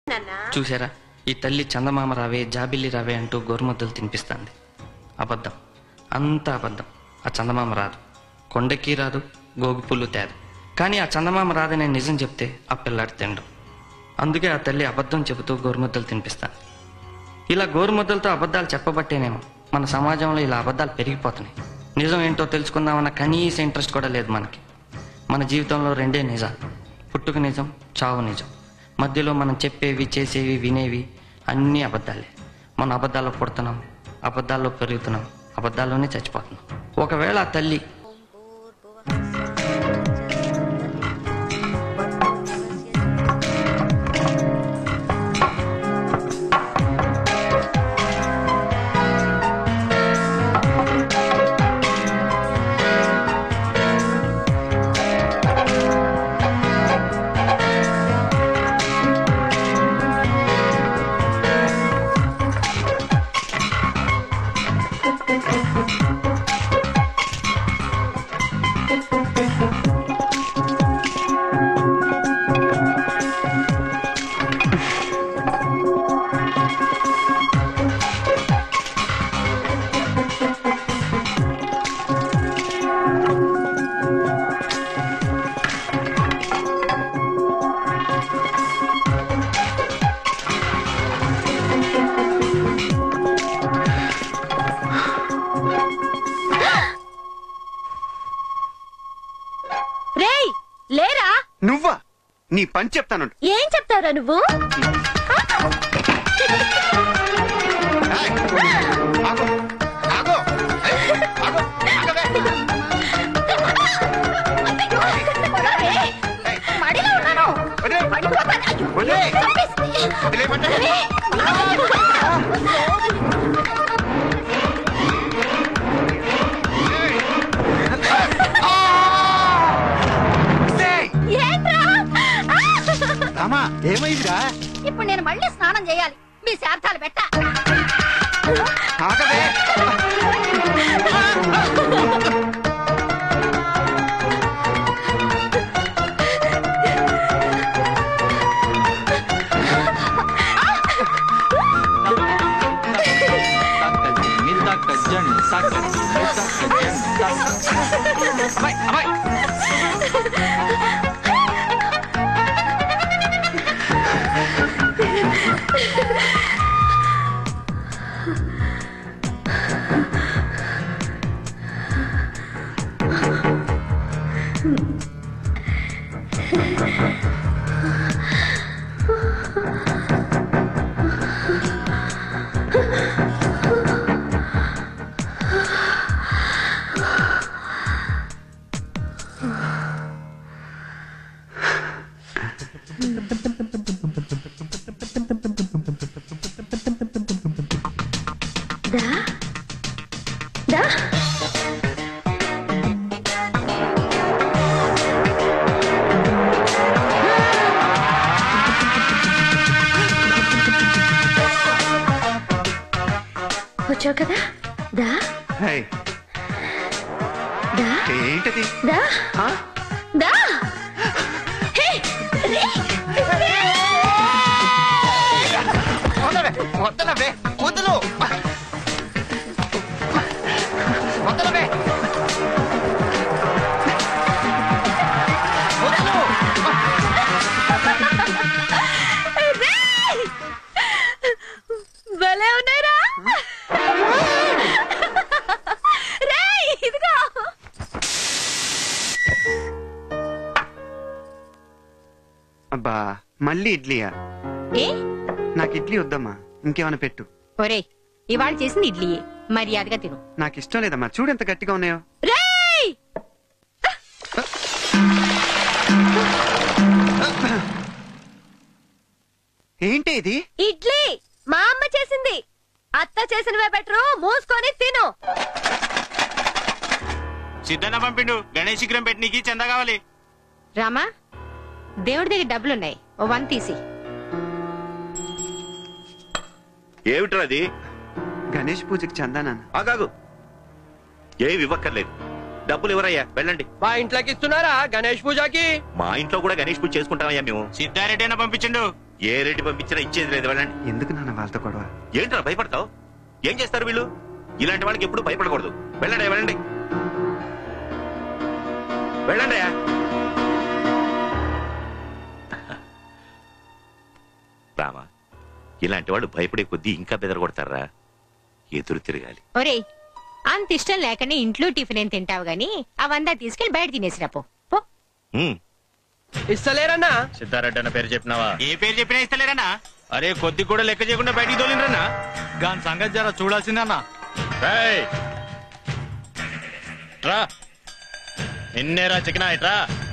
చూసారా ఈ తల్లి చందమామ రావే జాబిల్లి రావే అంటూ గోరుముద్దలు తినిపిస్తుంది అబద్ధం అంత అబద్ధం ఆ చందమామ రాదు కొండకి రాదు గోగు పుల్లు తేదు కానీ ఆ చందమామ రాదని నిజం చెప్తే ఆ పిల్లాడి తిండు అందుకే ఆ తల్లి అబద్ధం చెబుతూ గోరుముద్దలు తినిపిస్తాను ఇలా గోరుముద్దలతో అబద్ధాలు చెప్పబట్టేనేమో మన సమాజంలో ఇలా అబద్ధాలు పెరిగిపోతున్నాయి నిజం ఏంటో తెలుసుకుందామన్న కనీస ఇంట్రెస్ట్ కూడా లేదు మనకి మన జీవితంలో రెండే నిజాలు పుట్టుక నిజం చావు నిజం మధ్యలో మనం చెప్పేవి చేసేవి వినేవి అన్నీ అబద్ధాలే మనం అబద్ధాల్లో పుడుతున్నాం అబద్ధాల్లో పెరుగుతున్నాం అబద్ధాల్లోనే చచ్చిపోతున్నాం ఒకవేళ ఆ తల్లి రేయ్ లేరా నువ్వా నీ పని చెప్తాను ఏం చెప్తావురా నువ్వు ఏయ్! ఆగు! ఆగు! ఏయ్! ఆగు! ఆగవే! రేయ్, మడిలో ఉన్నాను వదిలేయ్! పడిపోతాను. వదిలేయ్! చంపేస్తుంది. వదిలేయమంటే? రేయ్, ఏయ్! ఆ! ఏయ్! ఏంట్రా ఆ! రామా ఏమైందిరా ఇప్పుడు నేను మళ్ళీ స్నానం చేయాలి మీ శార్థాలు పెట్ట ఆగవే అమ్మాయి, అమ్మాయి. దా దా వచ్చావు కదా దా ఏయ్, దా ఏంటది దా ఆ? దా హే రే రే వదలవే వదలవే వదలు వదలవే వదలు రేయ్! భలే ఉన్నారా రేయ్ ఇదిగో అబ్బా మళ్ళీ ఇడ్లీయా ఏ నాకు ఇడ్లీ వద్దమ్మా ఇంకేమైనా పెట్టు ఒరే ఇవాళ చేసింది ఇడ్లీ మర్యాదగా తిను నాకు ఇష్టం లేదమ్మా చూడు ఎంత గట్టిగా ఉన్నాయో రేయ్ ఏంటి ఇది ఇడ్లీ మా అమ్మ చేసింది అత్త చేసినవే బెటరు మూసుకొని తిను సిద్ధన్న పంపిండు గణేష్ విగ్రహం పెట్టనీకి చందా కావాలి రామా దేవుడి దగ్గర డబ్బులున్నాయి ఓ వన్ తీసి ఏమిట్రా అది గణేష్ పూజకి చందానాన్న ఆగాగు ఏమి ఇవ్వక్కర్లేదు డబ్బులు ఎవరయ్యా వెళ్ళండి మా ఇంట్లోకి ఇస్తున్నారా గణేష్ పూజకి మా ఇంట్లో కూడా గణేష్ పూజ చేసుకుంటామయ్యా మేము సిద్ధారెడ్డి అన్న పంపించిండు ఏ రేటు పంపించినా ఇచ్చేది లేదు వెళ్ళండి ఎందుకు నాన్న వాళ్ళతో గొడవ ఏంట్రా భయపడతావు ఏం చేస్తారు వీళ్ళు ఇలాంటి వాళ్ళకి ఎప్పుడు భయపడకూడదు వెళ్ళండి వెళ్ళండి వెళ్ళండి రామా ఇలాంటి వాళ్ళు భయపడే కొద్దీ ఇంకా బెదరగొడతారా ఎదురు తిరగాలి ఒరేయ్ అంత ఇష్టం లేకనే ఇంట్లో టిఫిన్ ఏం తింటావు గాని అవందా తీసుకెళ్లి బయట తినేసిరా పో పో ఉమ్. ఇస్తలేరన్నా సిద్ధారెడ్డి అన్న పేరు చెప్పినావా ఏ పేరు చెప్పినా ఇస్తలేరన్నా అరే కొద్ది కూడా లెక్క చేయకుండా బయటికి తోలిండ్రన్నా గాని సంగతి జర చూడాల్సిందన్నా రేయ్! రా నిన్నేరా చికెన్ ఇట్రా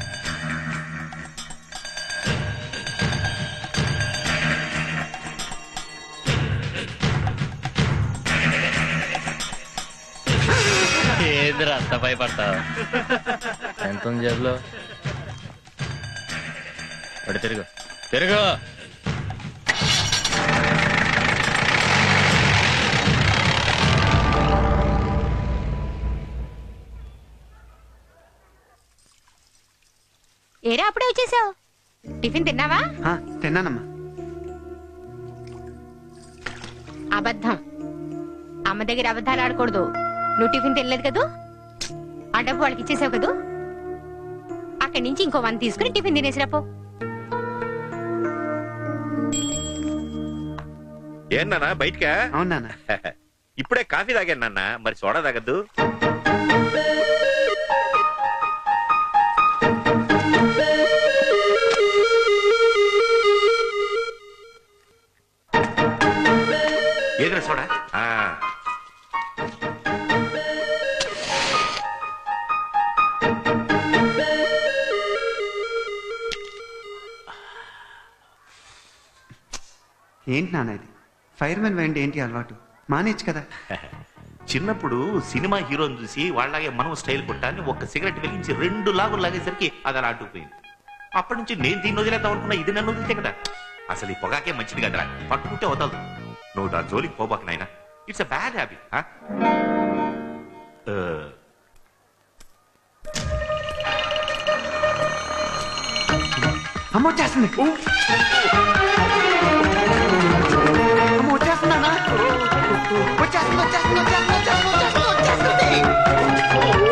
ఏందిరా అంత భయపడతావు ఎంత ఉంది జేబులో అటు తిరుగు తిరుగు ఏరా అప్పుడే వచ్చేసావు టిఫిన్ తిన్నావా ఆ, తిన్నానమ్మా అబద్ధం అమ్మ దగ్గర అబద్ధాలు ఆడకూడదు నువ్వు టిఫిన్ తినలేదు కదూ ఆ డబ్బు వాళ్ళకి ఇచ్చేసావు కదూ అక్కడి నుంచి ఇంకో వన్ తీసుకుని టిఫిన్ తినేసిరా పో ఏం నాన్న బయటకా అవును నాన్న ఇప్పుడే కాఫీ తాగాను నాన్న మరి సోడా తాగద్దు ఏదిరా సోడా ఆ. ఏంటి నాన్న ఇది ఫైర్ మ్యాన్ వేయండి ఏంటి అలవాటు మానేచ్చు కదా చిన్నప్పుడు సినిమా హీరోని చూసి వాళ్ళలాగే మనం స్టైల్ కొట్టాలని ఒక్క సిగరెట్ వెలిగించి రెండు లాగులు లాగేసరికి అది అలా అడ్డుకుపోయింది అప్పటి నుంచి నేను దీన్ని వదిలేద్దాం అనుకున్నా ఇది నన్ను వదిలితే కదా అసలు ఈ పొగాకే మంచిది కదరా పట్టుకుంటే వదలదు నువ్వు దాని జోలికి పోబాక నాయన ఇట్స్ అ బ్యాడ్ హ్యాబిట్ అమ్మ వచ్చేస్తుంది అమ్మ వచ్చేస్తుంది నాన్న వచ్చేస్తుంది వచ్చేస్తుంది వచ్చేస్తుంది వచ్చేస్తుంది వచ్చేస్తుంది వచ్చేస్తుంది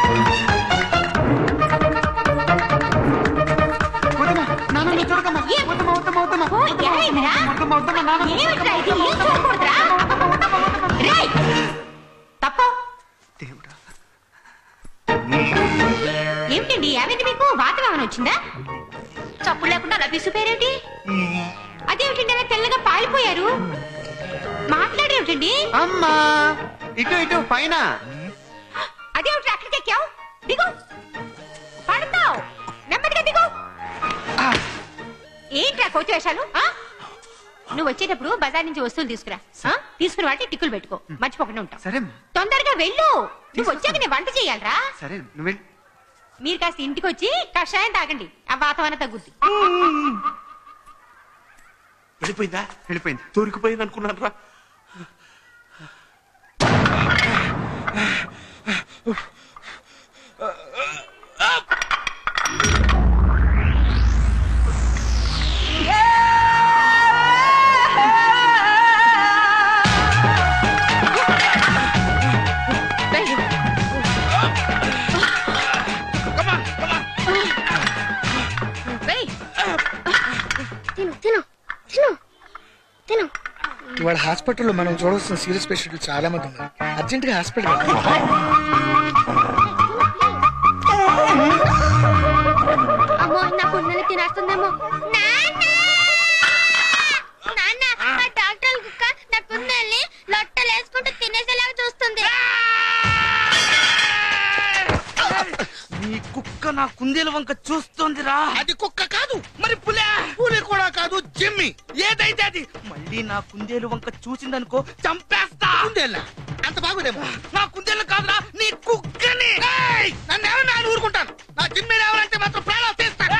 వద్దమ్మా, నాన్న నువ్వు చూడకమ్మా వద్దమ్మా వద్దమ్మా వద్దమ్మా ఓ, ఏమైందిరా? వద్దమ్మా వద్దమ్మా నాన్న ఏమిట్రా ఇది? ఏం చూడకూడదురా? రేయ్! తప్పు దేవుడా ఏమిటండి ఏమైంది మీకు వాతం ఏమైనా వచ్చిందా చప్పుడు లేకుండా అలా విసిపోయారేమిటి అదేమిటండి అలా తెల్లగా పాలిపోయారు మాట్లాడేమిటండి అమ్మా ఇటు ఇటు పైన అదేమిటి అక్కడికి ఎక్కావు దిగు పడతావు నెమ్మదిగా దిగు ఏంట్రా కోతి వేషాలు ఆ? నువ్వు వచ్చేటప్పుడు బజార్ నుంచి వస్తువులు తీసుకురా ఆ? తీసుకుని వాటి టిక్కులు పెట్టుకో మర్చిపోకుండా ఉంటావు సరే అమ్మా తొందరగా వెళ్ళు నువ్వు వచ్చాక నేను వంట చేయాలరా సరే నువ్వు వెళ్ళి మీరు కాస్త ఇంటికి వచ్చి కషాయం తాగండి ఆ వాతావరణం తగ్గుద్ది వెళ్ళిపోయిందా వెళ్ళిపోయింది దొరికిపోయింది అనుకున్నాను రా వెళ్ళు. వెయ్. తిను తిను తిను తిను ఇవాళ హాస్పిటల్లో మనం చూడాల్సిన సీరియస్ పేషెంట్లు చాలా మంది ఉన్నారు అర్జెంట్ గా హాస్పిటల్ అమ్మో నా పున్నెలు తినేస్తుందేమో నాన్న నాన్న మా డాక్టర్ కుక్క నా పున్నెల్ని లొట్టలు వేసుకుంటూ తినేసేలాగా చూస్తుంది నీ కుక్క నా కుందేలు వంక చూస్తోందిరా అది కుక్క కాదు మరి పులే పులి కూడా కాదు జిమ్మి ఏదైతే అది మళ్ళీ నా కుందేలు వంక చూసిందనుకో చంపేస్తా కుందేళ్ళ అంత బాగుదేమో నా కుందేలు కాదురా నీ కుక్కని ఏయ్! నన్ను ఎవరు నేను ఊరుకుంటాను నా జిమ్మి ఎవరంటే మాత్రం ప్రాణాలు తీస్తాను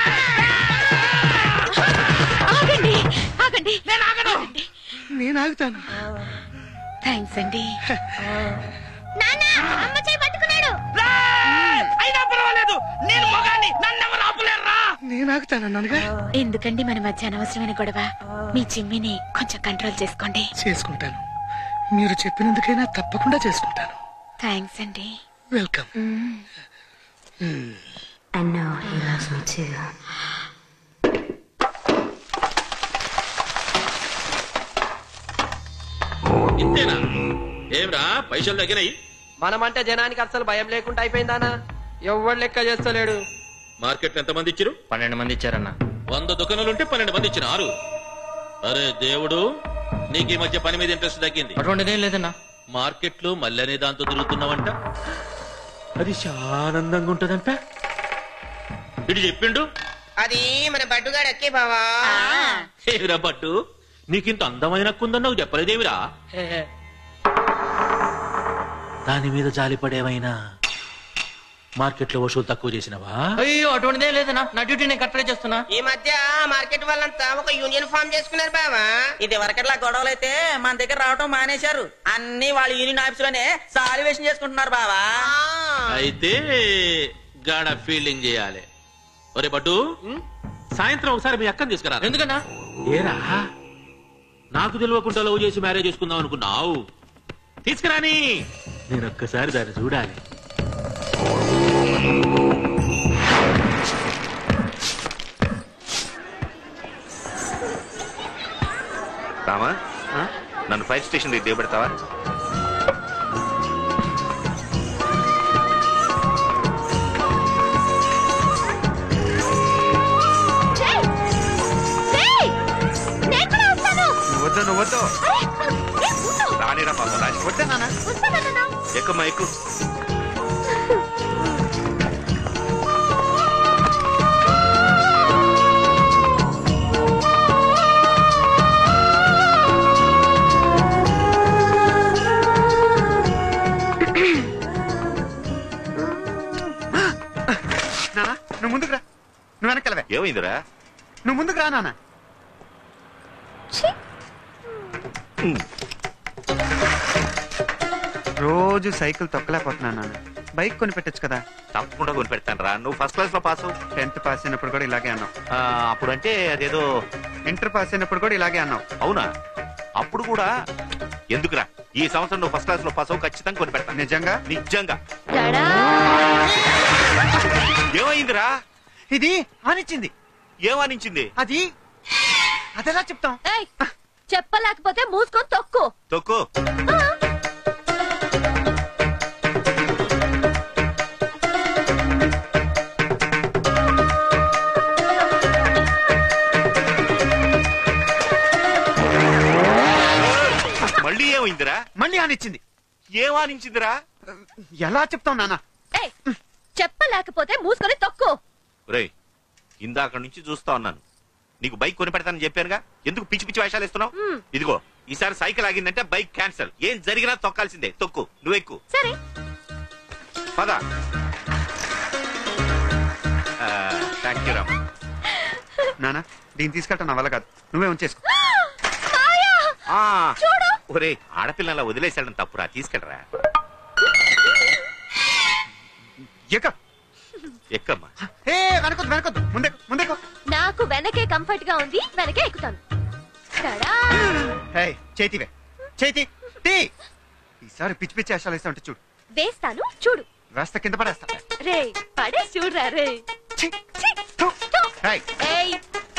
ఆగండి ఆగండి నేను ఆగను నేను ఆగుతాను థ్యాంక్స్ అండి నాన్న అమ్మ చేయి పట్టుకున్నాడు రేయ్! అయినా పర్వాలేదు నేను మొగాన్ని నన్నెవరు ఆపలేరురా నేను ఆగుతానన్నానుగా ఎందుకండి మన మధ్య అనవసరమైన గొడవ మీ జిమ్మిని కొంచెం కంట్రోల్ చేసుకోండి చేసుకుంటాను మీరు చెప్పినందుకైనా తప్పకుండా చేసుకుంటాను థ్యాంక్స్ అండి వెల్కమ్ ఇంతేనా ఏమ్రా పైసలు తగ్గినాయి మనమంటే జనానికి అసలు భయం లేకుండా అయిపోయిందానా ఎవడు లెక్క చేస్తలేడు మార్కెట్ ఎంత మంది ఇచ్చిరు పన్నెండు మంది ఇచ్చారన్న వంద దుకాణాలుంటే పన్నెండు మంది ఇచ్చిన ఆరు అరే దేవుడు నీకు ఈ మధ్య పని మీద ఇంట్రెస్ట్ తగ్గింది అటువంటిదేం లేదన్నా మార్కెట్ లో మళ్ళీ దాంతో తిరుగుతున్నావంట అది ఆనందంగా ఉంటదంట ఇటు చెప్పిండు అది మన బడ్డుగాడు అక్కే బావా ఏమిరా పట్టు నీకింత అందమైన కుందని నాకు చెప్పలేదేమిరా దాని మీద జాలిపడేవైనా మార్కెట్ లో వసూలు తక్కువ చేసినవా అయ్యో అటువంటిదేం లేదన్నా నా డ్యూటీ నేను కరెక్ట్గా చేస్తున్నా ఈ మధ్య మార్కెట్ వాళ్ళంతా ఒక యూనియన్ ఫామ్ చేసుకున్నారు బావా ఇది వరకట్లా గొడవలు అయితే మన దగ్గర రావటం మానేశారు అన్ని వాళ్ళ యూనియన్ ఆఫీస్ లోనే సాలివేషన్ చేసుకుంటున్నారు బావా అయితే గాడ ఫీల్డింగ్ చేయాలి ఒరే పట్టు సాయంత్రం ఒకసారి మీ అక్కని తీసుకురా ఎందుకన్నా ఏరా నాకు తెలియకుండా లవ్ చేసి మ్యారేజ్ చేసుకుందాం అనుకున్నావు తీసుకురాని నేను ఒక్కసారి దాన్ని చూడాలి రామా నన్ను ఫైర్ స్టేషన్ దగ్గర దిగబెడతావా రేయ్! రేయ్! నేను కూడా వస్తాను. నువ్వు వద్దు నువ్వు వద్దు అరే, ఏ, ఉండు. రానిరా పాపం రాజు వద్దా నాన్న వస్తానన్నా. ఎక్కుమ్మా ఎక్కు నాన్న నువ్వు ముందుకు రా నువ్వు వెనకెళ్ళవే ఏమైందిరా నువ్వు ముందుకు రా నాన్న ఛీ! రోజు సైకిల్ తొక్కలేకపోతున్నాను నాన్న బైక్ కొని పెట్టచ్చు కదా తప్పకుండా కొని పెడతాను రా నువ్వు ఫస్ట్ క్లాస్ లో పాస్ అవ్వు. టెన్త్ పాస్ అయినప్పుడు కూడా ఇలాగే అన్నావు ఆ, అప్పుడు అంటే అదేదో ఇంటర్ పాస్ అయినప్పుడు కూడా ఇలాగే అన్నావు అవునా అప్పుడు కూడా ఎందుకురా ఈ సంవత్సరం నువ్వు ఫస్ట్ క్లాస్ లో పాస్ అవ్వు ఖచ్చితంగా కొని పెడతాను నిజంగా నిజంగా టాడా! ఏమైందిరా ఇది ఆనిచ్చింది ఏమనించింది అది అదెలా చెప్తాం ఏయ్, చెప్పలేకపోతే మూసుకొని తొక్కు తొక్కు ఆ, మళ్ళీ ఏమైందిరా మళ్ళీ ఆనిచ్చింది ఏమానించిందిరా ఎలా చెప్తాం నాన్న ఏయ్, చెప్పలేకపోతే మూసుకొని తొక్కు రేయ్ ఇందాక నుంచి చూస్తా ఉన్నాను నీకు బైక్ కొని పెడతానని చెప్పానుగా ఎందుకు పిచ్చి పిచ్చి వేషాలు ఇస్తున్నావు మ్. ఇదిగో ఈసారి సైకిల్ ఆగిందంటే బైక్ క్యాన్సల్ ఏం జరిగినా తొక్కాల్సిందే తొక్కు నువ్వెక్కు సరే పద థ్యాంక్ యూ రామ్ నాన్న దీన్ని తీసుకెళ్ళటం నా వల్ల కాదు నువ్వే ఉంచేసుకో మాయా ఆ, చూడు ఒరే ఆడపిల్లల వదిలేసాడని తప్పురా తీసుకెళ్ళరా ఎక్క ఎక్కమ్మా ఏ వెనకొద్దు వెనకొద్దు ముందే ముందేకో నాకు వెనకే కంఫర్ట్ గా ఉంది వెనకే ఎక్కుతాను టాడా! హే చేతివే చేతి తీ ఈసారి పిచ్చి పిచ్చి వేషాలు వేస్తా ఉంటే చూడు వేస్తాను చూడు వేస్తా కింద పడేస్తా రే పడే చూడరా రే ఛీ, ఛీ, థు. థు. ఏయ్, ఏయ్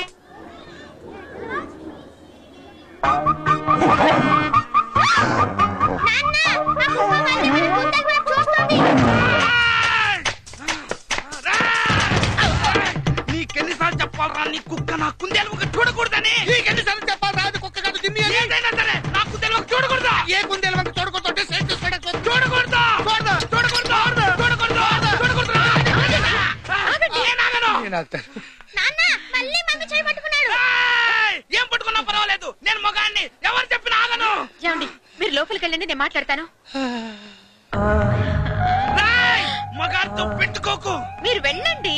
నీకెన్నిసార్లు చెప్పాలరా నీ కుక్క నా కుందేలు ఒక చూడకూడదని నీకెన్నిసార్లు చెప్పాలి రాదు కుక్క కాదు తిమ్మి ఏదైనా సరే నా కుందేలు ఒక చూడకూడదా ఏ కుందేలు వంక చూడకూడదు అంటే సైడ్ చూడకూడదు చూడకూడదు చూడకూడదు చూడకూడదు చూడకూడదు ఏనాగను నేను ఆగుతాను ఏయ్! ఏం పట్టుకున్నా పర్వాలేదు నేను మగాన్ని ఎవరు చెప్పిన ఆగను ఏమండి మీరు లోపలికి వెళ్ళండి నేను మాట్లాడతాను రేయ్! మగాడితో పెట్టుకోకు మీరు వెళ్ళండి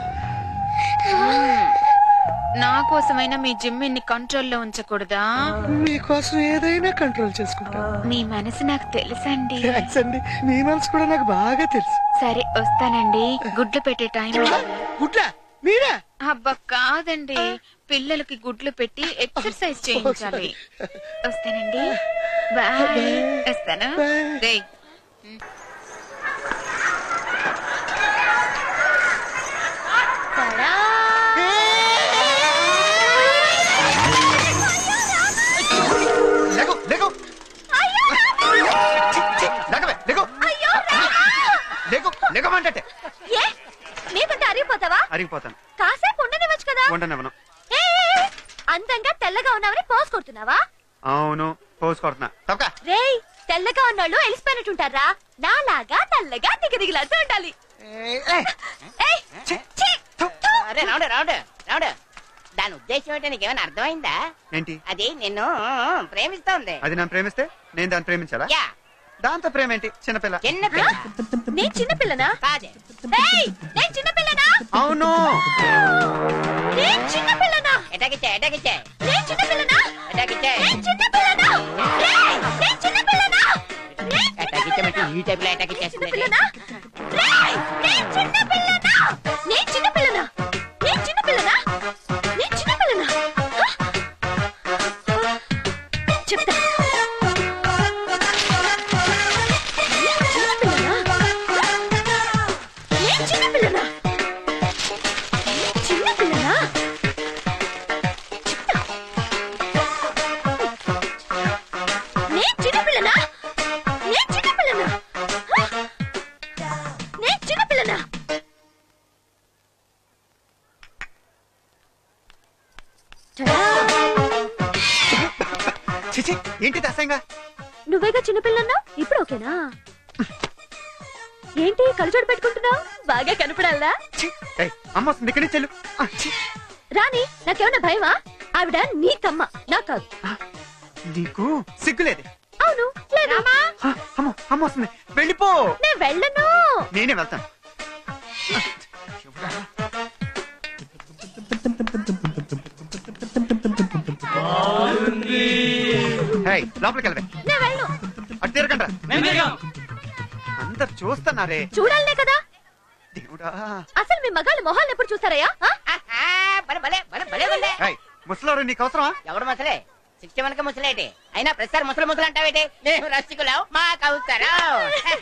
నా కోసమైనా మీ జిమ్మిని కంట్రోల్లో ఉంచకూడదా మీకోసం ఏదైనా కంట్రోల్ చేసుకుంటాను మీ మనసు నాకు తెలుసండి థ్యాంక్స్ అండి మీ మనసు కూడా నాకు బాగా తెలుసు సరే వస్తానండి గుడ్లు పెట్టే టైం గుడ్లా మీరా అబ్బా కాదండి పిల్లలకి గుడ్లు పెట్టి ఎక్సర్సైజ్ చేయించాలి వస్తానండి బాయ్ వస్తాను రేయ్ లెగో లెగో చి, లెగవే లెగో లెగో లెగమంటే ఏ నీకంటే అరిగిపోతావా అరిగిపోతాను కాసేపు ఉండనివ్వచ్చు కదా ఉండనివ్వను ఏ, ఏ, ఏ, అందంగా తెల్లగా ఉన్నావని పోస్ కొడుతున్నావా అవును పోస్ కొడుతున్నా తప్పక రేయ్ తెల్లగా ఉన్నోళ్ళు ఎలిసిపోయినట్టుంటారా నాలాగా తెల్లగా దిగదిగిలాడుతూ ఉండాలి ఏయ్, ఛీ, అరే రావుడు రావుడు రావుడు దాని ఉద్దేశం ఏంటో నీకేమైనా అర్థమైందా ఏంటి అది నిన్ను ప్రేమిస్తోంది అది నన్ను ప్రేమిస్తే నేను దాన్ని ప్రేమించాలా యా దాంతో ప్రేమ ఏంటి చిన్నపిల్ల చిన్న పిల్ల నేను చిన్నపిల్లనా కాదే ఏయ్, నేను చిన్నపిల్లనా అవును నేను చిన్నపిల్లనా ఎటాకిచ్చే ఎటాకిచ్చే నేను చిన్నపిల్లనా ఎటాకిచ్చే నేను చిన్నపిల్లనా రేయ్, నేను చిన్నపిల్లనా ఎటాకిచ్చమంటే ఈ టైప్ లో ఎటాకిచ్చేస్తుంది చిన్నపిల్లనా రేయ్, నేను చిన్నపిల్లనా నేను చిన్నపిల్లనా నేను చిన్నపిల్లనా నేను చిన్నపిల్లనా హ? చెప్తా నేను చిన్నపిల్లనా నేను చిన్నపిల్లనా నేను చిన్నపిల్లనా నేను చిన్నపిల్లనా నేను చిన్నపిల్లనా హ? నేను చిన్నపిల్లనా చిచి ఏంటి అసహ్యంగా నువ్వేగా చిన్నపిల్లన్నా ఇప్పుడు ఓకేనా ఏంటి కళ్ళజోడు పెట్టుకుంటున్నావు బాగా కనపడాలా ఏయ్, అమ్మ వస్తుంది ఇక్కడి నుంచి వెళ్ళు. ఆ, ఛీ, రాని నాకేమన్నా భయమా ఆవిడ నీ తమ్మ నా కాదు నీకు సిగ్గులేదు అవును లేదు ఆ, అమ్మ అమ్మ వస్తుంది వెళ్ళిపో నేను వెళ్ళను నేనే వెళ్తాను హేయ్, లోపలికి వెళ్ళవే నేను వెళ్ళను అటు తిరగండి అందరు చూస్తున్నారే చూడాలనే కదా దేవుడా అసలు మీ మగాళ్ళ మొహాలు ఎప్పుడు చూస్తారయ్యా ఆ? భలే భలే భలే భలే ఉందే ఏయ్, ముసలోడు నీకు అవసరమా ఎవడు ముసలే శిక్ష వెనక ముసలేటి అయినా ప్రతిసారి ముసలు ముసలు అంటావేటి మేము రసికులం మాకు అవసరం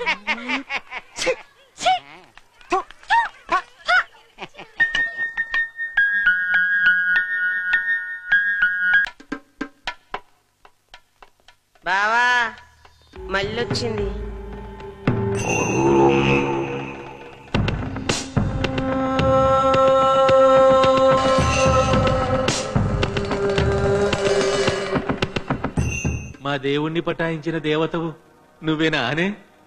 బావా మళ్ళొచ్చింది మా దేవుణ్ణి పటాయించిన దేవతవు నువ్వేనా అనే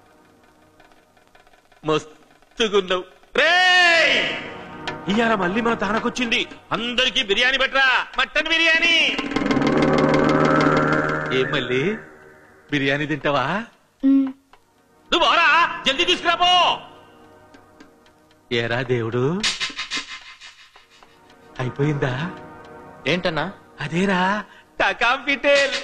మస్తుగున్నావు రేయ్! ఇయ్యాల మళ్ళీ మన తానకొచ్చింది అందరికీ బిర్యానీ పెట్టరా మటన్ బిర్యానీ ఏం మళ్ళీ బిర్యానీ తింటావా నువ్వు పోరా జల్దీ తీసుకురాపో ఏరా దేవుడు అయిపోయిందా ఏంటన్నా అదేరా టకాంపిటేల్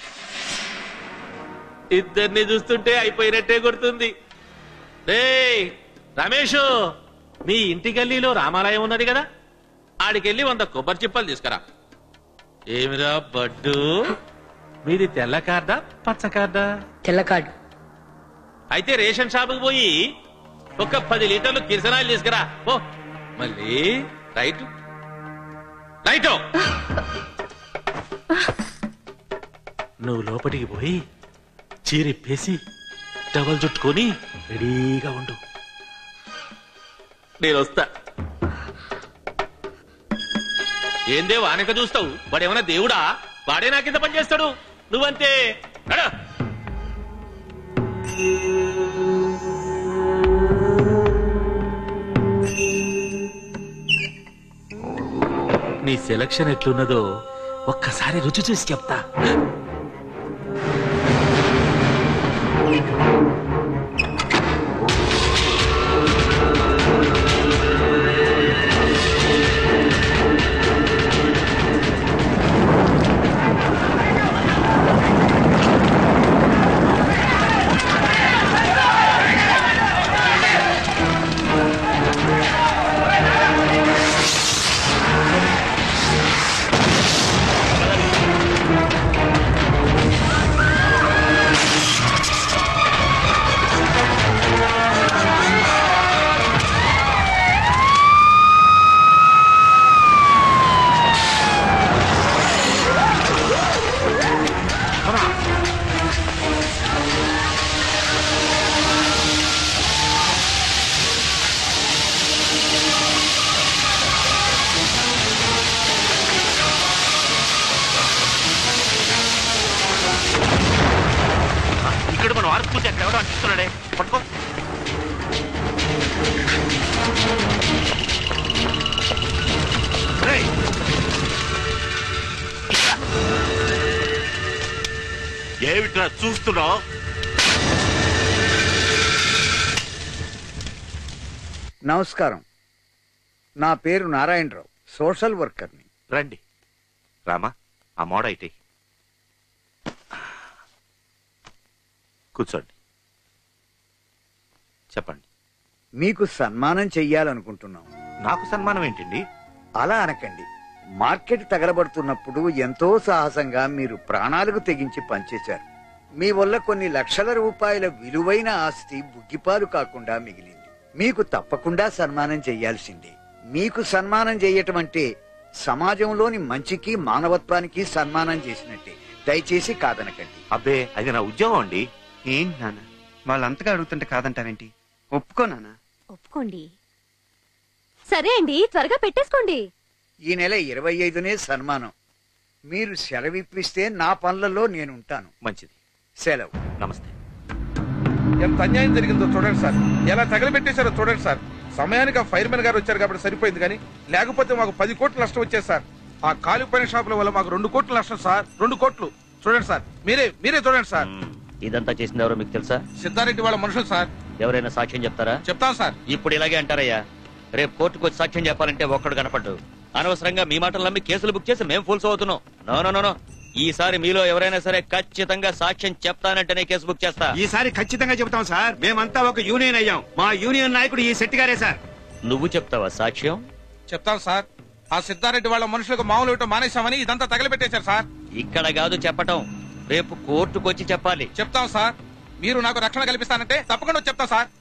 ఇద్దరిని చూస్తుంటే అయిపోయినట్టే గుర్తుంది రే రమేష్ మీ ఇంటి గల్లీలో రామాలయం ఉన్నది కదా ఆడికెళ్ళి వంద కొబ్బరి చిప్పలు తీసుకురా ఏమిరా బడ్డు మీది తెల్ల కార్డా పచ్చ కార్డా తెల్ల కార్డు అయితే రేషన్ షాపుకి పోయి ఒక పది లీటర్లు కిరసనాయిలు తీసుకురా ఓ మళ్ళీ రైట్ రైట్ నువ్వు లోపలికి పోయి చీరిప్పేసి టవల్ చుట్టుకొని రెడీగా ఉండు నేను వస్తా ఏందే వానక చూస్తావు వాడేమన్నా దేవుడా వాడే నా కింద పనిచేస్తాడు నువ్వంతే నడు. నీ సెలక్షన్ ఎట్లున్నదో ఒక్కసారి రుచి చూసి చెప్తా ఏమిట్రా చూస్తున్నావు నమస్కారం నా పేరు నారాయణరావు సోషల్ వర్కర్ని రండి రామా ఆ మోడ అయితే కూర్చోండి చెప్పండి మీకు సన్మానం చెయ్యాలనుకుంటున్నాం నాకు సన్మానం ఏంటండి అలా అనకండి మార్కెట్ తగలబడుతున్నప్పుడు ఎంతో సాహసంగా మీరు ప్రాణాలకు తెగించి పనిచేశారు మీ వల్ల కొన్ని లక్షల రూపాయల విలువైన ఆస్తి బుగ్గిపాలు కాకుండా మిగిలింది మీకు తప్పకుండా సన్మానం చెయ్యాల్సిందే మీకు సన్మానం చెయ్యటం అంటే సమాజంలోని మంచికి మానవత్వానికి సన్మానం చేసినట్టే దయచేసి కాదనకండి అబ్బే అది నా ఉద్యోగం అండి ఏంటి నాన్న వాళ్ళంతగా అడుగుతుంటే కాదంటావేంటి ఒప్పుకో నాన్న ఒప్పుకోండి సరే అండి త్వరగా పెట్టేసుకోండి ఈ నెల ఇరవై ఐదునే సన్మానం మీరు సెలవిప్పిస్తే నా పనులలో నేనుంటాను మంచిది సెలవు నమస్తే ఎంత అన్యాయం జరిగిందో చూడండి సార్ ఎలా తగలబెట్టేశారో చూడండి సార్ సమయానికి ఆ ఫైర్మెన్ గారు వచ్చారు కాబట్టి సరిపోయింది కానీ లేకపోతే మాకు పది కోట్లు నష్టం వచ్చేది సార్ ఆ కాలిపోయిన షాపుల వల్ల మాకు రెండు కోట్లు నష్టం సార్ రెండు కోట్లు చూడండి సార్ మీరే మీరే చూడండి సార్ ఇదంతా చేసింది ఎవరో మీకు తెలుసా సిద్ధారెడ్డి వాళ్ళ మనుషులు సార్ ఎవరైనా సాక్ష్యం చెప్తారా చెప్తాం సార్ ఇప్పుడు ఇలాగే అంటారయ్యా రేపు కోర్టుకు వచ్చి సాక్ష్యం చెప్పాలంటే ఒక్కడు కనపడ్డు అనవసరంగా మీ మాటలు నమ్మి కేసులు బుక్ చేసి మేము ఫుల్స్ అవుతున్నాం నో నో నో నో ఈసారి మీలో ఎవరైనా సరే ఖచ్చితంగా సాక్ష్యం చెప్తానంటేనే కేసు బుక్ చేస్తా ఈసారి ఖచ్చితంగా చెబుతాం సార్ మేమంతా ఒక యూనియన్ అయ్యాం మా యూనియన్ నాయకుడు ఈ శెట్టి గారే సార్ నువ్వు చెప్తావా సాక్ష్యం చెప్తాం సార్ ఆ సిద్ధారెడ్డి వాళ్ళ మనుషులకు మామూలు ఇవ్వటం మానేశామని ఇదంతా తగలబెట్టేశారు సార్ ఇక్కడ కాదు చెప్పటం రేపు కోర్టుకు వచ్చి చెప్పాలి చెప్తాం సార్ మీరు నాకు రక్షణ కల్పిస్తానంటే తప్పకుండా వచ్చి చెప్తాం సార్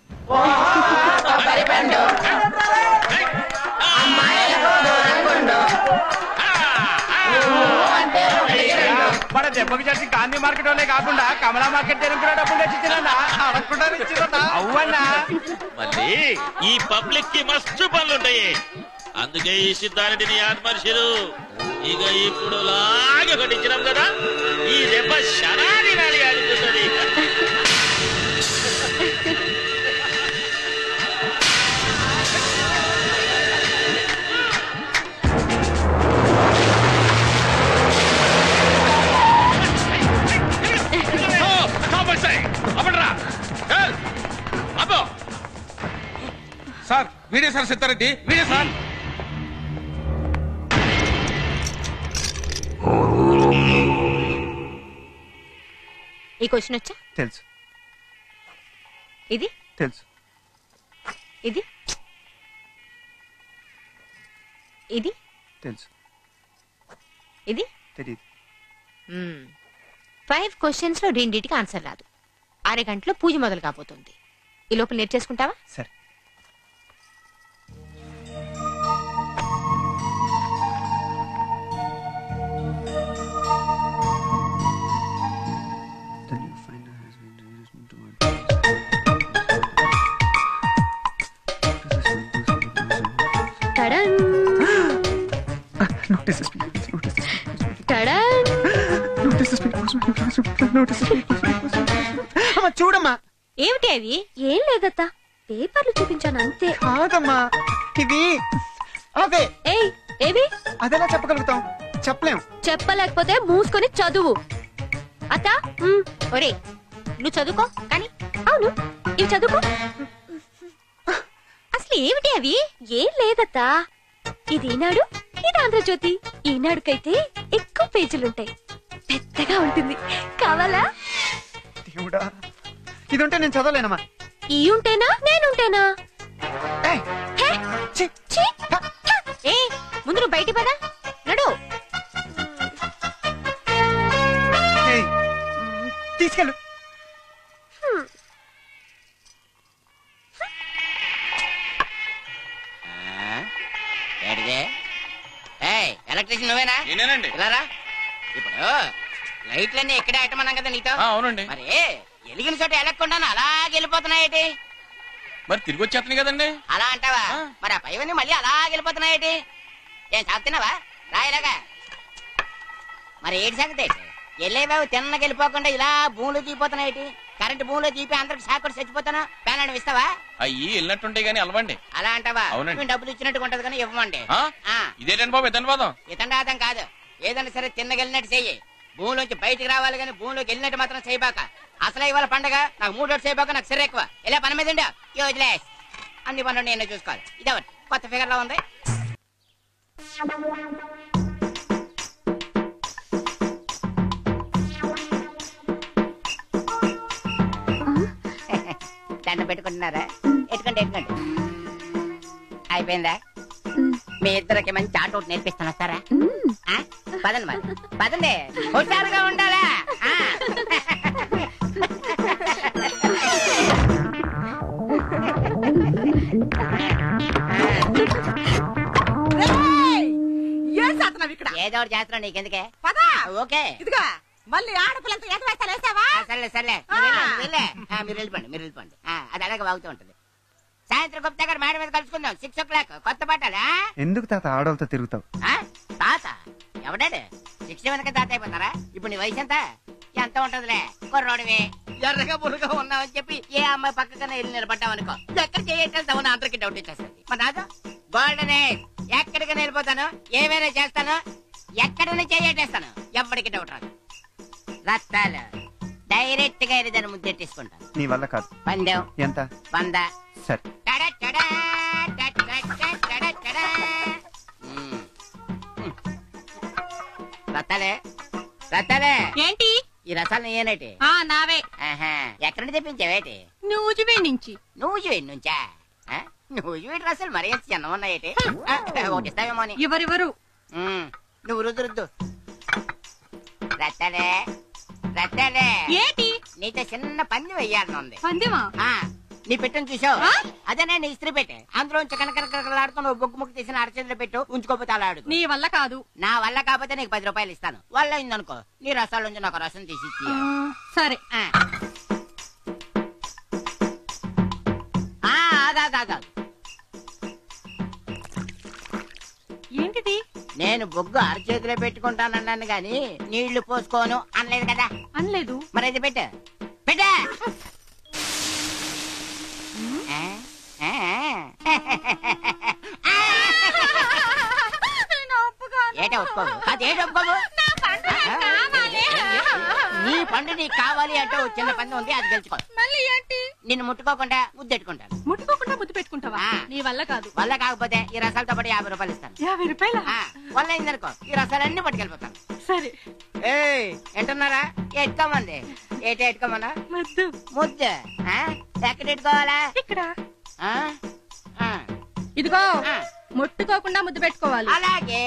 మన దెబ్బకి చేసి గాంధీ మార్కెట్ వాళ్ళే కాకుండా కమలా మార్కెట్ జనం కూడా డబ్బులు తెచ్చిచ్చినా అడగకుండా ఇచ్చినా అవ్వన్నా మళ్ళీ ఈ పబ్లిక్ కి మస్తు పనులుంటాయి అందుకే ఈ సిద్ధారెడ్డిని ఆత్మర్షులు ఇక ఇప్పుడు లాగే కొట్టించినాం కదా ఈ దెబ్బ శనాది నాలి ఆడుతుంది సార్ వీడే సార్ సిద్ధారెడ్డి వీడే సార్ ఈ క్వశ్చన్ వచ్చా తెలుసు ఇది తెలుసు ఇది ఇది తెలుసు ఇది తెలియదు ఫైవ్ క్వశ్చన్స్ లో రెండింటికి ఆన్సర్ రాదు అరగంటలో పూజ మొదలు కాబోతుంది ఈ లోపల నేర్చేసుకుంటావా సరే టడన్ టడన్ చూడమ్మా ఏమిటి అవి ఏం లేదత్తా పేపర్లు చూపించాను అంతే కాదమ్మా ఇవి అవే ఏయ్ ఏవి అదెలా చెప్పగలుగుతాం చెప్పలేం చెప్పలేకపోతే మూసుకొని చదువు అత్త ఒరే నువ్వు చదువుకో కానీ అవును ఇవి చదువుకో అసలు ఏమిటి అవి ఏం లేదత్తా ఇది ఈనాడు ఇది ఆంధ్రజ్యోతి ఈనాడుకైతే ఎక్కువ పేజీలుంటాయి పెద్దగా ఉంటుంది కావాలా దేవుడా ఇది ఉంటే నేను చదవలేనమ్మా ఈ ఉంటేనా నేనుంటేనా హే, ఛీ, ఏ ముందు నువ్వు బయటి పదా నడు ఏయ్, తీసుకెళ్ళు ఏంటిదే ఏయ్ ఎలక్ట్రీషియన్ నువ్వేనా నేనేనండి ఇలా రా ఇప్పుడు లైట్లన్నీ ఇక్కడే పెట్టమన్నాం కదా నీతో ఆ, అవునండి. మరి ఎలిగిన చోట ఎలక్కుండాను అలాగే వెళ్ళిపోతున్నాయేటి మరి తిరిగి వచ్చేస్తుంది కదండి అలా అంటావా మరి ఆ పైవన్నీ మళ్ళీ అలాగే వెళ్ళిపోతున్నాయేటి ఏం చాపుతున్నావా రాయలాగా మరి ఏడు సంగతి వెళ్ళేవావు తిన్నకి వెళ్ళిపోకుండా ఇలా భూమిలో తీపోతున్నాయేటి కరెంట్ భూమిలో తీపి అందరికి సాకుడు చచ్చిపోతాను పేనాడు ఇస్తావా అయ్యి వెళ్ళినట్టుంటాయి కానీ అలవండి అలా అంటావా అవునండి. మేము డబ్బులు ఇచ్చినట్టు ఉంటది కానీ ఇవ్వమండి ఆ? ఆ. ఇదేటండి బాబు ఇదండి బాదం ఇతండాతం కాదు ఏదైనా సరే తిన్నగెళ్ళినట్టు చెయ్యి భూమిలోంచి బయటికి రావాలి కానీ భూమిలోకి వెళ్ళినట్టు మాత్రం చేయబాక అసలే ఇవాళ పండగ నాకు మూడో చేయబాక నాకు సిర్ర ఎక్కువ ఇలా పని మీద ఉండు ఈ వదిలేస్ అన్ని పనులు నేను చూసుకోవాలి ఇదొకటి కొత్త ఫిగర్ లో ఉంది దండ పెట్టుకుంటున్నారా ఎట్టుకోండి ఎట్టుకోండి అయిపోయిందా మీ ఇద్దరికి మంచి ఆట ఒకటి నేర్పిస్తాను వస్తారా ఆ? పదండి మరి పదండి హుషారుగా ఉండాలా ఆ. ఏం చేస్తున్నావు ఇక్కడ ఏదో ఒకటి చేస్తున్నావు నీకెందుకే పదా ఓకే ఇదిగా మళ్ళీ ఆడపిల్లలతో ఎగ వేస్తాలు వేసావా ఆ, సర్లే సర్లే నువ్వు వెళ్ళు, నువ్వు వెళ్ళే. ఆ, మీరు వెళ్ళిపోండి మీరు వెళ్ళిపోండి ఆ, అది అలాగే వాగుతూ ఉంటుంది సాయంత్రం గుప్తా గారు మేడం మీద కలుసుకుందాం సిక్స్ ఓ క్లాక్ కొత్త బట్టలా ఎందుకు తాత ఆడవాళ్ళతో తిరుగుతావు ఆ? తాత ఎవడాడు శిక్ష వెనక తాత అయిపోతారా ఇప్పుడు నీ వయసు ఎంత ఎంత ఉంటదిలే కుర్రోడివి ఎర్రగా బుర్రగా ఉన్నావని చెప్పి ఏ అమ్మాయి పక్కకన్నా వెళ్ళి నిలబడ్డావనుకో ఎక్కడ చేయటేస్తావు నా అందరికి డౌట్ వచ్చేస్తుంది మరి రాజు గోల్డెన్ ఏజ్ ఎక్కడికి వెళ్ళిపోతాను ఏమైనా చేస్తాను ఎక్కడైనా చేయటేస్తాను ఎప్పటికి డౌట్ రాదు రత్తాలు డైరెక్ట్ గా దాన్ని ముద్దెట్టేసుకుంటాను నీ వల్ల కాదు పందెం ఎంత వంద సరే టడా టడా, టడా టడా టడా టడా. మ్మ్. రత్తాలే రత్తాలే ఏంటి ఈ రసాలు ఏనేటి ఆ నావే ఆహా ఎక్కడి నుంచి తెప్పించావేటి నువ్వు నుంచి నువ్వు చూడండి నుంచా ఆ? నువ్వు చూడండి రసాలు మరీ ఎంత చిన్న ఉన్నాయేటి ఆ, ఒకటి ఇస్తావేమో అని ఎవరెవరు మ్మ్. నువ్వు రుద్దు రుద్దు రత్తాలే రత్తాలే ఏంటి నీతో చిన్న పంది వెయ్యాలని ఉంది పందిమా ఆ, నీ పెట్టని చూసావు అదేనే నీ ఇస్త్రీ పెట్టే అందులో కనకరకరలాడుతూ నువ్వు బొగ్గు ముక్కు తీసిన అరచేతిలో పెట్టు ఉంచుకోపోతే అలా అడుగు నీ వల్ల కాదు నా వల్ల కాకపోతే నీకు పది రూపాయలు ఇస్తాను వల్ల అయిందనుకో నీ రసాల నుంచి నాకు రసం తీసి ఇచ్చి సరే ఆ. ఆ, ఆగు, ఆగు, ఆగు, ఆగు. ఏంటిది నేను బొగ్గు అరచేతిలో పెట్టుకుంటానన్నాను గాని నీళ్లు పోసుకోను అనలేదు కదా అనలేదు మరి అది పెట్ట పెట్ట ఏట ఒప్పుకోవు అదేట ఒప్పుకోవు నీ పండు నీకు కావాలి అంటే ఓ చిన్న పండు ఉంది అది గెలుచుకో మళ్ళీ ఏంటి నిన్ను ముట్టుకోకుండా ముద్దెట్టుకుంటాను ముట్టుకోకుండా ముద్దు పెట్టుకుంటావా నీ వల్ల కాదు వల్ల కాకపోతే ఈ రసాలతో పాటు యాభై రూపాయలు ఇస్తాను యాభై రూపాయల ఆ, వల్ల అయిందనుకో ఈ రసాలన్నీ పట్టుకెళ్ళిపోతాను సరే ఏయ్ ఎంటున్నారా ఎట్టుకోమంది ఏట ఎట్టుకోమన్నా ముద్దు ముద్ద ఆ? ఎక్కడ ఎట్టుకోవాలా ఇక్కడ ఆ? ఆ. ఇదిగో ముట్టుకోకుండా ముద్దు పెట్టుకోవాలి అలాగే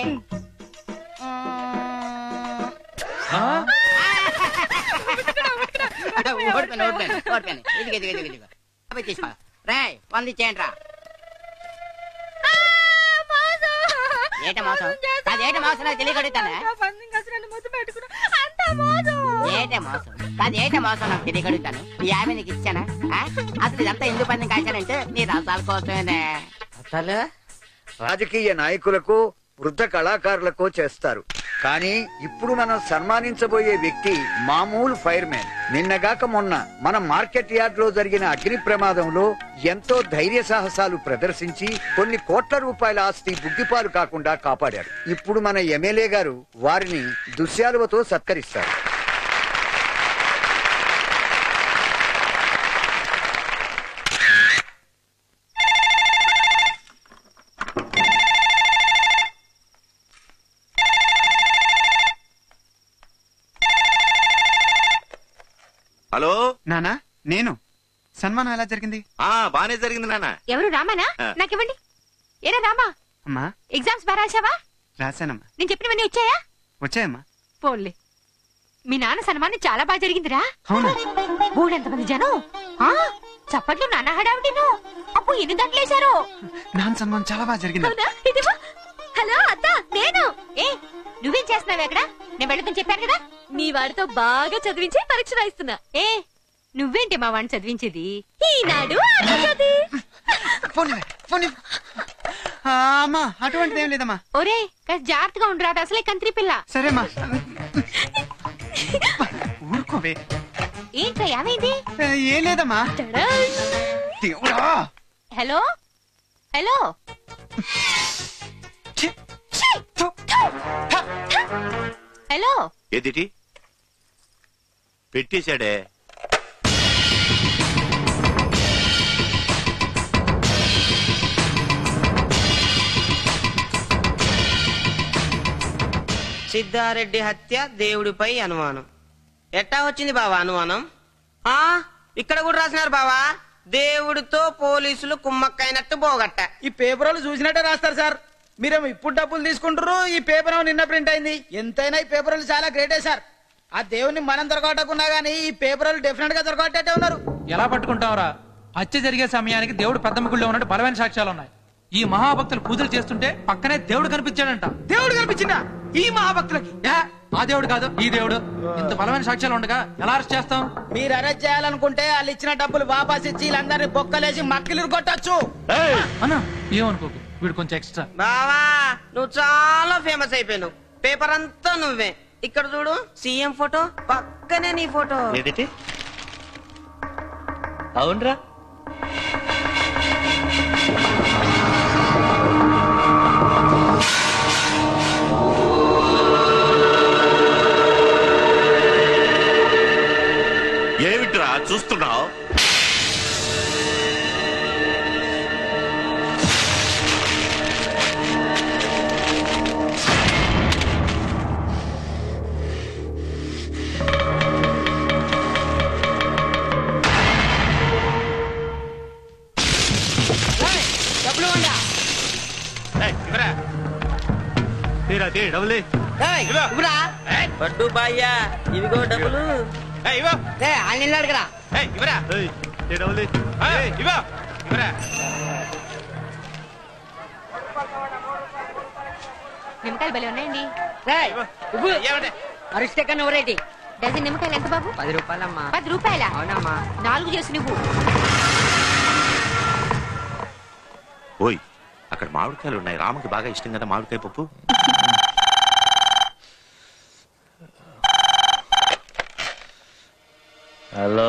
ఓడిపోయాను ఓడిపోయాను ఓడిపోయాను ఇదిగో ఇదిగో ఇదిగో ఇదిగో అవి తీసుకో రాయ్ వంద ఇచ్చేయండి రా ఏట మోసం అదేట మోసం నాకు తెలియగడుగుతానా ఏటే మోసం కాదు ఏటే మోసం నాకు తెలియగడుగుతాను ఈ ఆమె నీకు ఇచ్చానా ఆ? అసలు ఇదంతా ఎందుకు పందెం కాశానంటే నీ రసాల కోసమేనే అసలు రాజకీయ నాయకులకు వృద్ధ కళాకారులకు చేస్తారు కానీ ఇప్పుడు మనం సన్మానించబోయే వ్యక్తి మామూలు ఫైర్ మ్యాన్ నిన్నగాక మొన్న మన మార్కెట్ యార్డ్ లో జరిగిన అగ్ని ప్రమాదంలో ఎంతో ధైర్య సాహసాలు ప్రదర్శించి కొన్ని కోట్ల రూపాయల ఆస్తి బుగ్గిపాలు కాకుండా కాపాడారు ఇప్పుడు మన ఎమ్మెల్యే గారు వారిని దుశ్యాలువతో సత్కరిస్తారు హలో నానా నేను సన్మానం ఎలా జరిగింది ఆ బానే జరిగింది నాన్న ఎవరు రామానా ఆ. నాకివ్వండి ఏరా రామా అమ్మా ఎగ్జామ్స్ బాగా రాశావా రాశానమ్మా నేను చెప్పినవన్నీ వచ్చాయా వచ్చాయమ్మా పోన్లే మీ నాన్న సన్మానం చాలా బాగా జరిగిందిరా అవునా బోడెంతమంది జనం ఆ చప్పట్లు నాన్న హడావిడిను అప్పు ఎన్ని దాంట్లేశారు నాన్న సన్మానం చాలా బాగా జరిగింది అవునా ఇదిగో హలో అత్త నేను ఏ నువ్వేం చేస్తున్నావు ఎక్కడ నేను వెళుతని చెప్పాను కదా మీ వాడితో బాగా చదివించి పరీక్ష రాయిస్తున్నా ఏ నువ్వేంటి మా వాడిని చదివించేది ఈనాడు ఆంధ్రజ్యోతి. పోనీ పోనీ ఆ, అమ్మా అటువంటిది ఏం లేదమ్మా ఒరే కాస్త జాగ్రత్తగా ఉండు రాదు అసలే కంత్రి పిల్ల సరేమ్మా ఊరుకోవే ఏంట్రా ఏమైంది ఏ, ఏం లేదమ్మా దేవుడా హలో హలో హలో ఏదిటి పెట్టేశాడే సిద్ధారెడ్డి హత్య దేవుడిపై అనుమానం ఎట్టా వచ్చింది బావా అనుమానం ఆ ఇక్కడ కూడా రాసినారు బావా దేవుడితో పోలీసులు కుమ్మక్కైనట్టు పోగట్ట ఈ పేపర్ వాళ్ళు చూసినట్టే రాస్తారు సార్ మీరేమో ఇప్పుడు డబ్బులు తీసుకుంటారు ఈ పేపర్ ఏమో నిన్న ప్రింట్ అయింది ఎంతైనా ఈ పేపర్ వాళ్ళు చాలా గ్రేటే సార్ ఆ దేవుని మనం దొరకట్టుకున్నా గానీ ఈ పేపర్ వాళ్ళు డెఫినెట్ గా దొరకట్టే ఉన్నారు ఎలా పట్టుకుంటావురా హత్య జరిగే సమయానికి దేవుడు పెద్ద గుళ్ళో ఉన్నట్టు బలమైన సాక్ష్యాలు ఉన్నాయి ఈ మహాభక్తులు పూజలు చేస్తుంటే పక్కనే దేవుడు కనిపించాడంట దేవుడు కనిపించిందా ఈ మహాభక్తులకి ఏ, ఆ దేవుడు కాదు ఈ దేవుడు ఇంత బలమైన సాక్ష్యాలు ఉండగా ఎలా అరెస్ట్ చేస్తాం మీరు అరెస్ట్ చేయాలనుకుంటే వాళ్ళు ఇచ్చిన డబ్బులు వాపస్ ఇచ్చి వీళ్ళందరినీ బొక్కలేసి మక్కిలు కొట్టచ్చు అన్నా ఏమనుకోకు వీడు కొంచెం ఎక్స్ట్రా బావా నువ్వు చాలా ఫేమస్ అయిపోయావు పేపర్ అంతా నువ్వే ఇక్కడ చూడు సీఎం ఫోటో పక్కనే నీ ఫోటో ఏదైతే అవునరా ఏమిట్రా చూస్తున్నావు డబ్బులు ఉందా తీరా తీ డబ్బులు ఇవ్వరా పట్టు బాయ్యా ఇవిగో డబ్బులు ఆయన అడగరా ఇవరా డబ్బులు ఇవ్వ ఇవరా నిమ్మకాయలు భలే ఉన్నాయండి అరిస్తే కన్నా ఎవరేటి డజన్ నిమ్మకాయలు ఎంత బాబు పది రూపాయలమ్మా పది రూపాయల అవునమ్మా నాలుగు చేసి నువ్వు ఓయ్ అక్కడ మామిడికాయలు ఉన్నాయి రామకి బాగా ఇష్టం కదా మామిడికాయ పప్పు హలో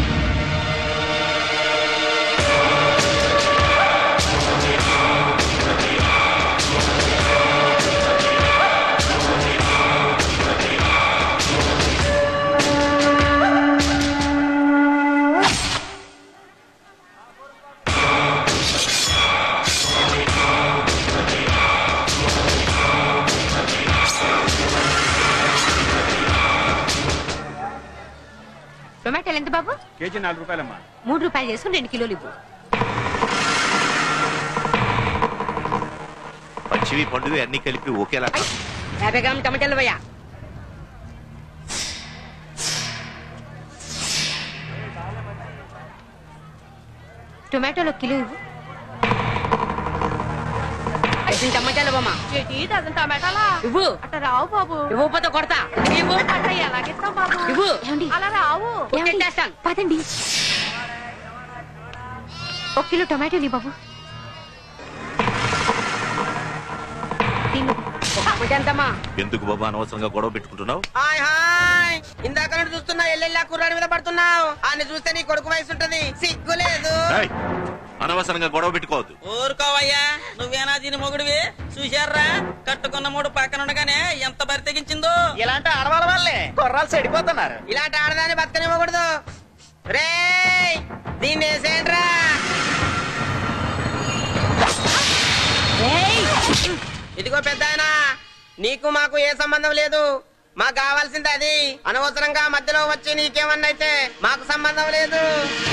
టొమాటోలు ఎంత బాబు కేజీ నాలుగు రూపాయలమ్మా మూడు రూపాయలు చేసుకుని రెండు కిలోలు ఇవ్వు పచ్చివి పండువి అన్ని కలిపి ఒకేలా కాదు. యాభై గ్రాములు టమాటాలు పోయా టొమాటోలు ఒక కిలో ఇవ్వు ఐదు టమాటాలు బొమ్మ డజన్ టమాటాలా ఇవ్వు అట్ట రావు బాబు ఇవ్వకపోతే కొడతా ఇవ్వు అట్ట ఎలాగిస్తాం బాబు ఇవ్వు అలా రావు కొట్టేస్తాను పదండి ఒక కిలో టొమాటోలు ఇవ్వు బాబు దీన్ని ఎంతమ్మా ఎందుకు బాబా అనవసరంగా గొడవ పెట్టుకుంటున్నావు హాయ్ హాయ్ ఇందాక నుండి చూస్తున్నా ఎల్లెల్లా కుర్రాడి మీద పడుతున్నావు ఆయన చూస్తే నీ కొడుకు వయసు ఉంటది సిగ్గు లేదు ఏయ్, అనవసరంగా గొడవ పెట్టుకోవద్దు ఊరుకోవయ్యా నువ్వేనా దీని మొగుడివి చూశారా కట్టుకున్న మూడు పక్కన ఉండగానే ఎంత బరి తెగించిందో ఇలాంటి ఆడవాళ్ళ వల్లే కుర్రాలు చెడిపోతున్నారు ఇలాంటి ఆడదాన్ని బతకనివ్వకూడదు రే దీన్ని వేసేయండిరా ఇదిగో పెద్ద నీకు మాకు ఏ సంబంధం లేదు మాకు కావాల్సింది అది అనవసరంగా మధ్యలో వచ్చి నీకేమన్నా అయితే మాకు సంబంధం లేదు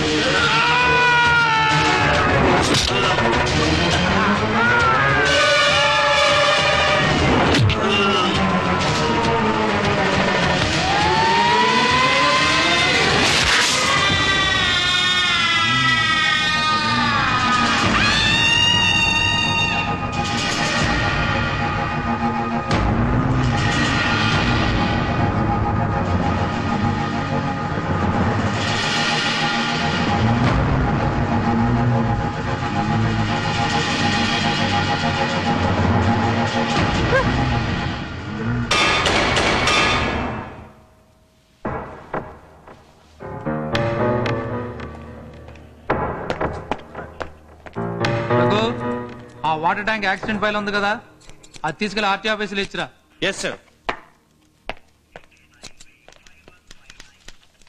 రఘు ఆ వాటర్ ట్యాంక్ యాక్సిడెంట్ ఫైల్ ఉంది కదా అది తీసుకెళ్లి ఆర్టీ ఆఫీసులో ఇచ్చిరా ఎస్ సార్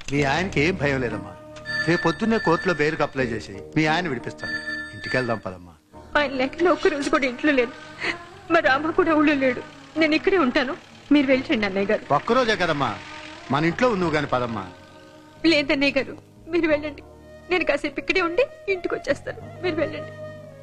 మీ ఆయనకి ఏం భయం లేదమ్మా రేపు పొద్దున్నే కోర్టులో బెయిల్కి అప్లై చేసి మీ ఆయన విడిపిస్తాను ఇంటికి వెళ్దాం పదమ్మా ఆయన లేక ఒక్క రోజు కూడా ఇంట్లో లేదు మరి రామ కూడా ఊళ్ళో లేడు నేను ఇక్కడే ఉంటాను మీరు వెళ్ళండి అన్నయ్య గారు ఒక్కరోజే కదమ్మా మన ఇంట్లో నువ్వు గాని పదమ్మా లేదన్నయ్య గారు మీరు వెళ్ళండి నేను కాసేపు ఇక్కడే ఉండి ఇంటికి వచ్చేస్తాను మీరు వెళ్ళండి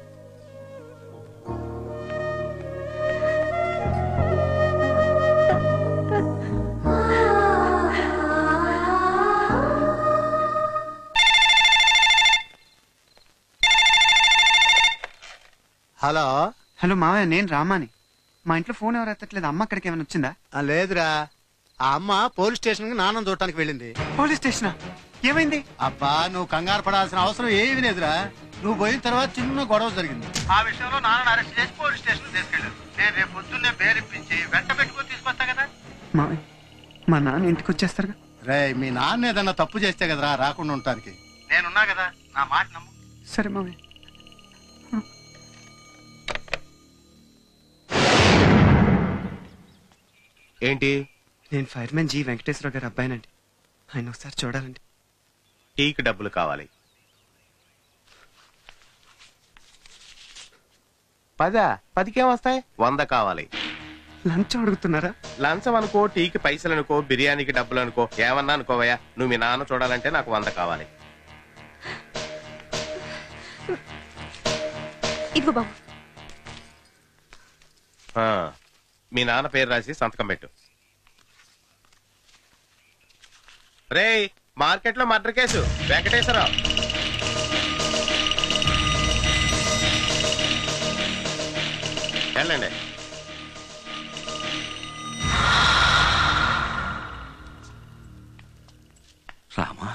హలో హలో మావయ్య నేను రామాని మా ఇంట్లో ఫోన్ ఎవరు ఎత్తట్లేదు అమ్మ అక్కడికి ఏమైనా వచ్చిందా ఆ, లేదురా ఆ అమ్మ పోలీస్ స్టేషన్ కి నాన్నం చూడటానికి వెళ్ళింది పోలీస్ స్టేషనా ఏమైంది అబ్బా నువ్వు కంగారు పడాల్సిన అవసరం ఏమీ లేదురా నువ్వు పోయిన తర్వాత చిన్న గొడవ జరిగింది ఆ విషయంలో నాన్న అరెస్ట్ చేసి పోలీస్ స్టేషన్ తీసుకెళ్ళారు నేను రేపు పొద్దున్నే బేరిప్పించి వెంట పెట్టుకొని తీసుకొస్తా కదా మావయ్య మా నాన్న ఇంటికి వచ్చేస్తారుగా రే మీ నాన్న ఏదన్నా తప్పు చేస్తే కదరా రాకుండా ఉండటానికి నేనున్నా కదా నా మాట నమ్ము సరే మావయ్య ఏంటి నేను ఫైర్మెన్ జి వెంకటేశ్వర గారి అబ్బాయినండి ఆయన ఒకసారి చూడాలండి టీకి డబ్బులు కావాలి పదా పదికేం వస్తాయి వంద కావాలి లంచ్ అడుగుతున్నారా లంచం అనుకో టీకి పైసలు అనుకో బిర్యానీకి డబ్బులు అనుకో ఏమన్నా అనుకోవయ్యా నువ్వు మీ నాన్న చూడాలంటే నాకు వంద కావాలి ఇదిగో బాబు ఆ, మీ నాన్న పేరు రాసి సంతకం పెట్టు రేయ్ మార్కెట్ లో మర్డర్ కేసు వెంకటేశ్వరరావు వెళ్ళండి రామా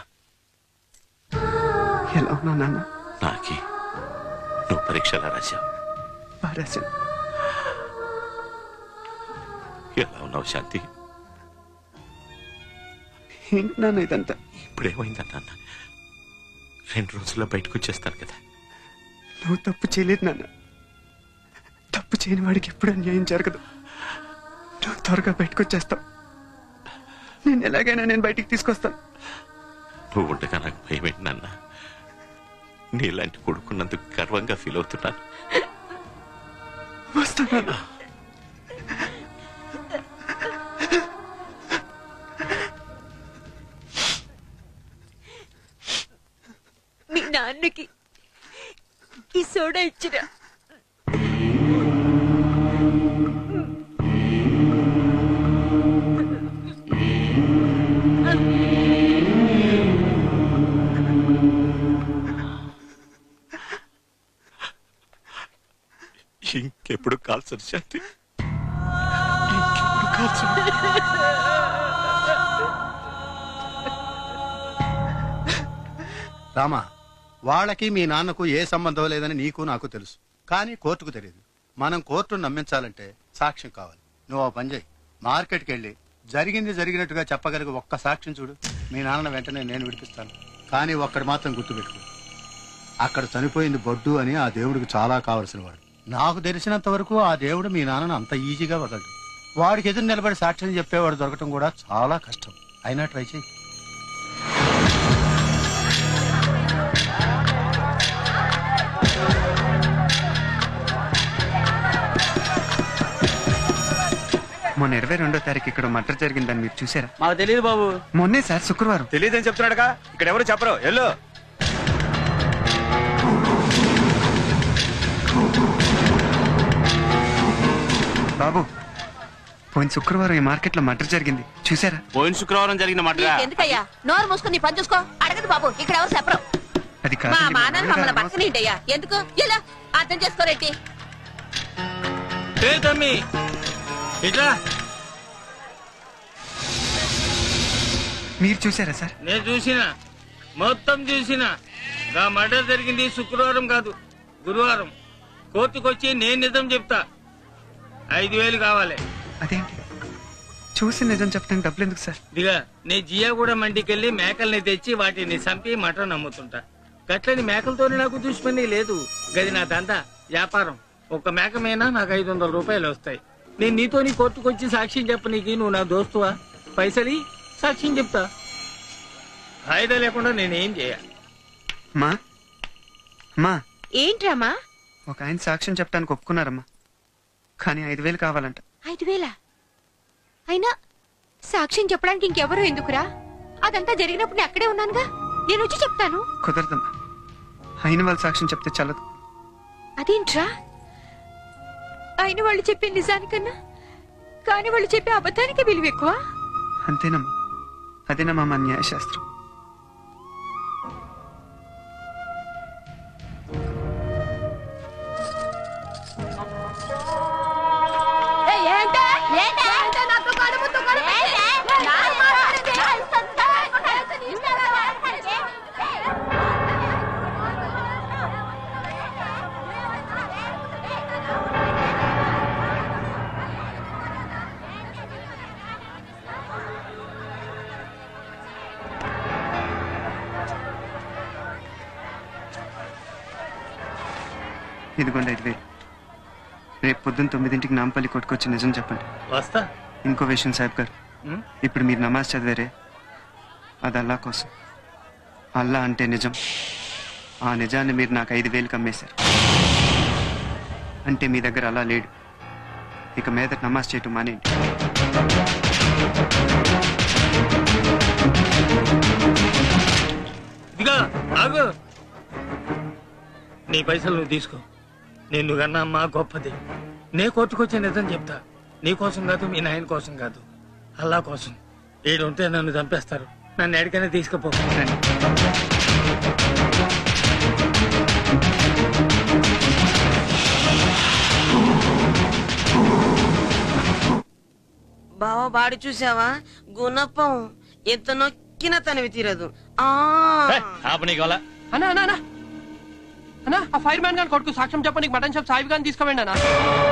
ఎలా ఉన్నా నాన్న నాకి నువ్వు పరీక్షలా రాశావు పారేశాను ఎలా ఉన్నావు శాంతి ఏంటి నాన్న ఇదంతా ఇప్పుడేమైందన్నా రెండు రోజుల్లో బయటకు వచ్చేస్తాను కదా నువ్వు తప్పు చేయలేదు నాన్న తప్పు చేయని వాడికి ఎప్పుడు అన్యాయం జరగదు నువ్వు త్వరగా బయటకు వచ్చేస్తావు నేను ఎలాగైనా నేను బయటికి తీసుకొస్తాను నువ్వు ఉండగా నాకు భయం ఏంటి నాన్న నీలాంటి కొడుకున్నందుకు గర్వంగా ఫీల్ అవుతున్నాను వస్తాను మీ నాన్నకి ఈ సోడా ఇచ్చిరా ఇంకెప్పుడు కాల్సరు శాంతి రామా వాళ్ళకి మీ నాన్నకు ఏ సంబంధం లేదని నీకు నాకు తెలుసు కానీ కోర్టుకు తెలియదు మనం కోర్టును నమ్మించాలంటే సాక్ష్యం కావాలి నువ్వు ఆ పని చేయి మార్కెట్కి వెళ్ళి జరిగింది జరిగినట్టుగా చెప్పగలిగే ఒక్క సాక్ష్యం చూడు మీ నాన్న వెంటనే నేను విడిపిస్తాను కానీ ఒక్కడు మాత్రం గుర్తుపెట్టుకో అక్కడ చనిపోయింది బొడ్డు అని ఆ దేవుడికి చాలా కావలసిన వాడు నాకు తెలిసినంత వరకు ఆ దేవుడు మీ నాన్నను అంత ఈజీగా వదలడు వాడికి ఎదురు నిలబడి సాక్ష్యం చెప్పేవాడు దొరకటం కూడా చాలా కష్టం అయినా ట్రై చేయి మొన్న ఇరవై రెండో తారీఖు ఇక్కడ మర్డర్ జరిగిందని మీరు చూసారా మాకు తెలియదు బాబు మొన్నే సార్ శుక్రవారం తెలియదని చెప్తున్నాడుగా ఇక్కడ ఎవరు చెప్పరు ఎల్లు బాబు పోయిన శుక్రవారం ఈ మార్కెట్ లో మర్డర్ జరిగింది చూసారా పోయిన శుక్రవారం జరిగిన ఎందుకయ్యా నోరు మూసుకుని పని చూసుకో అడగదు బాబు ఇక్కడ ఎవరు చెప్పరు అది మా కాదు మానాన్ని మమ్మల్ని బతకనీటయ్యా ఎందుకు ఇలా అర్థం చేసుకోరేంటి ఏ తమ్మి ఇట్లా మీరు చూసారా సార్ నేను చూసిన మొత్తం చూసిన గా మర్డర్ జరిగింది శుక్రవారం కాదు గురువారం కోర్టుకొచ్చి నేను నిజం చెప్తా ఐదు వేలు కావాలి అదేంటి చూసి నిజం చెప్పడానికి డబ్బులు ఎందుకు సార్ దిగా నే జియాగూడ మండికెళ్ళి మేకల్ని తెచ్చి వాటిని చంపి మటన్ అమ్ముతుంటా గట్లని మేకలతోనే నాకు దుష్మని లేదు గది నా దందా వ్యాపారం ఒక మేక మీద నాకు ఐదు వందల రూపాయలు వస్తాయి నేను నీతో నీ కోర్టుకొచ్చి సాక్ష్యం చెప్పనీకి నువ్వు నా దోస్తువా పైసలి సాక్ష్యం చెప్తా వాయిదా లేకుండా నేనేం చేయాలి మా అమ్మా ఏంట్రామా ఒక ఆయన సాక్ష్యం చెప్పడానికి ఒప్పుకున్నారమ్మా కానీ ఐదు వేలు కావాలంట ఐదు వేల అయినా సాక్ష్యం చెప్పడానికి ఇంకెవరు ఎందుకురా అదంతా జరిగినప్పుడు నేను అక్కడే ఉన్నానుగా నేను వచ్చి చెప్తాను కుదరదమ్మా అయిన వాళ్ళ సాక్ష్యం చెప్తే చల్లదు అదేంట్రా అయిన వాళ్ళు చెప్పే నిజానికన్నా కాని వాళ్ళు చెప్పే అబద్ధానికి విలువ ఎక్కువ అంతేనమ్మా అదేనమ్మా మా న్యాయశాస్త్రం ఏంటే ఏంటే నాకు కడుపు తుక్కడు ఇదిగోండి ఐదు వేలు రేపు పొద్దున్న తొమ్మిదింటికి నాంపల్లి కొట్టుకొచ్చి నిజం చెప్పండి వస్తా ఇంకో విషయం సాహెబ్ గారు ఉం? ఇప్పుడు మీరు నమాజ్ చదివారే అది అల్లా కోసం అల్లా అంటే నిజం ఆ నిజాన్ని మీరు నాకు ఐదు వేలు కమ్మేశారు అంటే మీ దగ్గర అలా లేడు ఇక మీద నమాజ్ చేయటం మానేయండి ఇదిగా ఆగు నీ పైసలు నువ్వు తీసుకో నిన్ను కన్నా అమ్మా గొప్పది నే కొట్టుకొచ్చే నిజం చెప్తా నీ కోసం కాదు మీ నాయన కోసం కాదు అల్లా కోసం ఈడు ఉంటే నన్ను చంపేస్తారు నన్ను ఎక్కడికైనా తీసుకుపో బావ బాడి చూసావా గుణపం ఎంత నొక్కిన తనివి తీరదు ఆ ఆపు నీ గోల అన్నా అన్నా అన్నా అన్నా ఆ ఫైర్ మ్యాన్ గాని కొడుకు సాక్ష్యం చెప్పనికి మటన్ షాప్ సాయిబ్ గాని తీసుకోవండి అన్నా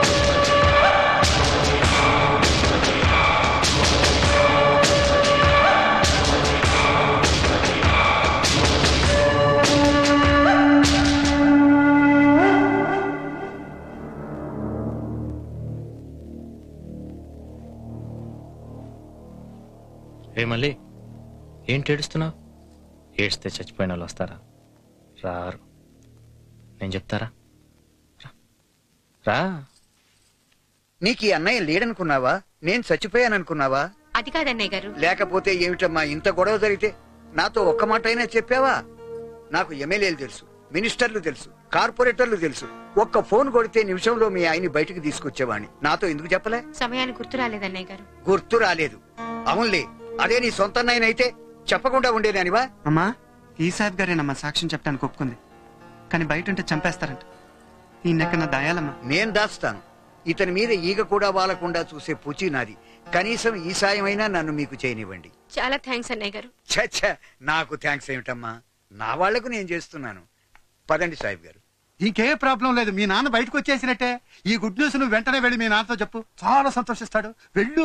ఏ మళ్ళీ ఏంటి ఏడుస్తున్నావు ఏడిస్తే చచ్చిపోయిన వాళ్ళు వస్తారా రారు నేను చెప్తారా రా. రా నీకు ఈ అన్నయ్య లేడనుకున్నావా నేను చచ్చిపోయాననుకున్నావా అది కాదన్నయ్య గారు లేకపోతే ఏమిటమ్మా ఇంత గొడవ జరిగితే నాతో ఒక్క మాట అయినా చెప్పావా నాకు ఎమ్మెల్యేలు తెలుసు మినిస్టర్లు తెలుసు కార్పొరేటర్లు తెలుసు ఒక్క ఫోన్ కొడితే నిమిషంలో మీ ఆయన్ని బయటకు తీసుకొచ్చేవాణ్ణి నాతో ఎందుకు చెప్పలే సమయానికి గుర్తు రాలేదన్నయ్య గారు గుర్తు రాలేదు అవునులే అదే నీ సొంత నాయనైతే చెప్పకుండా ఉండేదానివా అమ్మా ఈ సాహెబ్ గారేనమ్మా సాక్ష్యం చెప్పడానికి ఒప్పుకుంది కానీ బయట ఉంటే చంపేస్తారంట ఈ నెక్క నా దయాలమ్మా నేను దాస్తాను ఇతని మీద ఈగ కూడా వాలకుండా చూసే పూచి నాది కనీసం ఈ సాయమైనా నన్ను మీకు చేయనివ్వండి చాలా థ్యాంక్స్ అన్నయ్య గారు ఛ నాకు థ్యాంక్స్ ఏమిటమ్మా నా వాళ్లకు నేను చేస్తున్నాను పదండి సాహిబ్ గారు ఇంకే ప్రాబ్లం లేదు మీ నాన్న బయటకు వచ్చేసినట్టే ఈ గుడ్ న్యూస్ నువ్వు వెంటనే వెళ్ళి మీ నాన్నతో చెప్పు చాలా సంతోషిస్తాడు వెళ్ళు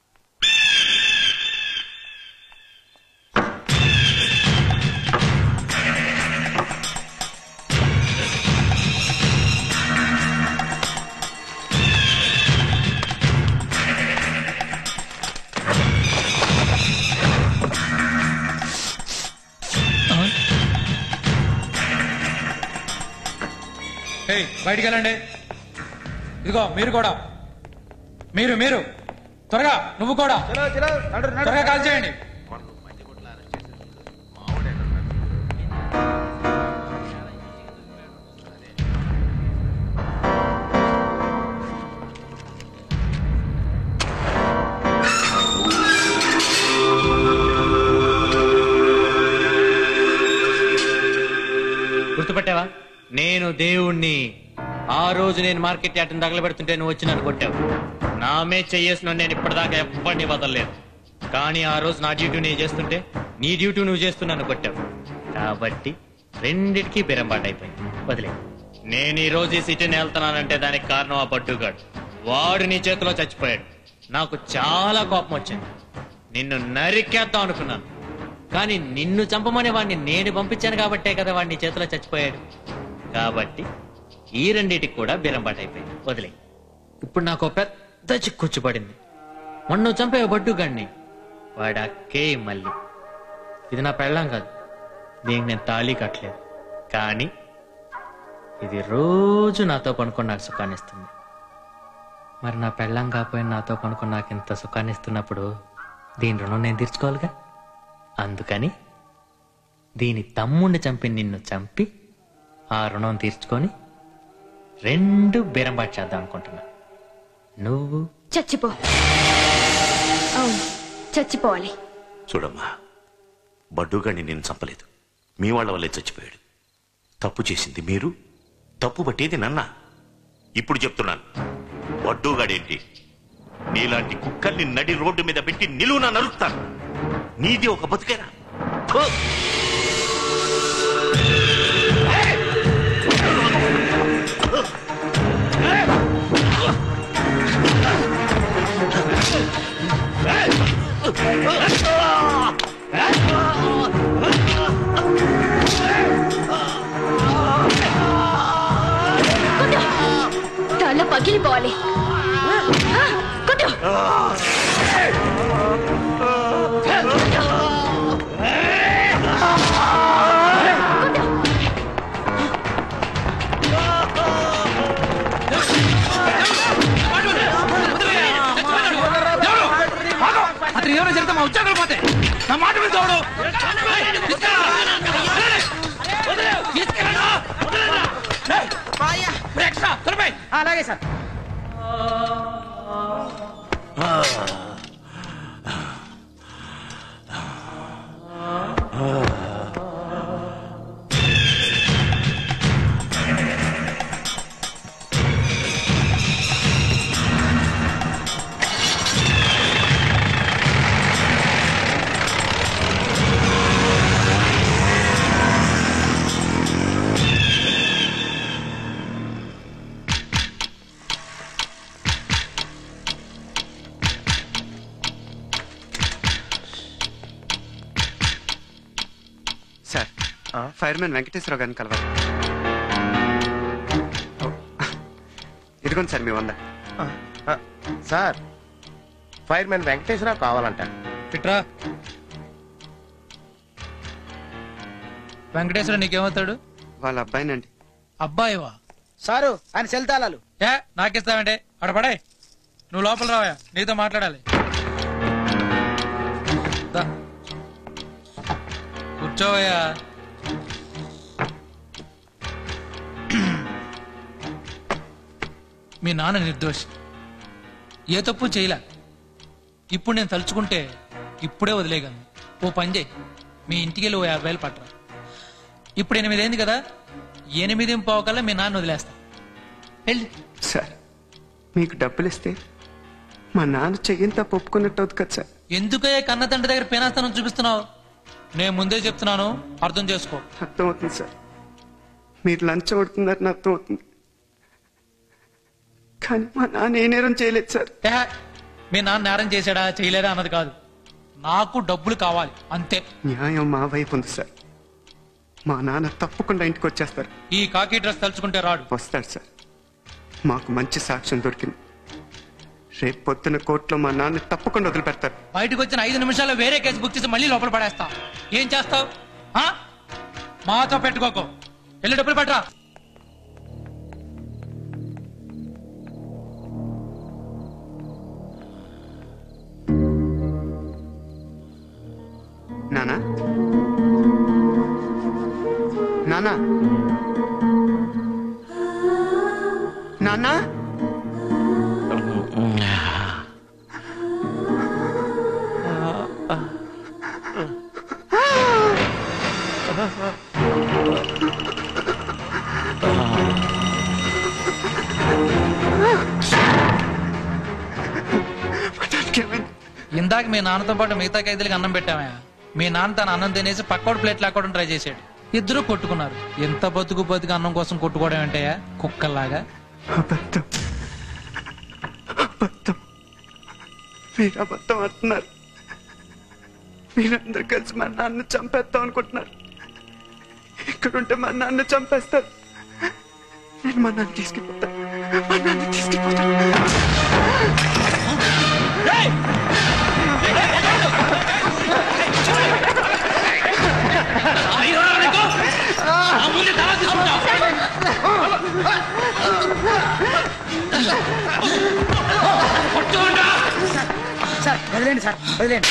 ఏయ్ బయటికి వెళ్ళండి ఇదిగో మీరు కూడా మీరు మీరు త్వరగా నువ్వు కూడా త్వరగా కాల్ చేయండి గుర్తుపట్టావా నేను దేవుణ్ణి ఆ రోజు నేను మార్కెట్ యార్డ్ని తగలబెడుతుంటే నువ్వు వచ్చి నన్ను కొట్టావు నామే చెయ్యేసిన నేను ఇప్పటిదాకా ఎప్పటిని వదలలేదు కానీ ఆ రోజు నా డ్యూటీ నేను చేస్తుంటే నీ డ్యూటీ నువ్వు చేస్తూ నన్ను కొట్టావు కాబట్టి రెండిటికి బెరంబాటు అయిపోయింది వదిలే నేను ఈ రోజు ఈ సిటీని వెళ్తున్నానంటే దానికి కారణం ఆ పట్టుగాడు వాడు నీ చేతిలో చచ్చిపోయాడు నాకు చాలా కోపం వచ్చింది నిన్ను నరికేద్దాం అనుకున్నాను కానీ నిన్ను చంపమని వాడిని నేను పంపించాను కాబట్టే కదా వాడిని చేతిలో చచ్చిపోయాడు కాబట్టి ఈ రెండిటికి కూడా బీరంబాటు అయిపోయింది వదిలే ఇప్పుడు నాకు ఒక పెద్ద చిక్కుచ్చు పడింది మొన్న నువ్వు చంపే బడ్డు గణ్ణి వాడు అక్కే మళ్ళీ ఇది నా పెళ్ళాం కాదు దీనికి నేను తాళీ కట్టలేదు కానీ ఇది రోజు నాతో పనుకొని నాకు సుఖాన్ని ఇస్తుంది మరి నా పెళ్ళాం కాకపోయినా నాతో పనుకొని నాకు ఇంత సుఖాన్ని ఇస్తున్నప్పుడు దీని రుణం నేను తీర్చుకోవాలిగా అందుకని దీని తమ్ముణ్ణి చంపి నిన్ను చంపి ఆ రుణం తీర్చుకొని రెండు బేరంబాటు చేద్దాం అనుకుంటున్నా నువ్వు చచ్చిపో అవును చచ్చిపోవాలి చూడమ్మా బడ్డుగాని నేను చంపలేదు మీ వాళ్ళ వల్లే చచ్చిపోయాడు తప్పు చేసింది మీరు తప్పు పట్టేది నన్న ఇప్పుడు చెప్తున్నాను బడ్డుగాడేంటి నీలాంటి కుక్కల్ని నడి రోడ్డు మీద పెట్టి నిలువున నరుకుతాను నీది ఒక బతుకేనా థు! తల పగిలిపోవాలి ఆ, కొట్టు అతను ఏమైనా జరిగితే మా ఉద్యోగాలు పోతాయి నా మాట మీద తోడు అలాగే సార్ సార్ ఫైర్మెన్ వెంకటేశ్వరరావు గారిని కలవాలి ఓ, ఇదిగోండి సార్ మీ వంద సార్ ఫైర్మెన్ వెంకటేశ్వరరావు కావాలంట పిట్రా వెంకటేశ్వర నీకేమవుతాడు వాళ్ళ అబ్బాయినండి అబ్బాయివా సారు ఆయన సెల్ తాళాలు ఏ నాకిస్తావంటే అక్కడ పడే నువ్వు లోపల రావా నీతో మాట్లాడాలి దా. కూర్చోవయ్యా మీ నాన్న నిర్దోషి ఏ తప్పు చేయలే ఇప్పుడు నేను తలుచుకుంటే ఇప్పుడే వదిలేయగలను ఓ పని చేయి మీ ఇంటికి వెళ్ళి ఓ యాభై వేలు పట్టరా ఇప్పుడు ఎనిమిదైంది కదా ఎనిమిది పోకల్లా మీ నాన్న వదిలేస్తా వెళ్ళి సార్ మీకు డబ్బులు ఇస్తే మా నాన్న చెయ్యంతా ఒప్పుకున్నట్టు అవుతుంది కదా సార్ ఎందుకయ్యా కన్న తండ్రి దగ్గర పేనాస్తానం చూపిస్తున్నావు నేను ముందే చెప్తున్నాను అర్థం చేసుకో అర్థమవుతుంది సార్ మీరు లంచం కొడుతున్నారని అర్థమవుతుంది కానీ మా నాన్న ఏ నేరం చేయలేదు సార్ ఏహే, మీ నాన్న నేరం చేశాడా చేయలేదా అన్నది కాదు నాకు డబ్బులు కావాలి అంతే న్యాయం మా వైపు ఉంది సార్ మా నాన్న తప్పకుండా ఇంటికి వచ్చేస్తారు ఈ కాకి డ్రెస్ తలుచుకుంటే రాడు వస్తాడు సార్ మాకు మంచి సాక్ష్యం దొరికింది రేపు పొద్దున కోర్టులో మా నాన్న తప్పకుండా వదిలిపెడతారు బయటకు వచ్చిన ఐదు నిమిషాల్లో వేరే కేసు బుక్ చేసి మళ్ళీ లోపల పడేస్తా ఏం చేస్తావు ఆ? మాతో పెట్టుకోకు వెళ్ళి డబ్బులు పట్టరా నానా నానా నానా ఇందాక మీ నాన్నతో పాటు మిగతా ఖైదీలకి అన్నం పెట్టామయ్యా మీ నాన్న తన అన్నం తినేసి పక్కోడు ప్లేట్ లాక్కోవడం ట్రై చేశాడు ఇద్దరు కొట్టుకున్నారు ఎంత బతుకు బతుకు అన్నం కోసం కొట్టుకోవడం ఏంటయ్యా కుక్కల్లాగా అబద్ధం అబద్ధం మీరు అబద్ధం అంటున్నారు మీరందరూ కలిసి మా నాన్న చంపేద్దాం అనుకుంటున్నారు ఇక్కడుంటే మా నాన్న చంపేస్తారు నేను మా నాన్న తీసుకుపోతాను మా నాన్న తీసుకుపోతాను ఏయ్! సార్ వదిలేండి సార్ వదిలేండి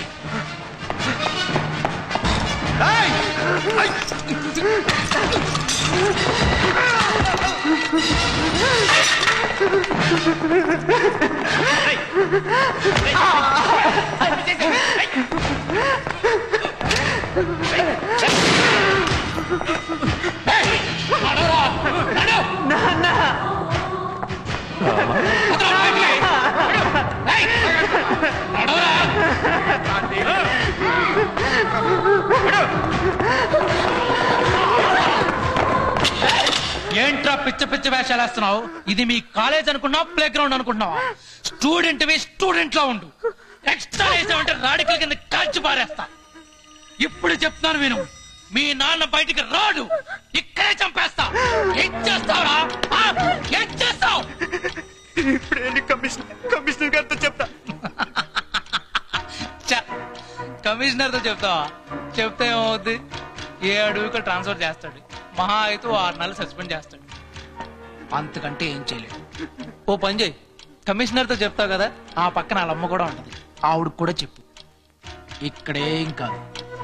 ఏంట్రా పిచ్చ పిచ్చ వేషాలు వేస్తున్నావు ఇది మీ కాలేజ్ అనుకున్నావు ప్లే గ్రౌండ్ అనుకుంటున్నావా స్టూడెంట్ వి స్టూడెంట్ లో ఉండు ఎక్స్ట్రా వేసావంటే రాడికల కింద కాల్చి పారేస్తా ఇప్పుడు చెప్తున్నాను విను మీ నాన్న బయటికి రాడు ఇక్కడే చంపేస్తా ఏం చేస్తావురా ఆ? ఏం చేస్తావు ఇప్పుడు వెళ్ళి కమిషనర్ కమిషనర్ గారితో చెప్తా కమిషనర్ తో చెప్తావా చెప్తే ఏమవుద్ది ఏ అడవికి ట్రాన్స్ఫర్ చేస్తాడు మహా అయితే ఓ ఆరు నెలలు సస్పెండ్ చేస్తాడు అంతకంటే ఏం చేయలేడు ఓ పని చేయి కమిషనర్ తో చెప్తావు కదా ఆ పక్కన వాళ్ళ అమ్మ కూడా ఉంటది ఆవిడకి కూడా చెప్పు ఇక్కడేం కాదు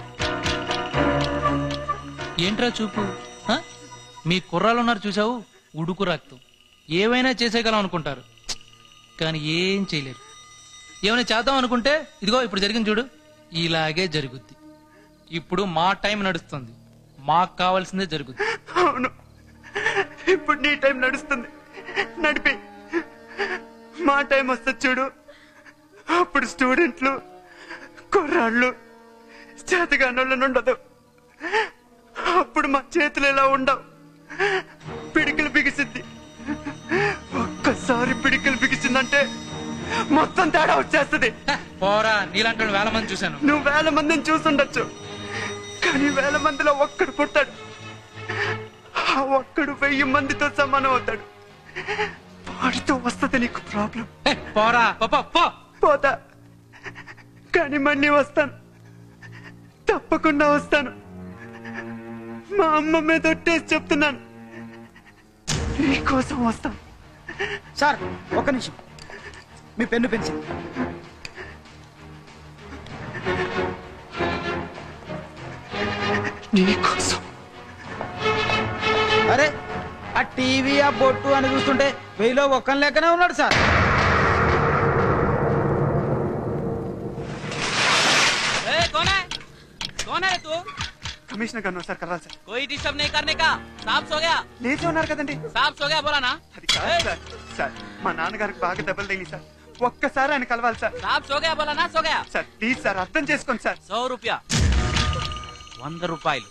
ఏంట్రా చూపు ఆ? మీ కుర్రాలు ఉన్నారు చూసావు ఉడుకు రక్తం ఏవైనా చేసేయగలం అనుకుంటారు కానీ ఏం చేయలేరు ఏమైనా చేద్దాం అనుకుంటే ఇదిగో ఇప్పుడు జరిగింది చూడు ఇలాగే జరుగుద్ది ఇప్పుడు మా టైం నడుస్తుంది మాకు కావాల్సిందే జరుగుద్ది అవును ఇప్పుడు నీ టైం నడుస్తుంది నడిపి మా టైం వస్తుంది చూడు అప్పుడు స్టూడెంట్లు కుర్రాళ్ళు చేతగానోళ్ళని ఉండదు అప్పుడు మా చేతులు ఎలా ఉండవు పిడికిలు బిగిసింది ఒక్కసారి పిడికిలు బిగిసిందంటే మొత్తం తేడా వచ్చేస్తుంది పోరా నీలాంటి వాళ్ళు వేల మంది చూశాను నువ్వు వేల మందిని చూసుండొచ్చు కానీ వేల మందిలో ఒక్కడు పుట్టాడు ఆ ఒక్కడు వెయ్యి మందితో సమానం అవుతాడు వాడితో వస్తుంది నీకు ప్రాబ్లం పోరా పో పోతా కానీ మళ్ళీ వస్తాను తప్పకుండా వస్తాను మా అమ్మ మీద ఒట్టేసి చెప్తున్నాను నీకోసం వస్తాను సార్ ఒక్క నిమిషం మీ పెన్ను పెన్సిల్ నీకోసం అరే ఆ టీవీ ఆ బొట్టు అని చూస్తుంటే వెయ్యిలో ఒక్కని లెక్కనే ఉన్నాడు సార్ ए, कौन है कौन है तू కమిషనర్ గారు సార్ కలవాలి సార్ कोई डिस्टर्ब नहीं करने का साफ सो गया లేచి ఉన్నారు కదండి साफ सो गया बोला ना అది కాదు సార్ సార్ మా నాన్నగారికి బాగా దెబ్బలు తగిలి సార్ ఒక్కసారి ఆయన కలవాలి సార్ साफ सो गया बोला ना सो गया సార్ ప్లీజ్ సార్ అర్థం చేసుకోండి సార్ सौ रुपया వంద రూపాయలు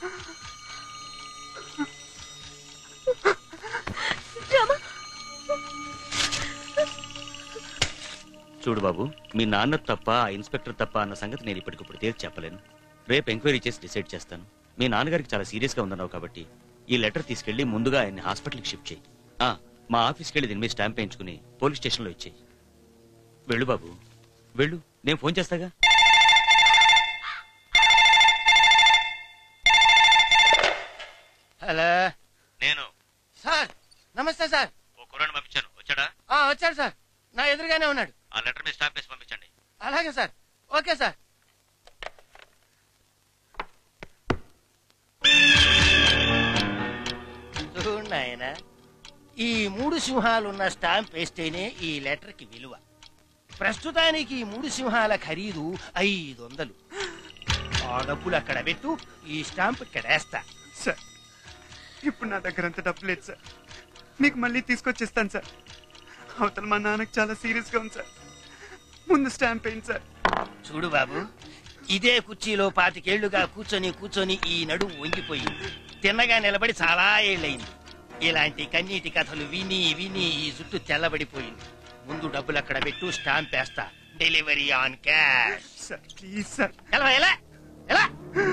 చూడు బాబు మీ నాన్న తప్ప ఆ ఇన్స్పెక్టర్ తప్ప అన్న సంగతి నేను ఇప్పటికిప్పుడు తేల్చి చెప్పలేను రేపు ఎంక్వైరీ చేసి డిసైడ్ చేస్తాను మీ నాన్నగారికి చాలా సీరియస్ గా ఉందన్నావు కాబట్టి ఈ లెటర్ తీసుకెళ్లి ముందుగా ఆయన్ని హాస్పిటల్కి షిఫ్ట్ చేయి ఆ, మా ఆఫీస్కి వెళ్ళి దీని మీద స్టాంప్ వేయించుకుని పోలీస్ స్టేషన్లో ఇచ్చేయి వెళ్ళు బాబు వెళ్ళు నేను ఫోన్ చేస్తాగా హలో నేను సార్ నమస్తే సార్ ఓ కుర్రాన్ని పంపించాను వచ్చాడా ఆ, వచ్చాడు సార్ నా ఎదురుగానే ఉన్నాడు ఆ లెటర్ మీద స్టాంప్ వేసి పంపించండి అలాగే సార్ ఓకే సార్ చూడు నాయనా ఈ మూడు సింహాలున్న స్టాంప్ వేస్తేనే ఈ లెటర్ కి విలువ ప్రస్తుతానికి ఈ మూడు సింహాల ఖరీదు ఐదు వందలు ఆ డబ్బులు అక్కడ పెట్టు ఈ స్టాంప్ ఇక్కడ వేస్తా సార్ ఇప్పుడు నా దగ్గర అంత డబ్బు లేదు సార్ మీకు మళ్ళీ తీసుకొచ్చిస్తాను సార్ అవతల మా నాన్నకి చాలా సీరియస్ గా ఉంది సార్ ముందు స్టాంప్ వేయండి సార్ చూడు బాబు ఇదే కుర్చీలో పాతికేళ్లుగా కూర్చొని కూర్చొని ఈ నడుము వంగిపోయింది తిన్నగా నిలబడి చాలా ఏళ్ళయింది ఇలాంటి కన్నీటి కథలు విని విని ఈ జుట్టు తెల్లబడిపోయింది ముందు డబ్బులు అక్కడ పెట్టు స్టాంప్ వేస్తా delivery on cash sir please sir ఎలా ఎలా ఎలా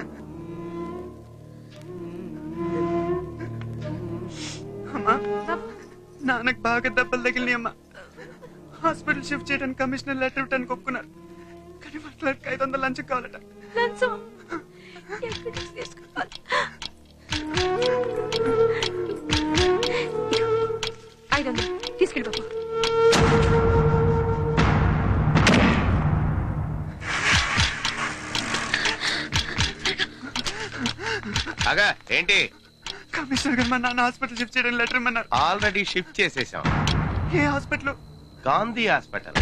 అమ్మా నాన్నకు బాగా దెబ్బలు తగిలినాయి అమ్మా హాస్పిటల్ షిఫ్ట్ చేయడానికి కమిషనర్ లెటర్ ఇవ్వడానికి ఒప్పుకున్నారు కానీ వాళ్ళ క్లర్క్ ఐదు వందలు లంచం కావాలట లంచం ఎక్కడి నుంచి తీసుకోవాలి అగా ఏంటి కమిషనర్ గారు మా నాన్న హాస్పిటల్ షిఫ్ట్ చేయడం లెటర్ ఇమ్మన్నారు ఆల్రెడీ షిఫ్ట్ చేసేసాం ఏ hospital Gandhi hospital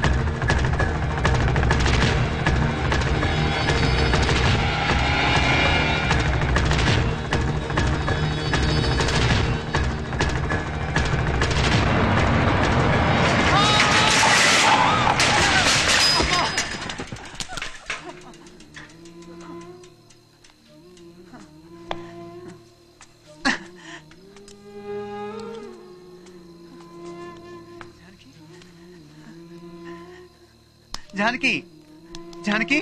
Janaki Janaki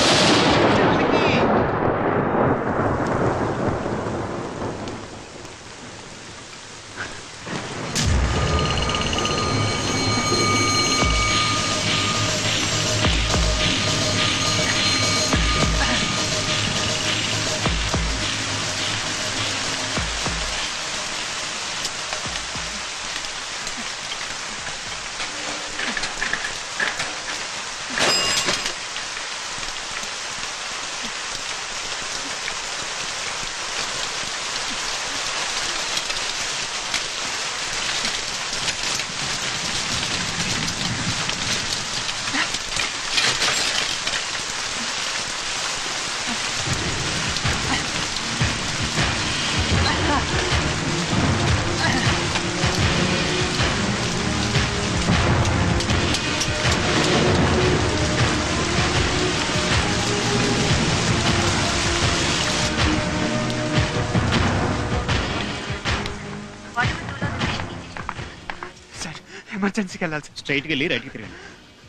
sir ఎమర్జెన్సీకి వెళ్ళాలి సార్ స్ట్రైట్కి వెళ్ళి రైట్కి తిరగండి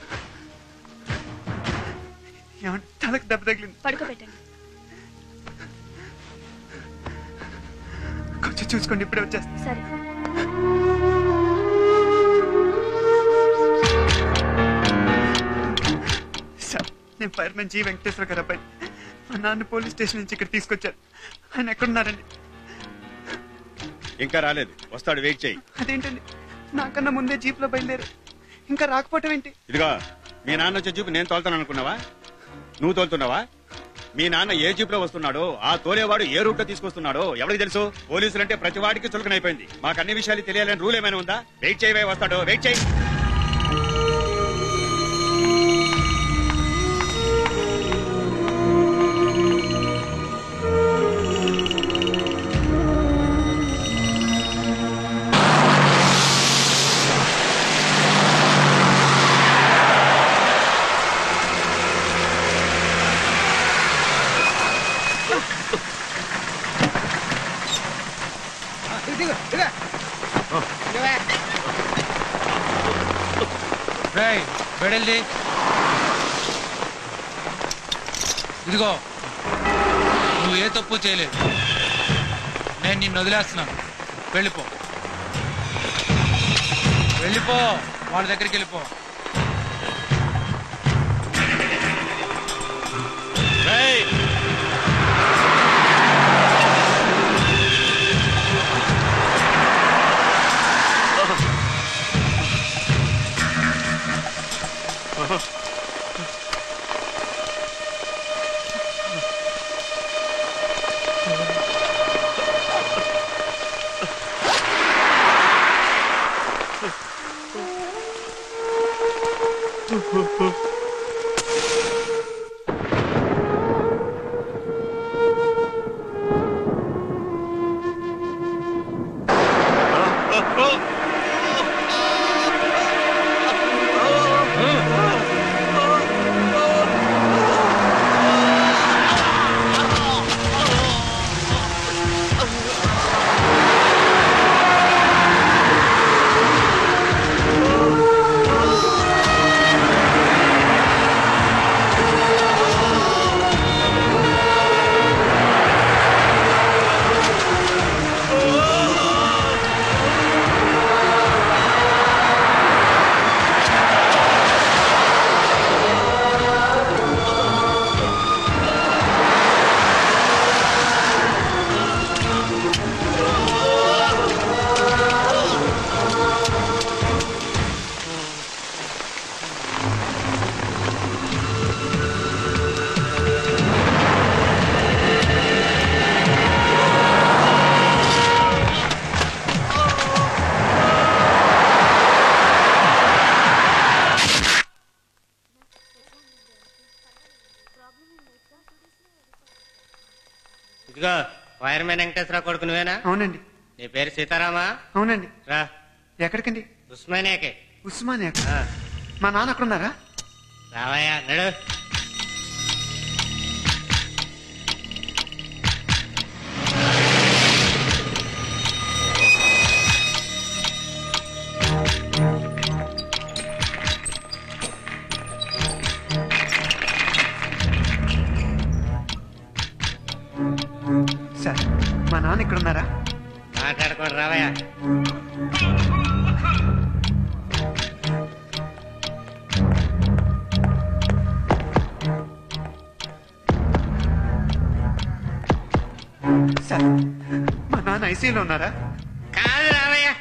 ఏమంటే తలకు దెబ్బ తగిలింది పడుకోబెట్టండి కొంచెం చూసుకోండి ఇప్పుడే వచ్చేస్తా సరే సార్ నేను ఫైర్మెన్ జీ వెంకటేశ్వర గారు అబ్బాయి మా నాన్న పోలీస్ స్టేషన్ నుంచి ఇక్కడ తీసుకొచ్చారు ఆయన ఎక్కడున్నారండి ఇంకా రాలేదు వస్తాడు వెయిట్ చేయి అదేంటండి నాకన్నా ముందే జీప్ లో బయలుదేరు ఇంకా రాకపోవటం ఏంటి ఇదిగో మీ నాన్న వచ్చే జీపు నేను తోలుతాను అనుకున్నావా నువ్వు తోలుతున్నావా మీ నాన్న ఏ జీప్ లో వస్తున్నాడో ఆ తోలేవాడు ఏ రూట్ లో తీసుకొస్తున్నాడో ఎవరికి తెలుసు పోలీసులంటే ప్రతి వాడికి చులకనైపోయింది మాకు అన్ని విషయాలు తెలియాలని రూల్ ఏమైనా ఉందా వెయిట్ చేయవే వస్తాడు వెయిట్ చేయి రేయ్ వెడల్ది ఇదిగో నువ్వు ఏ తప్పు చేయలేదు నేను నిన్ను వదిలేస్తున్నాను వెళ్ళిపో వెళ్ళిపో వాళ్ళ దగ్గరికి వెళ్ళిపో ఇదిగో వైర్మెన్ వెంకటేశ్వర కొడుకు నువ్వేనా అవునండి నీ పేరు సీతారామా అవునండి రా ఎక్కడికండి ఉస్మానియాకే ఉస్మానియా మా నాన్న అక్కడ ఉన్నారా రావయ్యా నడు సార్ మా నాన్న ఇక్కడ ఉన్నారా మాట్లాడుకోండి రావయ్యా సార్ మా నాన్న ఐసీయూలో ఉన్నారా కాదు రావయ్యా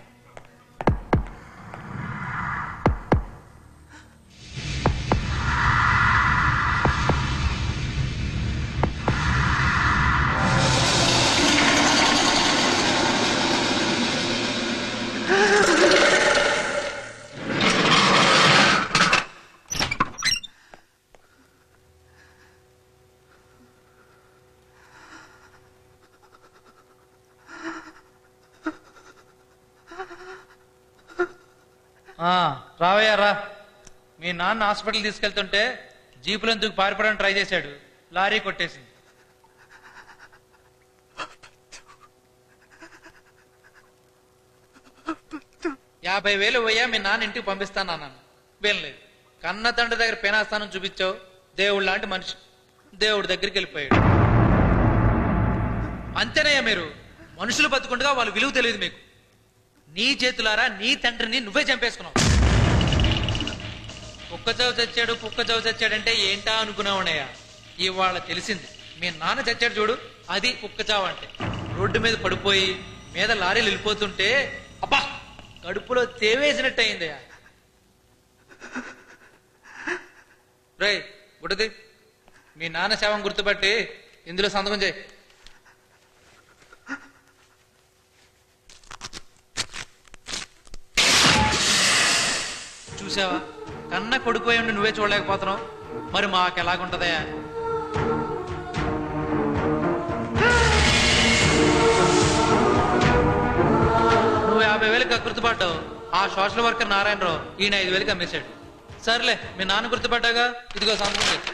ఆ, రావయ్యా రా మీ నాన్న హాస్పిటల్ తీసుకెళ్తుంటే జీపులో ఎందుకు పారిపోవడానికి ట్రై చేశాడు లారీ కొట్టేసింది యాభై వేలు పోయా మీ నాన్న ఇంటికి పంపిస్తానన్నాను వినలేదు కన్న తండ్రి దగ్గర పేనాస్థానం చూపించావు దేవుడు లాంటి మనిషి దేవుడి దగ్గరికి వెళ్ళిపోయాడు అంతేనయ్యా మీరు మనుషులు బతుకుండగా వాళ్ళు విలువ తెలియదు మీకు నీ చేతులారా నీ తండ్రిని నువ్వే చంపేసుకున్నావు కుక్క చావు చచ్చాడు కుక్క చావు చచ్చాడంటే ఏంటా అనుకున్నావునయ్యా ఇవాళ తెలిసింది మీ నాన్న చచ్చాడు చూడు అది కుక్క చావు అంటే రోడ్డు మీద పడిపోయి మీద లారీలు వెళ్ళిపోతుంటే అబ్బా కడుపులో తేవేసినట్టు అయిందయ్యా రేయ్ గుడ్డది మీ నాన్న శవం గుర్తుపట్టి ఇందులో సంతకం చేయి చూసావా కన్న కొడుకుపోయి ఉండి నువ్వే చూడలేకపోతున్నావు మరి మాకు ఎలాగుంటదయా నువ్వు యాభై వేలకు గుర్తుపడ్డావు ఆ సోషల్ వర్కర్ నారాయణరావు ఈయన ఐదు వేలకు అమ్మేశాడు సర్లే మీ నాన్న గుర్తుపడ్డాగా ఇదిగో సంతకం చేయి.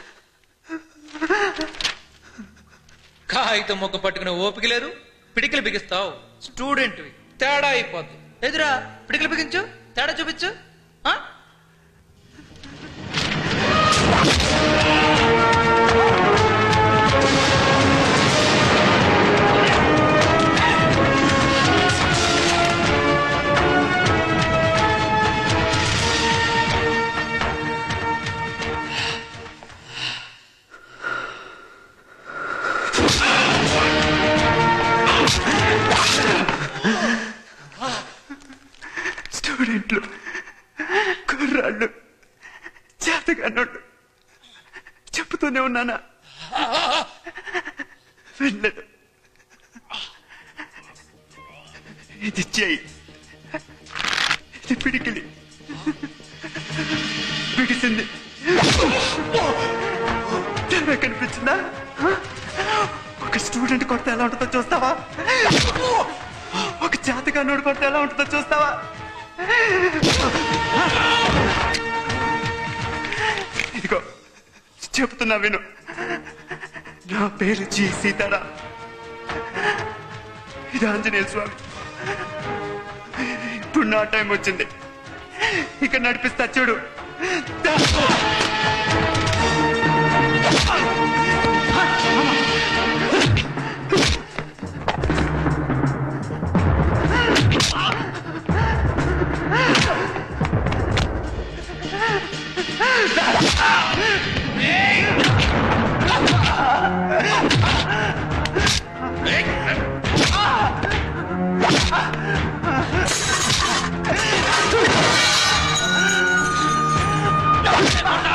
కాగితం మొక్క పట్టుకునే ఓపిక లేదు పిడికిలు బిగిస్తావు స్టూడెంట్వి తేడా అయిపోద్ది ఎదురా పిడికిలు బిగించు తేడా చూపించు ఆ? స్టూడెంట్లు కుర్రాళ్ళు చేతగానోళ్ళు చెప్తూనే ఉన్నానా వెళ్ళదు ఇది చెయ్యి ఇది పిడికిలి పిడిసింది తెర కనిపించిందా ఒక స్టూడెంట్ కొడితే ఎలా ఉంటుందో చూస్తావా ఒక జాతకాన్నోడు కొడితే ఎలా ఉంటుందో చూస్తావా ఇదిగో చెప్తున్నా విను నా పేరు జి సీతారా ఇది ఆంజనేయ స్వామి ఇప్పుడు నా టైం వచ్చింది ఇక నడిపిస్తా చూడు Ah!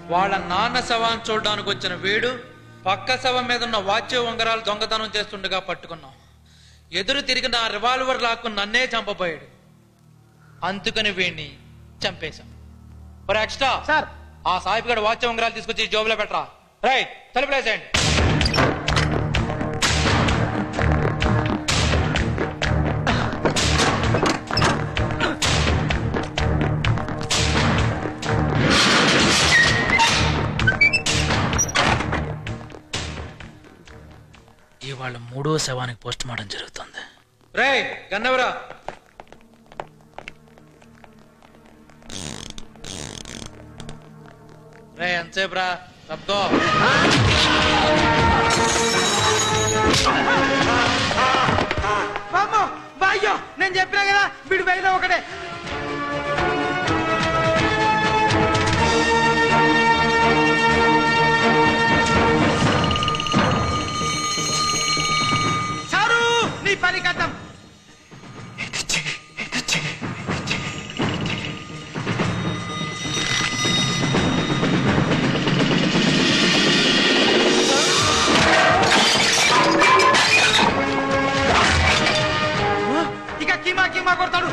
వాళ్ళ నాన్న శవాన్ని చూడడానికి వచ్చిన వీడు పక్క శవం మీద ఉన్న వాచ్య ఉంగరాలు దొంగతనం చేస్తుండగా పట్టుకున్నాం ఎదురు తిరిగి నా రివాల్వర్ లాక్కు నన్నే చంపబోయాడు అందుకని వీడిని చంపేశాం మరి ఎక్స్ట్రా సార్ ఆ సాహిబ్ గడ వాచ్య ఉంగరాలు తీసుకొచ్చి జోబులో పెట్టరా రైట్ తలుపులేసేయండి ఇవాళ మూడో శవానికి పోస్ట్ మార్టం జరుగుతుంది రే గన్నవరా రే ఎంతసేపు రా తప్పుకో బామ్మో బాయ్యో నేను చెప్పినా కదా వీడు బయట ఒకటే చారు నీ పని కథం ఇక కీమా కీమా కొడతాడు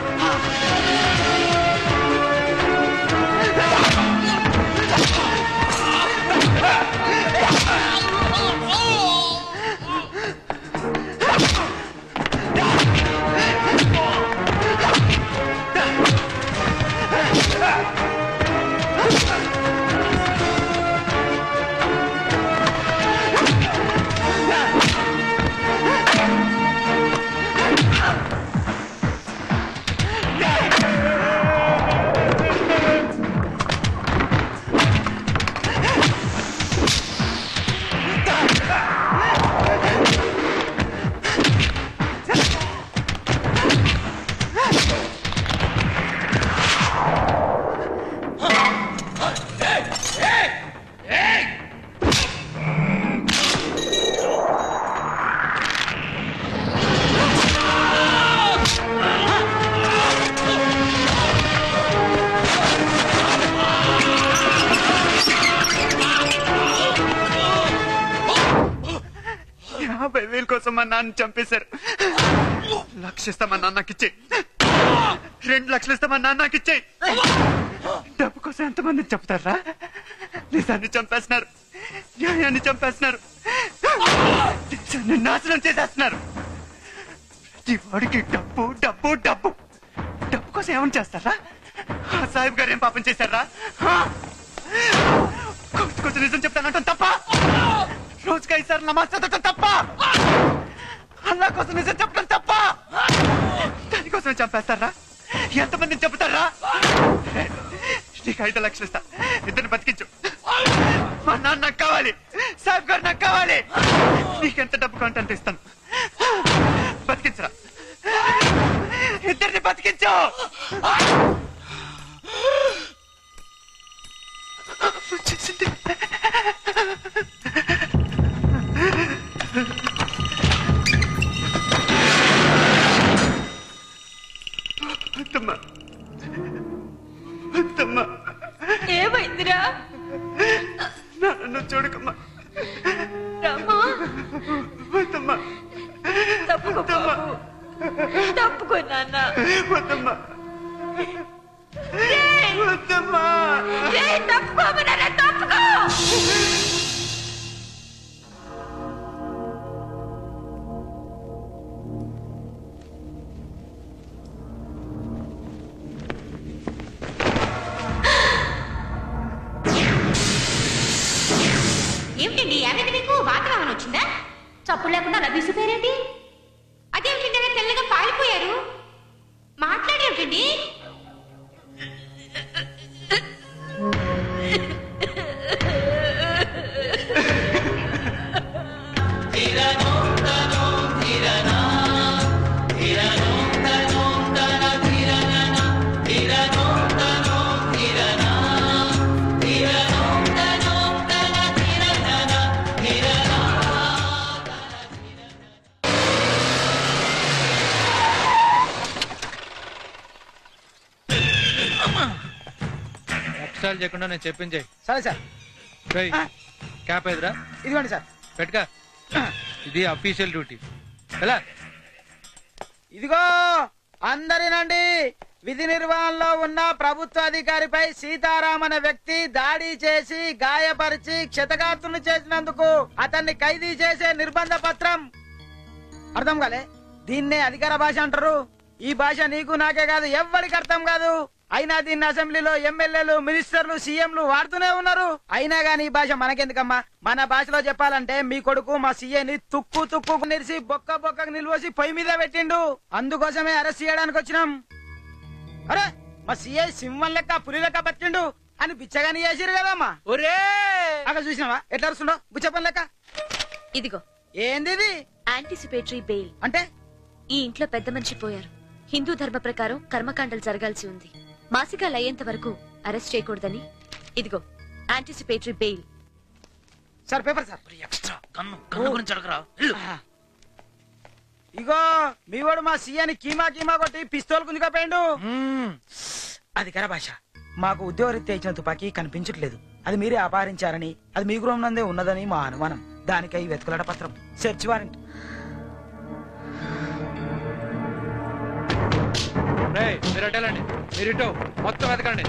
యాభై వేల కోసం మా నాన్న చంపేశారు లక్ష ఇస్తా మా నాన్నకి ఇచ్చే రెండు లక్షలు ఇస్తా మా నాన్నకి ఇచ్చే డబ్బు కోసం ఎంతమంది చెప్తారా నిజాన్ని చంపేస్తున్నారు న్యాయాన్ని చంపేస్తున్నారు దేశాన్ని నాశనం చేసేస్తున్నారు ప్రతి వాడికి డబ్బు డబ్బు డబ్బు డబ్బు కోసం ఏమని చేస్తారా ఆ సాహిబ్ గారు ఏం పాపం చేశారా ఆ? కొంచెం కొంచెం నిజం చెప్తానంటాం తప్ప రోజుకి ఐదు సార్లు నమాజ్ చదవటం తప్ప అల్లా కోసం నిజం చెప్పడం తప్ప దానికోసం చంపేస్తారా ఎంతమందిని చెప్తారా నీకు ఐదు లక్షలు ఇస్తా ఇద్దరిని బతికించు మా నాన్న నాకు కావాలి సాహిబ్ గారు నాకు కావాలి నీకెంత డబ్బు కావాలంటే అంత ఇస్తాను బతికించరా ఇద్దరిని బతికించు వచ్చేసింది అత్తమ్మా అత్తమ్మా ఏమైందిరా నన్ను చూడకమ్మా రామా వద్దమ్మా తప్పుకో బాబు తప్పుకో నాన్న వద్దమ్మా వద్దమ్మా ఏయ్, తప్పుకోమన్నారా తప్పుకో ఏమిటండి ఏమైంది మీకు వాతావరణం వచ్చిందా చప్పుడు లేకుండా అలా విసిపోయారేంటి అదేమిటండి అలా తెల్లగా పాలిపోయారు మాట్లాడేమిటండి ఎక్స్ట్రా చేయకుండా నేను చెప్పించేయి సరే సార్ రేయ్, క్యాప్ ఎదురా ఇదిగోండి సార్ పెట్టుగా ఇది అఫీషియల్ డ్యూటీ ఎలా ఇదిగో అందరినండి విధి నిర్వహణలో ఉన్న ప్రభుత్వ అధికారిపై సీతారాం అనే వ్యక్తి దాడి చేసి గాయపరిచి క్షతగాత్రులు చేసినందుకు అతన్ని ఖైదీ చేసే నిర్బంధ పత్రం అర్థం కాలే దీన్నే అధికార భాష అంటారు ఈ భాష నీకు నాకే కాదు ఎవ్వరికి అర్థం కాదు అయినా దీన్ని అసెంబ్లీలో ఎమ్మెల్యేలు మినిస్టర్లు సీఎంలు వాడుతూనే ఉన్నారు అయినా గానీ ఈ భాష మనకెందుకమ్మా మన భాషలో చెప్పాలంటే మీ కొడుకు మా సీఏని తుక్కు తుక్కు నిరిసి బొక్క బొక్కకు నిల్వసి పొయ్యి మీద పెట్టిండు అందుకోసమే అరెస్ట్ చేయడానికి వచ్చినాం అరే మా సీఐ సింహం లెక్క పులి లెక్క బతికిండు అని బిచ్చగాని చేసిరు కదమ్మా ఒరే అక్కడ చూసినావా ఎట్లా అరుస్తుండో బుచ్చపని లెక్క ఇదిగో ఏంది ఇది యాంటిసిపేటరీ బెయిల్ అంటే ఈ ఇంట్లో పెద్ద మనిషి పోయారు హిందూ ధర్మ ప్రకారం కర్మకాండలు జరగాల్సి ఉంది మాసికాలు అయ్యేంత వరకు అరెస్ట్ చేయకూడదని ఇదిగో anticipatory bail sir paper sir extra కన్ను కన్ను గురించి అడగరా వెళ్ళు. ఇగో మీ వాడు మా సీఎని కీమా కీమా కొట్టి పిస్తోల్ గుంజుకపోయిండు అది కర భాష మాకు ఉద్యోగరీత్యా ఇచ్చిన తుపాకీ కనిపించట్లేదు అది మీరే అపహరించారని అది మీ గృహం నందే ఉన్నదని మా అనుమానం దానికై వెతుకులాట పత్రం సెర్చ్ వారెంట్ రేయ్, మీరు అటు వెళ్ళండి మీరు ఇటు మొత్తం వెతకండి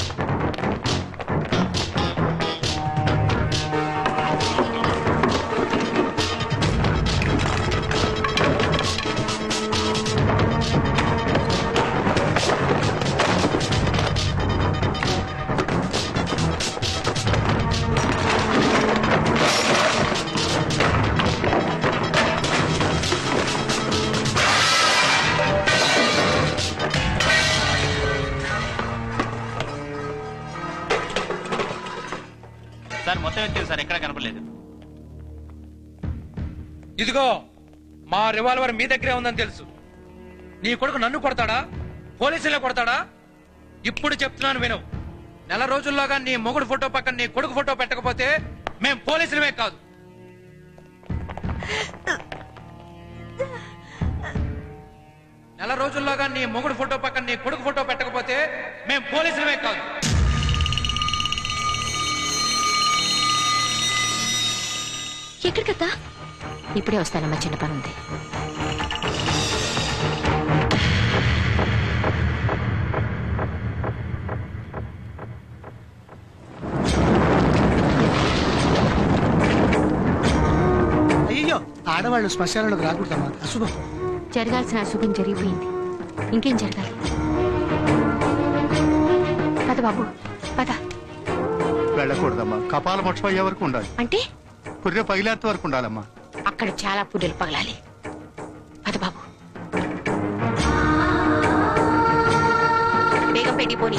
సార్ మొత్తం ఎత్తింది సార్ ఎక్కడ కనపడలేదు ఇదిగో మా రివాల్వర్ మీ దగ్గరే ఉందని తెలుసు నీ కొడుకు నన్ను కొడతాడా పోలీసులే కొడతాడా ఇప్పుడు చెప్తున్నాను విను నెల రోజుల్లోగా నీ మొగుడు ఫోటో పక్కన నీ కొడుకు ఫోటో పెట్టకపోతే మేం పోలీసులమే కాదు నెల రోజుల్లోగా నీ మొగుడు ఫోటో పక్కన నీ కొడుకు ఫోటో పెట్టకపోతే మేం పోలీసులమే కాదు ఎక్కడికత్తా ఇప్పుడే వస్తానమ్మా చిన్న పని ఉంది అయ్యో ఆడవాళ్ళు శ్మశానంలోకి రాకూడదమ్మా అశుభం జరగాల్సిన అశుభం జరిగిపోయింది ఇంకేం జరగాలి పద బాబు పద వెళ్ళకూడదమ్మా కపాల మోక్షం అయ్యే వరకు ఉండాలి అంటే పుర్రె పగిలేంత వరకు ఉండాలమ్మా అక్కడ చాలా పుర్రెలు పగలాలి పద బాబు వేగం పెట్టి పోనీ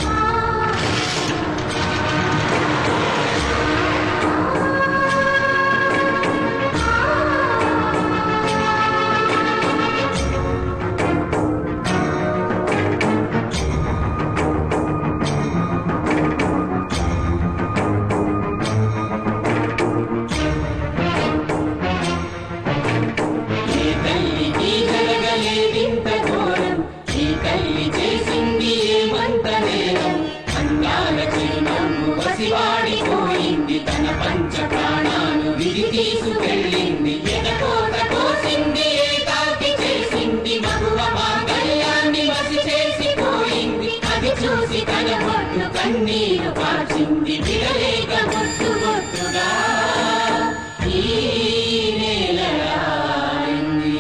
ఈ తల్లికి జరగలేదింత ఘోరం ఈ తల్లి చేసింది ఏమంత నేరం అందాల చిరునవ్వు వసివాడిపోయింది తన పంచ ప్రాణాలు విధి తీసుకెళ్ళింది ఎడకోత కోసింది ఏకాకి చేసింది మగువ మాంగళ్యాన్ని వసి చేసిపోయింది అది చూసి తన బొట్టు కన్నీరు పార్చింది విడలేక ముట్టు బొట్టుగా ఈ నేలరాలింది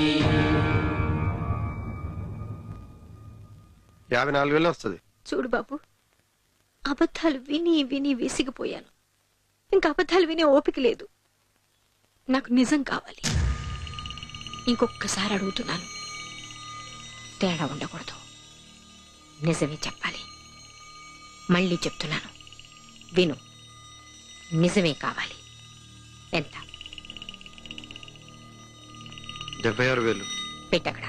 యాభై నాలుగు వేలు వస్తుంది చూడు బాబు అబద్ధాలు విని విని విసిగిపోయాను ఇంకా అబద్ధాలు వినే ఓపిక లేదు నాకు నిజం కావాలి ఇంకొక్కసారి అడుగుతున్నాను తేడా ఉండకూడదు నిజమే చెప్పాలి మళ్ళీ చెప్తున్నాను విను నిజమే కావాలి ఎంత డెబ్బై ఆరు వేలు పెట్టక్కడ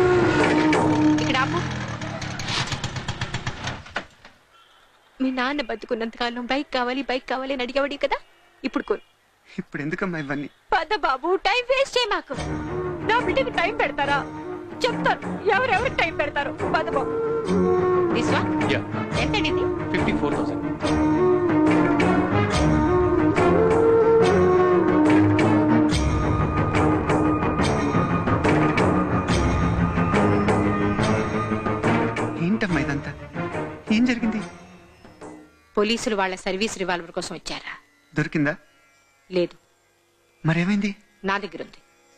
ఇక్కడ ఆపు మీ నాన్న బతుకున్నంతకాలం బైక్ కావాలి బైక్ కావాలి అని అడిగేవాడి కదా ఇప్పుడు కొను ఇప్పుడు ఎందుకమ్మా ఇవన్నీ పద బాబు టైం వేస్ట్ చేయ మాకు నా బిడ్డకి టైం పెడతారా చెప్తాను ఎవరెవరు టైం పెడతారు పద బాబు విశ్వా ఎంతండి ఇది ఫిఫ్టీ ఫోర్ థౌసండ్ ఏంటమ్మా ఇదంతా ఏం జరిగింది పోలీసులు వాళ్ళ సర్వీస్ రివాల్వర్ కోసం వచ్చారా దొరికిందా లేదు మరేమైంది నా దగ్గర ఉంది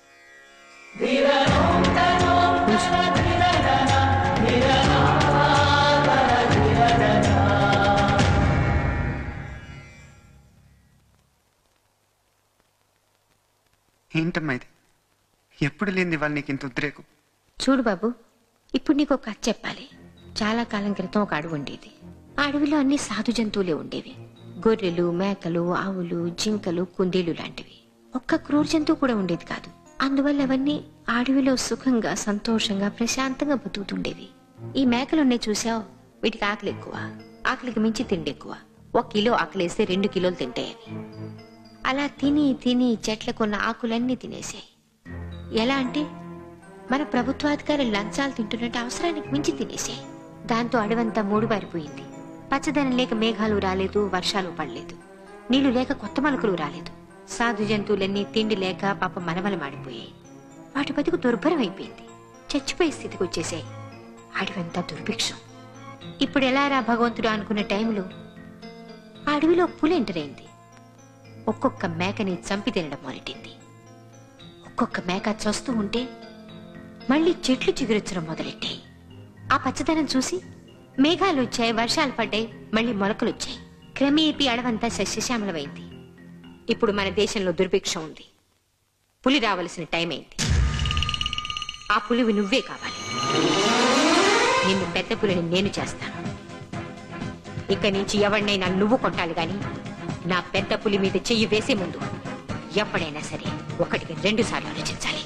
ఏంటమ్మా ఇది ఎప్పుడు లేని వాళ్ళు నీకు ఇంత ఉద్రేకం చూడు బాబు ఇప్పుడు నీకు ఒక కథ చెప్పాలి చాలా కాలం క్రితం ఒక అడవి ఉండేది ఆ అడవిలో అన్ని సాధు జంతువులే ఉండేవి గొర్రెలు మేకలు ఆవులు జింకలు కుందేలు లాంటివి ఒక్క క్రూర జంతువు కూడా ఉండేది కాదు అందువల్ల అవన్నీ ఆ అడవిలో సుఖంగా సంతోషంగా ప్రశాంతంగా బతుకుతుండేవి ఈ మేకలున్నాయి చూసావు వీటికి ఆకలి ఎక్కువ ఆకలికి మించి తిండి ఎక్కువ ఒక కిలో ఆకలేస్తే రెండు కిలోలు తింటాయని అలా తిని తిని చెట్లకున్న ఆకులన్నీ తినేసాయి ఎలా అంటే మన ప్రభుత్వాధికారులు లంచాలు తింటున్నట్టు అవసరానికి మించి తినేసాయి దాంతో అడవంతా మూడుబారిపోయింది పచ్చదనం లేక మేఘాలు రాలేదు వర్షాలు పడలేదు నీళ్లు లేక కొత్త మొలకలు రాలేదు సాధు జంతువులన్నీ తిండి లేక పాప మనవల మాడిపోయాయి వాటి బతుకు దుర్భరం అయిపోయింది చచ్చిపోయే స్థితికి వచ్చేసాయి అడవంతా దుర్భిక్షం ఇప్పుడు ఎలా రా భగవంతుడు అనుకున్న టైంలో ఆ అడవిలో పులి ఎంటర్ అయింది ఒక్కొక్క మేకని చంపి తినడం మొదలెట్టింది ఒక్కొక్క మేక చస్తూ ఉంటే మళ్ళీ చెట్లు చిగురొచ్చడం మొదలెట్టాయి ఆ పచ్చదనం చూసి మేఘాలు వచ్చాయి వర్షాలు పడ్డాయి మళ్ళీ మొలకలు వచ్చాయి క్రమేపీ అడవంతా సస్యశ్యామలమైంది ఇప్పుడు మన దేశంలో దుర్భిక్షం ఉంది పులి రావలసిన టైం అయింది ఆ పులివి నువ్వే కావాలి నిన్ను పెద్ద పులిని నేను చేస్తాను ఇక్కడి నుంచి ఎవరినైనా నువ్వు కొట్టాలి గాని నా పెద్ద పులి మీద చెయ్యి వేసే ముందు ఎప్పుడైనా సరే ఒకటికి రెండు సార్లు ఆలోచించాలి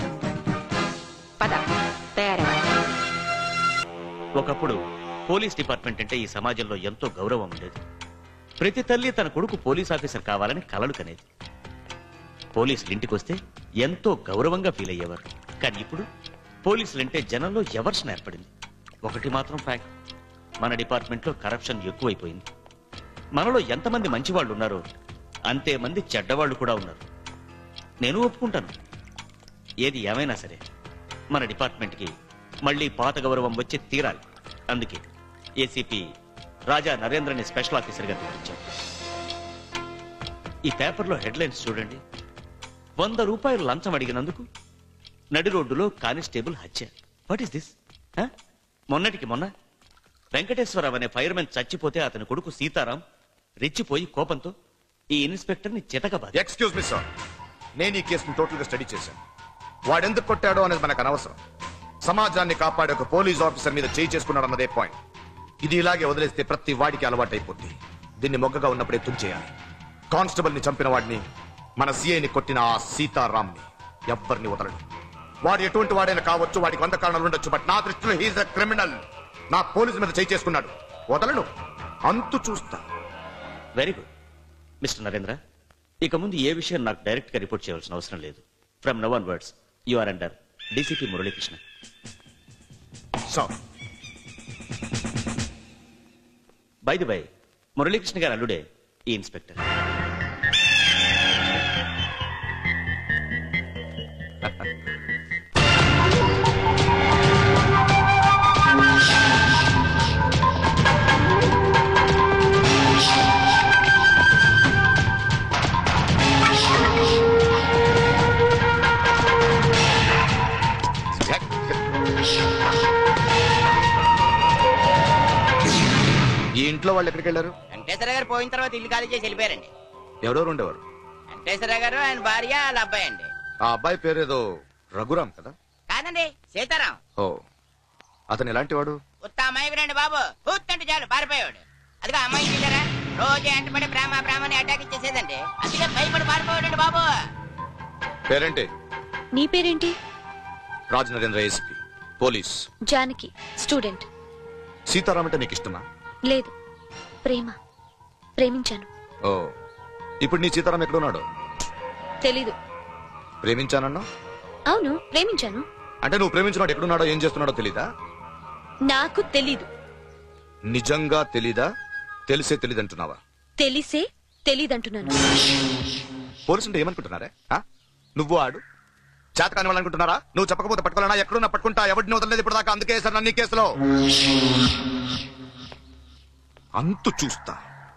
పద తయారవ్వాలి ఒకప్పుడు పోలీస్ డిపార్ట్మెంట్ అంటే ఈ సమాజంలో ఎంతో గౌరవం ఉండేది ప్రతి తల్లి తన కొడుకు పోలీస్ ఆఫీసర్ కావాలని కలలు కనేది పోలీసులు ఇంటికి వస్తే ఎంతో గౌరవంగా ఫీల్ అయ్యేవారు కానీ ఇప్పుడు పోలీసులంటే జనంలో ఎవర్షన్ ఏర్పడింది ఒకటి మాత్రం ఫ్యాక్ట్ మన డిపార్ట్మెంట్లో కరప్షన్ ఎక్కువైపోయింది మనలో ఎంతమంది మంచివాళ్ళు ఉన్నారో అంతే మంది చెడ్డవాళ్ళు కూడా ఉన్నారు నేను ఒప్పుకుంటాను ఏది ఏమైనా సరే మన డిపార్ట్మెంట్కి మళ్ళీ పాత గౌరవం వచ్చి తీరాలి అందుకే ఏసీపీ రాజా నరేంద్రని స్పెషల్ ఆఫీసర్గా నియమించాం ఈ పేపర్లో హెడ్లైన్స్ చూడండి వంద రూపాయలు లంచం అడిగినందుకు నడి రోడ్డులో కానిస్టేబుల్ హత్య వాట్ ఈస్ దిస్ మొన్నటికి మొన్న వెంకటేశ్వరరావు అనే ఫైర్మెన్ చచ్చిపోతే అతని కొడుకు సీతారాం రెచ్చిపోయి కోపంతో ఈ ఇన్స్పెక్టర్ ని చితకబాది ఎక్స్క్యూజ్ మీ సార్ నేను ఈ కేసును టోటల్ గా స్టడీ చేశాను వాడెందుకు కొట్టాడో అనేది మనకు అనవసరం సమాజాన్ని కాపాడే ఒక పోలీస్ ఆఫీసర్ మీద చేయి చేసుకున్నాడు అన్నదే పాయింట్ ఇది ఇలాగే వదిలేస్తే ప్రతి వాడికి అలవాటు అయిపోద్ది దీన్ని మొగ్గగా ఉన్నప్పుడే తుంచేయాలి కానిస్టేబుల్ ని చంపిన వాడిని మన సిఐని కొట్టిన ఆ సీతారాంని ఎవ్వరిని వదలడు వాడు ఎటువంటి వాడైనా కావచ్చు వాడికి వంద కారణాలు ఉండొచ్చు బట్ నా దృష్టిలో హీజ్ అ క్రిమినల్ నా పోలీసు మీద చేయి చేసుకున్నాడు వదలను అంతు చూస్తా వెరీ గుడ్ మిస్టర్ నరేంద్ర ఇక ముందు ఏ విషయం నాకు డైరెక్ట్ గా రిపోర్ట్ చేయవలసిన అవసరం లేదు from now onwards you are under DCP Muralikrishna sir by the by Muralikrishna garu అల్లుడే ఈ ఇన్స్పెక్టర్ ఈ ఇంట్లో వాళ్ళు ఎక్కడికి వెళ్ళారు వెంకటేశ్వర గారు పోయిన తర్వాత ఇల్లు ఖాళీ చేసి వెళ్ళిపోయారండి ఎవరెవరు ఉండేవారు వెంకటేశ్వర గారు ఆయన భార్య వాళ్ళ అబ్బాయి అండి ఆ అబ్బాయి పేరేదో రఘురాం కదా కాదండి సీతారాం ఓ అతను ఎలాంటి వాడు ఉత్త అమ్మాయి రండి బాబు కూర్చుంటే చాలు పారిపోయాడు అదిగో అమ్మాయి చూసారా రోజు ఎంటపడి ప్రేమ ప్రేమని అటాక్ ఇచ్చేసేదండి అందుకే భయపడి పారిపోయాడండి బాబు పేరేంటి నీ పేరేంటి Raj Narendra ACP police Janaki student Sitaram అంటే నీకు ఇష్టమా లేదు ప్రేమ ప్రేమించాను ఓ ఇప్పుడు నీ సీతారాం ఎక్కడున్నాడు తెలీదు ప్రేమించానన్నా అవును ప్రేమించాను అంటే నువ్వు ప్రేమించినాడు ఎక్కడున్నాడో ఏం చేస్తున్నాడో తెలీదా నాకు తెలీదు నిజంగా తెలీదా తెలిసే తెలీదంటున్నావా తెలిసే తెలీదంటున్నాను పోలీసుంటే ఏమనుకుంటున్నారే ఆ? నువ్వు ఆడు చేత కాని వాళ్ళు అనుకుంటున్నారా నువ్వు చెప్పకపోతే పట్టుకోవాలన్నా ఎక్కడున్నా పట్టుకుంటా ఎవరిని వదలలేదు ఇప్పుడు దాకా అందుకే సార్ నన్ను ఈ కేసులో అంతు చూస్తా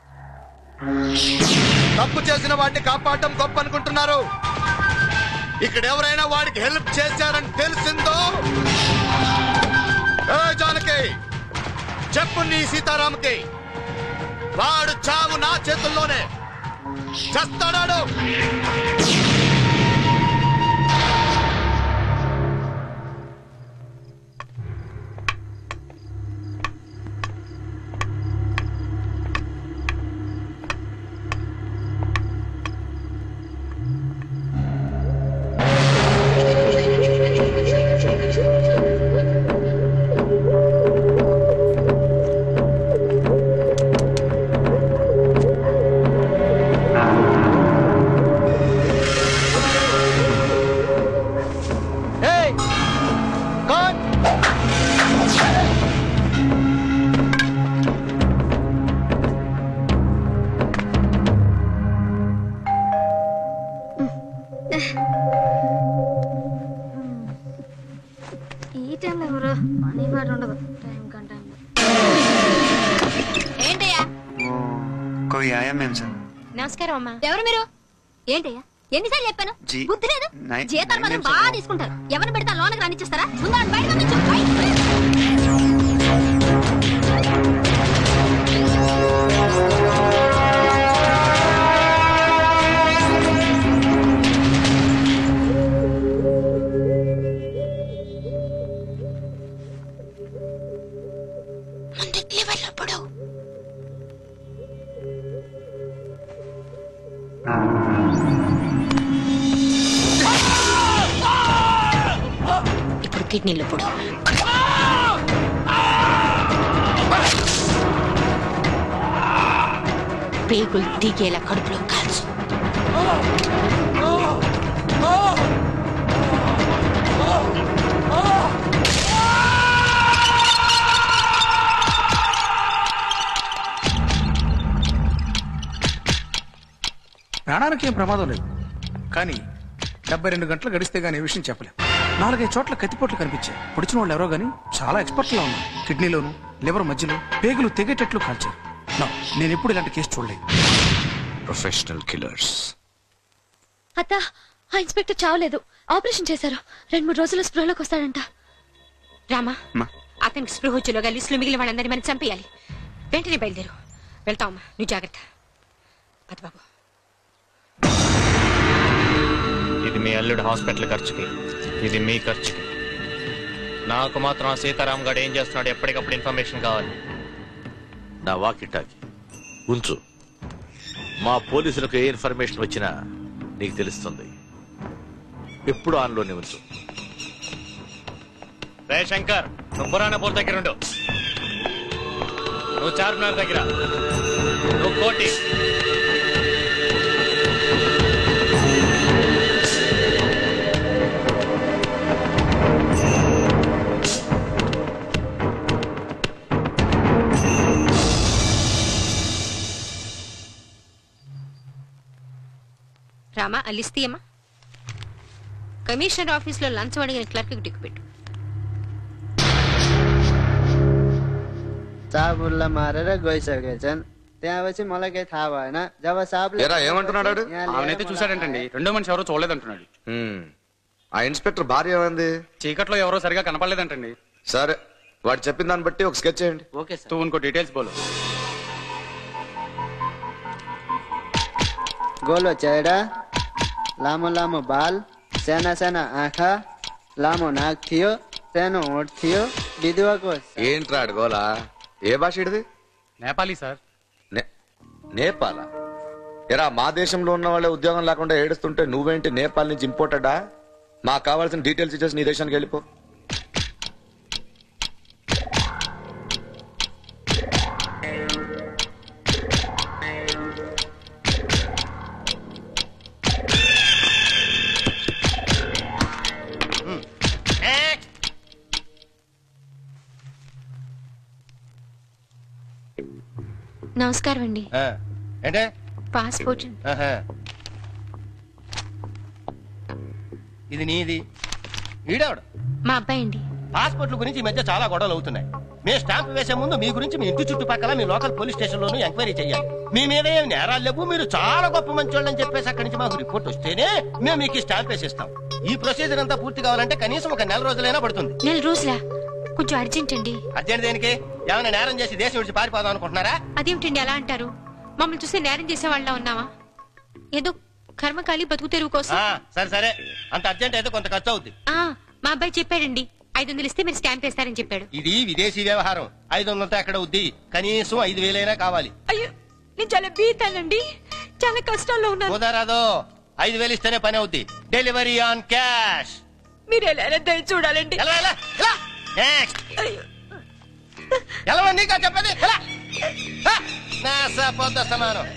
తప్పు చేసిన వాడిని కాపాడటం గొప్ప అనుకుంటున్నారు ఇక్కడ ఎవరైనా వాడికి హెల్ప్ చేశారని తెలిసిందో ఏ జానకి చెప్పు నీ సీతారాంకి వాడు చావు నా చేతుల్లోనే చస్తాడాడు Hey! Con! ఈ టైంలో ఎవరు మనీ పాట ఉండదు టైం కన్ టైం ఏంటయ్యా కోయి ఆయా మేం సార్ నమస్కారం అమ్మా ఎవరు మీరు ఏంటయ్యా ఎన్నిసార్లు చెప్పాను జీ బుద్ధి లేదు నై- జీతాలు మాత్రం నై- బాగా తీసుకుంటారు ఎవరిని పెడతా లోనకి రానిచ్చేస్తారా ముందు వాడిని బయట పంపించు. బయట. ఇప్పుడు కిడ్నీలో పొడు పేగులు దిగేలా కడుపులో కాల్చు ప్రాణానికి ఏం ప్రమాదం లేదు కానీ డెబ్బై రెండు గంటలు గడిస్తే గానీ ఈ విషయం చెప్పలేం నాలుగైదు చోట్ల కత్తిపోట్లు కనిపించాయి పొడిచిన వాళ్ళు ఎవరో గానీ చాలా ఎక్స్పర్ట్లా ఉన్నారు కిడ్నీలోను లివర్ మధ్యలో పేగులు తెగేటట్లు కాల్చారు నా నేను ఎప్పుడు ఇలాంటి కేసు చూడలేదు ప్రొఫెషనల్ కిల్లర్స్ అత్త ఆ ఇన్స్పెక్టర్ చావలేదు ఆపరేషన్ చేశారు రెండు మూడు రోజుల్లో స్పృహలోకి వస్తాడంట రామా అతనికి స్పృహ వచ్చేలోగా లిస్టులో మిగిలిన వాళ్ళందరినీ మనం చంపేయాలి వెంటనే బయలుదేరు వెళ్తామమ్మా నువ్వు జాగ్రత్త పద బాబు ఇది మీ అల్లుడు హాస్పిటల్ ఖర్చుకి ఇది మీ ఖర్చుకి నాకు మాత్రం ఆ సీతారాం గారు ఏం చేస్తున్నాడు ఎప్పటికప్పుడు ఇన్ఫర్మేషన్ కావాలి నా వాకిటాకి ఉంచు మా పోలీసులకు ఏ ఇన్ఫర్మేషన్ వచ్చినా నీకు తెలుస్తుంది ఎప్పుడు ఆన్లోనే ఉంచు రే శంకర్ నువ్వు పురాణ పోల్ దగ్గర ఉండు నువ్వు చార్మినార్ దగ్గర నువ్వు కోటి రామా ఆ లిస్ట్ తీయమ్మా కమిషనర్ ఆఫీస్లో లంచం అడిగిన క్లర్క్ టిక్కు పెట్టు साहब उल्ला मारेर गइसकेछन् त्यहाँपछि मलाई केही थाहा भएन जब साहबले ఏరా ఏమంటున్నాడు వాడు? यहाँ ल्याएर ఆమెనైతే मलाई చూశాడంటండి రెండో మనిషి ఎవరో చూడలేదంటున్నాడు ఆ ఇన్స్పెక్టర్ భార్య ఏమైంది చీకట్లో ఎవరో సరిగా కనపడలేదంటండి సరే వాడు చెప్పిన దాన్ని బట్టి ఒక స్కెచ్ చేయండి ఓకే తూ ఇంకో డీటెయిల్స్ బోలు गोलो चेहरा लामो लामो बाल साना साना आँखा लामो नाक थियो सानो होठ थियो विधवाको ఏంట్రా అడుగోలా ఏ భాష ఇడిది నేపాలీ సార్ నేపాల ఎరా మా దేశంలో ఉన్న వాళ్ళే ఉద్యోగం లేకుండా ఏడుస్తుంటే నువ్వేంటి నేపాల్ నుంచి ఇంపోర్టెడా మాకు కావాల్సిన డీటెయిల్స్ ఇచ్చేసి నీ దేశానికి వెళ్ళిపో నమస్కారం అండి ఆ, ఏంటే పాస్పోర్ట్ ఆహా. ఇది నీది ఈడేవాడు మా అబ్బాయి అండి పాస్పోర్ట్ల గురించి ఈ మధ్య చాలా గొడవలు అవుతున్నాయి మేము స్టాంప్ వేసే ముందు మీ గురించి మీ ఇంటి చుట్టుపక్కల మీ లోకల్ పోలీస్ స్టేషన్ లోను ఎంక్వైరీ చేయాలి మీ మీద ఏం నేరాలు లేవు మీరు చాలా గొప్ప మంచోళ్ళు అని చెప్పేసి అక్కడి నుంచి మాకు రిపోర్ట్ వస్తేనే మేము మీకు ఈ స్టాంప్ వేసిస్తాం ఈ ప్రొసీజర్ అంతా పూర్తి కావాలంటే కనీసం ఒక నెల రోజులైనా పడుతుంది నెల రోజులా కొంచెం అర్జెంట్ అండి అర్జెంట్ దేనికి ఏమైనా నేరం చేసి దేశం విడిచి పారిపోదాం అనుకుంటున్నారా అదేమిటండి అలా అంటారు మమ్మల్ని చూస్తే నేరం చేసే వాళ్ళ ఉన్నావా ఏదో కర్మకాలి బతుకు తెరువు కోసం ఆ, సరే సరే అంత అర్జెంట్ అయితే కొంత ఖర్చు అవుద్ది ఆ, మా అబ్బాయి చెప్పాడండి ఐదు వందలు ఇస్తే మీరు స్టాంప్ వేస్తారని చెప్పాడు ఇది విదేశీ వ్యవహారం ఐదు వందలతో ఎక్కడ అవుద్ది కనీసం ఐదు వేలైనా కావాలి అయ్యో నేను చాలా బీతానండి చాలా కష్టాల్లో ఉన్నాను కుదరదు ఐదు వేలు ఇస్తేనే పని అవుద్ది డెలివరీ ఆన్ క్యాష్ మీరు ఎలా దయ చూడాలండి నెక్స్ట్ ఎలా నీకా చెప్పండి ఎలా హ! నా సపోత సమానం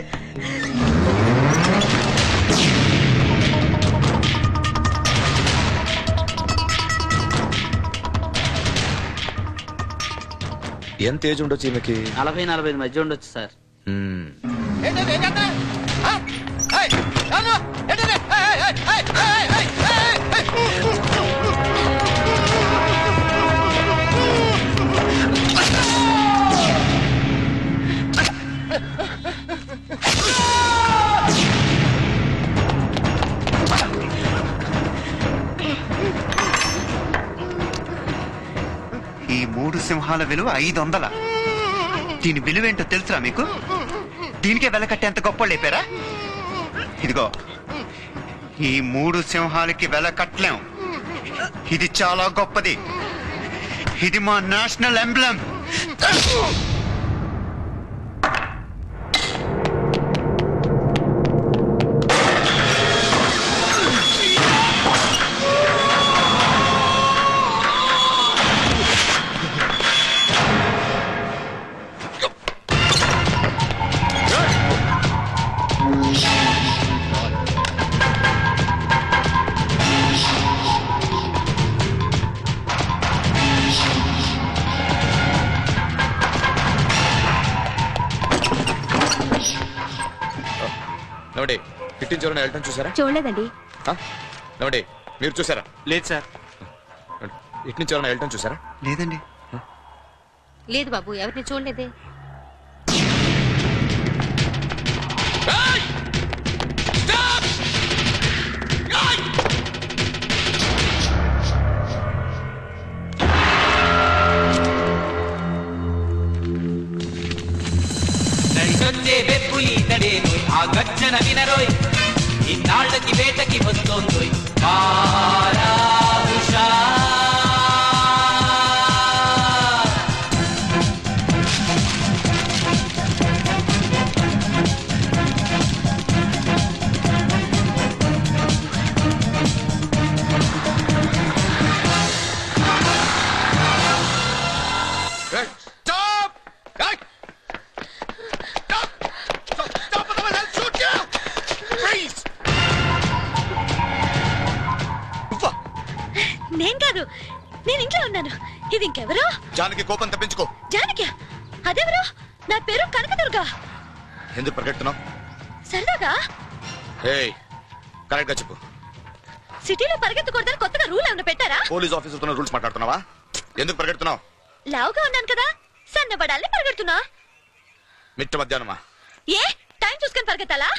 ఎంత ఏజ్ ఉండొచ్చు ఈమెకి నలభై నలభై ఐదు మధ్య ఉండొచ్చు సార్ ఏంటది ఏం చేస్తా హ! ఏయ్, ఎవరు? ఏంటది? ఏయ్, ఏయ్, ఏయ్, ఏయ్, ఏయ్, ఏయ్, ఏయ్, ఏయ్. ఈ మూడు సింహాల విలువ ఐదు వందల దీని విలువేంటో తెలుసురా మీకు దీనికే వెలకట్టేంత గొప్ప లేపారా ఇదిగో ఈ మూడు సింహాలకి వెల కట్టలేం ఇది చాలా గొప్పది ఇది మా నేషనల్ ఎంబ్లం నోడి కిట్టించారని వెళ్ళటం చూసారా చూడలేదండి నోడి మీరు చూసారా లేదు సార్ ఇటు నుంచి ఎవరైనా వెళ్ళటం చూసారా లేదండి లేదు బాబు ఎవరిని చూడలేదే నడిచొచ్చే వెప్పులి తడేనోయ్ ఆ గర్జన వినరోయ్ ఇన్నాళ్ళకి వేటకి వస్తోందోయ్ పారా హుషార్. Stop! Hey! Stop! Stop! Stop! Someone else shoot you! Freeze! నేను కాదు నేను ఇంట్లో ఉన్నాను ఇది ఇంకెవరు జానకి కోపం తప్పించుకో జానకి అదెవరు నా పేరు కనకదుర్గ ఎందుకు పరిగెడుతున్నావు సరదాగా ఏయ్ కరెక్ట్ గా చెప్పు సిటీలో పరిగెత్తకూడదని కొత్తగా రూల్ ఏమైనా పెట్టారా పోలీస్ ఆఫీసర్ రూల్స్ మాట్లాడుతున్నావా ఎందుకు పరిగెడుతున్నావు లావుగా ఉన్నాను కదా సన్నబడాలని పరిగెడుతున్నా మిట్ట మధ్యాహ్నమా ఏ టైం చూసుకొని పరిగెత్తాలా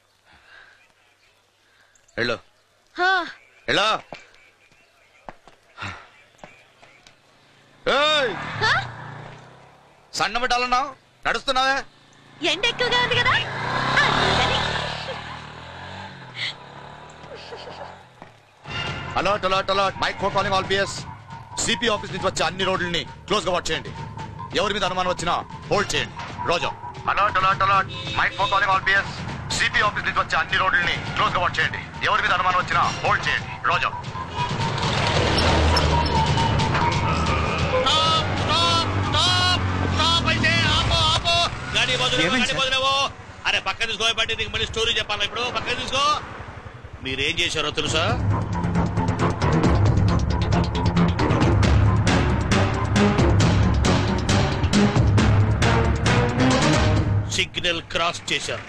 వెళ్ళు హా, వెళ్ళు ఏయ్! హా? సన్నబట్టాలన్నావు నడుస్తున్నావే ఎండ ఎక్కువగా ఉంది కదా అందుకని. Alert alert alert Mike four calling all PS CP office నుంచి వచ్చే అన్ని రోడ్లని క్లోజ్ గా వాచ్ చేయండి ఎవరి మీద అనుమానం వచ్చినా హోల్డ్ చేయండి Roja alert alert alert Mike four calling all PS CP office నుంచి వచ్చే అన్ని రోడ్లని క్లోజ్ గా వాచ్ చేయండి ఎవరి మీద అనుమానం వచ్చినా హోల్డ్ చేయండి రోజా గాడి వదిలేవో, ఏమైంది గాడి సార్? వదిలేవో. అరే పక్క తీసుకో బట్టి నీకు మళ్ళీ స్టోరీ చెప్పాలా ఇప్పుడు పక్క తీసుకో మీరేం చేశారో తెలుసా సిగ్నల్ క్రాస్ చేశారు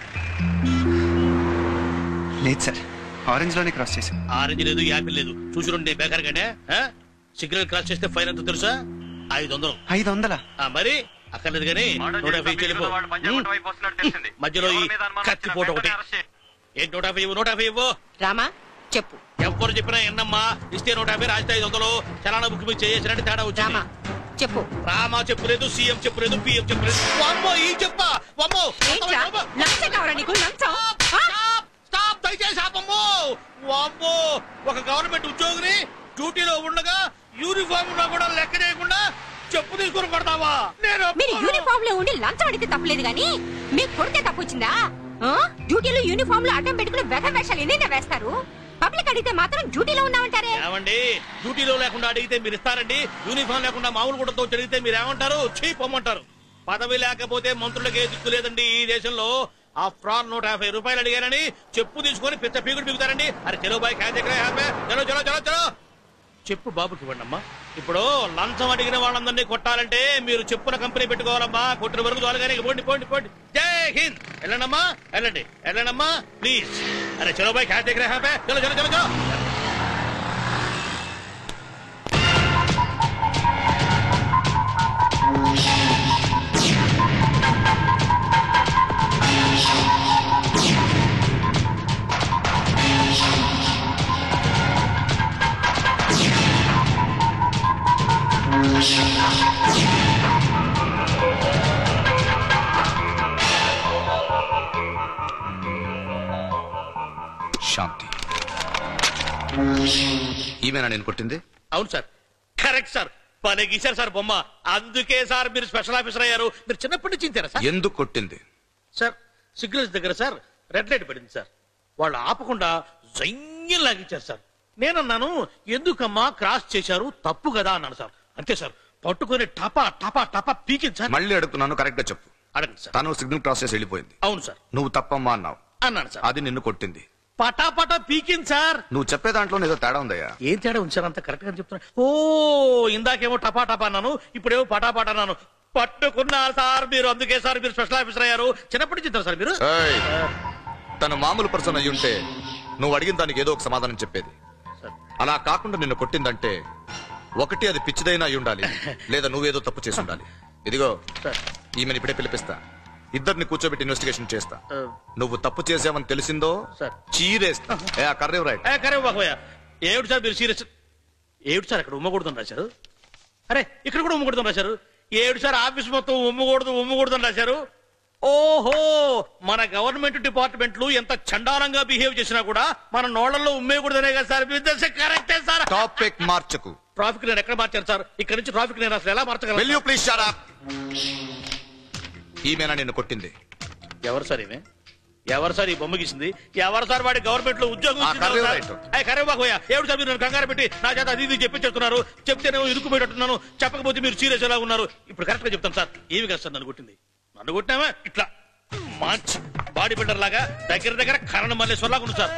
లేదు సార్ ఆరెంజ్ లోనే క్రాస్ చేశాం ఆరెంజ్ లేదు యాపిల్ లేదు చూసి ఉండే బేకర్ గానే సిగ్నల్ క్రాస్ చేస్తే ఫైన్ ఎంత తెలుసా ఐదు వందలు ఐదు వందలా ఆ, మరి అక్కర్లేదు కానీ నూట యాభై ఇచ్చి వెళ్ళిపో. ఉమ్. మధ్యలో ఈ కత్తి పోట ఒకటి ఏంటి నూట యాభై ఇవ్వు నూట యాభై ఇవ్వు రామా చెప్పు ఎవరు చెప్పినా ఎన్నమ్మా ఇస్తే నూట యాభై రాస్తే ఐదు వందలు చలానా బుక్ మీద చేసినట్టు తేడా వచ్చింది చెప్పు రామా చెప్పలేదు సీఎం చెప్పలేదు పిఎం చెప్పలేదు వామ్మో ఈ చెప్పా వామ్మో లంచం కావాలా నీకు లంచం స్టాప్ దయచేసి ఆపమ్మో వామ్మో ఒక గవర్నమెంట్ ఉద్యోగిని డ్యూటీలో ఉండగా యూనిఫామ్ ఉన్నా కూడా లెక్క చేయకుండా చెప్పు తీసుకుని కొడతావా నేను మీరు యూనిఫామ్ లో ఉండి లంచం అడిగితే తప్పలేదు గాని మీకు కొడితే తప్పు వచ్చిందా ఆ? డ్యూటీలో యూనిఫామ్ లో అడ్డం పెట్టుకుని వెధ వేషాలు ఎన్నైనా వేస్తారు పబ్లిక్ అడిగితే మాత్రం డ్యూటీలో ఉన్నామంటారే ఏమండి డ్యూటీలో లేకుండా అడిగితే మీరు ఇస్తారండి యూనిఫామ్ లేకుండా మామూలు గుడ్డతో అడిగితే మీరు ఏమంటారు చీ పొమ్మంటారు పదవి లేకపోతే మంత్రులకే దిక్కు లేదండి ఈ దేశంలో ఆ ఫ్రాన్ నూట యాభై రూపాయలు అడిగారని చెప్పు తీసుకొని పిచ్చ పీకుడు పీకుతారండి అరే చలో బాయ్ క్యాన్ దగ్గర హ్యాపీ చలో చలో చలో చలో చెప్పు బాబుకి ఇవ్వండి అమ్మా ఇప్పుడు లంచం అడిగిన వాళ్ళందరినీ కొట్టాలంటే మీరు చెప్పున కంపెనీ పెట్టుకోవాలమ్మా కొట్టిన వరకు చాలు కానీ పోండి పోండి పోండి జై హింద్ వెళ్ళండమ్మా వెళ్ళండి వెళ్ళండమ్మా ప్లీజ్ అరే చలో బాయ్ క్యాన్ దగ్గర హ్యాపీ చలో చలో చలో చలో శాంతి ఈమెనా నేను కొట్టింది అవును సార్ కరెక్ట్ సార్ పని గీశారు సార్ బొమ్మ అందుకే సార్ మీరు స్పెషల్ ఆఫీసర్ అయ్యారు మీరు చిన్నప్పటి నుంచి ఇంతేనా సార్ ఎందుకు కొట్టింది సార్ సిగ్నల్స్ దగ్గర సార్ రెడ్ లైట్ పడింది సార్ వాళ్ళు ఆపకుండా జయ్యం లాగించారు సార్ నేనన్నాను ఎందుకమ్మా క్రాస్ చేశారు తప్పు కదా అన్నాను సార్ అంతే సార్ పట్టుకొని టపా టపా టపా పీకింది సార్ మళ్ళీ అడుగుతున్నాను కరెక్ట్ గా చెప్పు అడగండి సార్ తను సిగ్నల్ క్రాస్ చేసి వెళ్ళిపోయింది అవును సార్ నువ్వు తప్పమ్మా అన్నావు అన్నాను సార్ అది నిన్ను కొట్టింది పటా పటా పీకింది సార్ నువ్వు చెప్పే దాంట్లో ఏదో తేడా ఉందయ్యా ఏం తేడా ఉంచారు అంత కరెక్ట్ గా చెప్తున్నా ఓ ఇందాకేమో టపా టపా అన్నాను ఇప్పుడేమో పటా పటా అన్నాను పట్టుకున్నా సార్ మీరు అందుకే సార్ మీరు స్పెషల్ ఆఫీసర్ అయ్యారు చిన్నప్పటి నుంచి ఇంతేనా సార్ మీరు ఏయ్, తను మామూలు పర్సన్ అయి ఉంటే నువ్వు అడిగిన దానికి ఏదో ఒక సమాధానం చెప్పేది అలా కాకుండా నిన్ను కొట్టిందంటే ఒకటి అది పిచ్చిదైనా అయి ఉండాలి లేదా నువ్వేదో తప్పు చేసి ఉండాలి ఇదిగో ఈమెను ఇప్పుడే పిలిపిస్తా ఇద్దరిని కూర్చోబెట్టి ఇన్వెస్టిగేషన్ చేస్తా నువ్వు తప్పు చేసావని తెలిసిందో చీరేస్తా ఏ, ఆ కర్రేవ్ రైట్ ఏ, కరే బాబోయ్ ఏమిటి సార్ మీరు సీరియస్ ఏమిటి సార్ అక్కడ ఉమ్మకూడదని రాశారు అరే ఇక్కడ కూడా ఉమ్మకూడదని రాశారు ఏమిటి సార్ ఆఫీస్ మొత్తం ఉమ్మకూడదు ఉమ్మకూడదని రాశారు ఓహో మన గవర్నమెంట్ డిపార్ట్మెంట్లు ఎంత చండాలంగా బిహేవ్ చేసినా కూడా మన నోళ్లలో ఉమ్మేయకూడదనే కదా సార్ బిజినెస్ కరెక్టే సార్ టాపిక్ మార్చకు ట్రాఫిక్ నేను ఎక్కడ మార్చాను సార్ ఇక్కడ నుంచి ట్రాఫిక్ నేను అసలు ఎలా Will మార్చగలను you please shut up? ఈమెనా నిన్ను కొట్టింది ఎవరు సార్ ఈమె ఎవరు సార్ ఈ బొమ్మ గీసింది ఎవరు సార్ వాడి గవర్నమెంట్ లో ఉద్యోగం ఆ, ఇచ్చింది కర్రే ఎవరు రైట్. సార్? ఏ, కర్రే బాగోయా ఏడు సార్ మీరు నన్ను కంగారు పెట్టి నా చేత అది ఇది చెప్పి చెప్తున్నారు చెప్తేనేమో ఇరుక్కుపోయేటట్టున్నాను చెప్పకపోతే మీరు సీరియస్ ఎలా ఉన్నారు ఇప్పుడు కరెక్ట్ గా చెప్తాను సార్ ఏమి కాదు సార్ నన్ను కొట్టింది నన్ను కొట్టినామా ఇట్లా మంచి బాడీ బిల్డర్ లాగా దగ్గర దగ్గర కరణ మల్లేశ్వర్ లాగా ఉంది సార్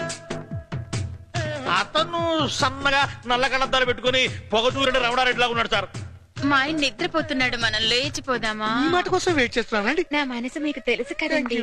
అతను సన్నగా నల్ల కళ్ళద్దాలు పెట్టుకుని పొగటూరిని రమణారెడ్డి లాగా ఉన్నాడు సార్ మా ఆయన నిద్రపోతున్నాడు మనం లేచిపోదామా మాట కోసం వెయిట్ చేస్తున్నానండి నా మనసు మీకు తెలుసు కదండి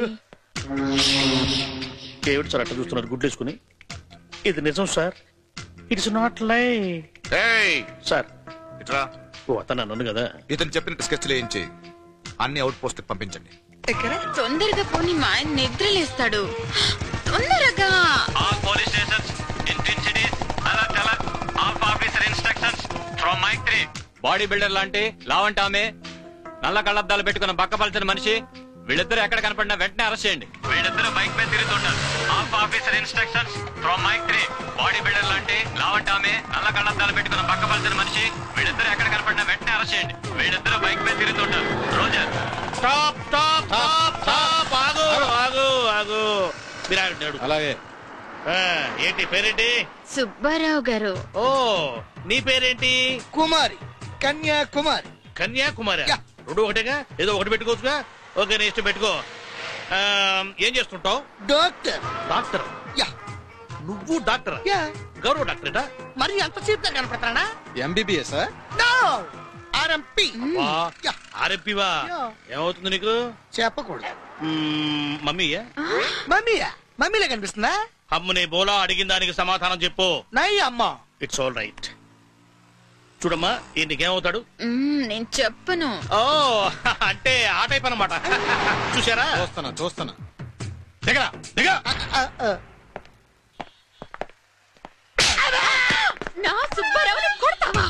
ఏమిటి సార్ అట్లా చూస్తున్నారు గుడ్లేసుకుని ఇది నిజం sir it's not lie sir ఇట్రా ఓ అతను అన్నాను కదా ఇతను చెప్పిన స్కెచ్లు ఏం చేయి అన్ని అవుట్ పోస్ట్ పంపించండి తొందరగా పోని మా ఆయన నిద్రలేస్తాడు తొందరగా All police stations in Twin Cities, alert, alert. All officer instructions from Mike 3. Body builder లాంటి లావంటి ఆమె నల్ల కళ్ళద్దాలు పెట్టుకున్న బక్కపలసిన మనిషి వీళ్ళిద్దరు ఎక్కడ కనపడినా వెంటనే అరెస్ట్ చేయండి వీళ్ళిద్దరూ బైక్ మీద తిరుగుతుంటారు of officer instructions from Mike three body builder లాంటి లావంటి ఆమె నల్ల కళ్ళద్దాలు పెట్టుకున్న పక్క పలిసిన మనిషి వీళ్ళిద్దరూ ఎక్కడ కనపడినా వెంటనే అరెస్ట్ చేయండి వీళ్ళిద్దరూ బైక్ మీద తిరుగుతుంటారు roger stop stop stop stop ఆగు ఆగు ఆగు మీరు ఆగండి, అడుగు. అలాగే ఆ, ఏంటి పేరేంటి సుబ్బారావు గారు ఓ నీ పేరేంటి కుమారి కన్యాకుమారి కన్యాకుమారి రెండు ఒకటేగా ఏదో ఒకటి పెట్టుకోవచ్చుగా ఓకే నీ ఇష్టం పెట్టుకో ఆ, ఏం చేస్తుంటావు డాక్టర్ డాక్టర్ యా నువ్వు డాక్టర్ యా గౌరవ డాక్టరేటా మరి అంత చీప్ గా కనపడతానా ఎంబీబీఎస్ నో ఆ ఆర్ఎంపి ఆర్ఎంపివా ఏమవుతుంది నీకు చెప్పకూడదు మ్మ్, మమ్మీయా మమ్మీయా మమ్మీలా కనిపిస్తుందా అమ్ముని బోలా అడిగిన దానికి సమాధానం చెప్పు నై అమ్మా ఇట్స్ ఆల్ రైట్ చూడమ్మా ఈ నీకేమవుతాడు మ్మ్, నేను చెప్పను ఓ అంటే ఆ టైప్ అనమాట చూసారా చూస్తున్నా చూస్తున్నా దిగరా దిగ నా సుబ్బారావుని కొడతావా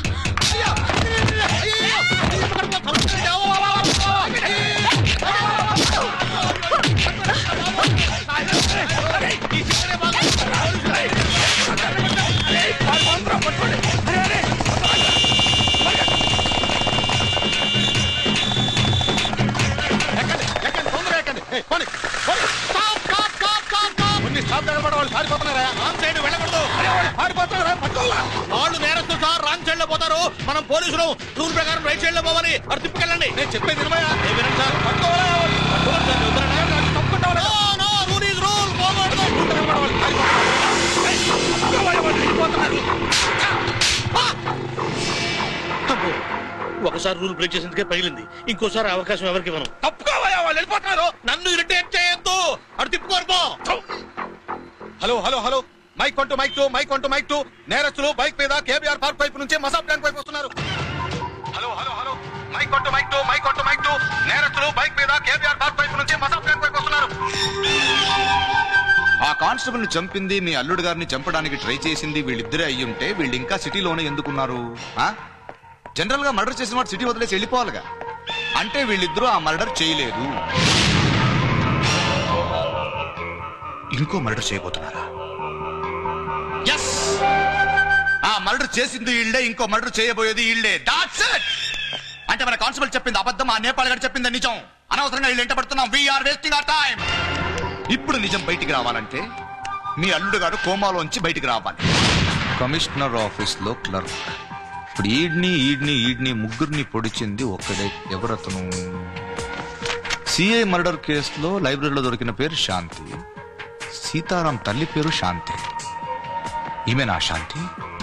వాళ్ళు నేరస్తులు సార్ రాంగ్ సైడ్ లో పోతారు మనం పోలీసులు రూల్ ప్రకారం రైట్ సైడ్ లో పోవాలి అటు తిప్పుకెళ్ళండి నేను చెప్పేది వినమయ్యా ఏ వినండి సార్ పట్టుకోవాలి పట్టుకోవాలి సార్ వదలండి. తప్పుకుంటావా? No, no, rule is rule. పోకూడదు. ఏయ్, తప్పుకోవాలి, వాళ్ళు వెళ్ళిపోతున్నారు. ఆ! అబ్బో, ఒకసారి రూల్ బ్రేక్ చేసేందుకే పగిలింది ఇంకోసారి అవకాశం ఎవరికి ఇవ్వను తప్పుకోవయ్యా వాళ్ళు వెళ్ళిపోతున్నారు నన్ను ఇరిటేట్ చేయొద్దు అటు తిప్పుకోరు పో హలో హలో హలో మైక్ కొంటూ మైక్ టూ మైక్ కొంటూ మైక్ టూ నేరస్తులు బైక్ మీద కేబీఆర్ పార్క్ వైపు నుంచి మసాబ్ ట్యాంక్ వైపు వస్తున్నారు హలో హలో హలో మైక్ కొంటూ మైక్ టూ మైక్ కొంటూ మైక్ టూ నేరస్తులు బైక్ మీద కేబీఆర్ పార్క్ వైపు నుంచి మసాబ్ ట్యాంక్ వైపు వస్తున్నారు ఆ కానిస్టేబుల్ ని చంపింది మీ అల్లుడు గారిని చంపడానికి ట్రై చేసింది వీళ్ళిద్దరే అయ్యుంటే వీళ్ళు ఇంకా సిటీలోనే ఎందుకున్నారు జనరల్ గా మర్డర్ చేసిన వాడు సిటీ వదిలేసి వెళ్ళిపోవాలిగా అంటే వీళ్ళిద్దరూ ఆ మర్డర్ చేయలేదు ఇంకో మర్డర్ చేయబోతున్నారా ఎస్ ఆ మర్డర్ చేసింది ఇళ్లే ఇంకో మర్డర్ చేయబోయేది ఇళ్లే దాట్స్ ఇట్ అంటే మన కానిస్టేబుల్ చెప్పింది అబద్ధం ఆ నేపాల్ గారు చెప్పింది నిజం అనవసరంగా వీళ్ళు ఎంట పడుతున్నాం వీఆర్ వేస్టింగ్ ఆర్ టైం ఇప్పుడు నిజం బయటికి రావాలంటే మీ అల్లుడు గారు కోమాలోంచి బయటికి రావాలి కమిషనర్ ఆఫీస్ లో క్లర్క్ ఇప్పుడు ఈడ్ని ఈడ్ని ఈడ్ని ముగ్గురిని పొడిచింది ఒక్కడే ఎవరతను సిఐ మర్డర్ కేసులో లైబ్రరీలో దొరికిన పేరు శాంతి సీతారాం తల్లి పేరు శాంతి ఈమెనా శాంతి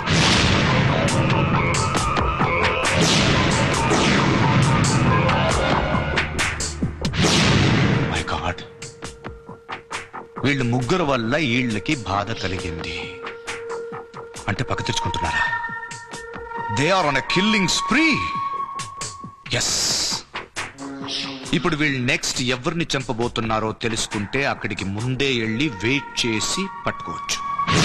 మై గాడ్ వీళ్ళు ముగ్గురు వల్ల వీళ్ళకి బాధ కలిగింది అంటే పక్క తెచ్చుకుంటున్నారా they are on killing spree yes ఇప్పుడు వీళ్ళు నెక్స్ట్ ఎవరిని చంపబోతున్నారో తెలుసుకుంటే అక్కడికి ముందే వెళ్ళి వెయిట్ చేసి పట్టుకోవచ్చు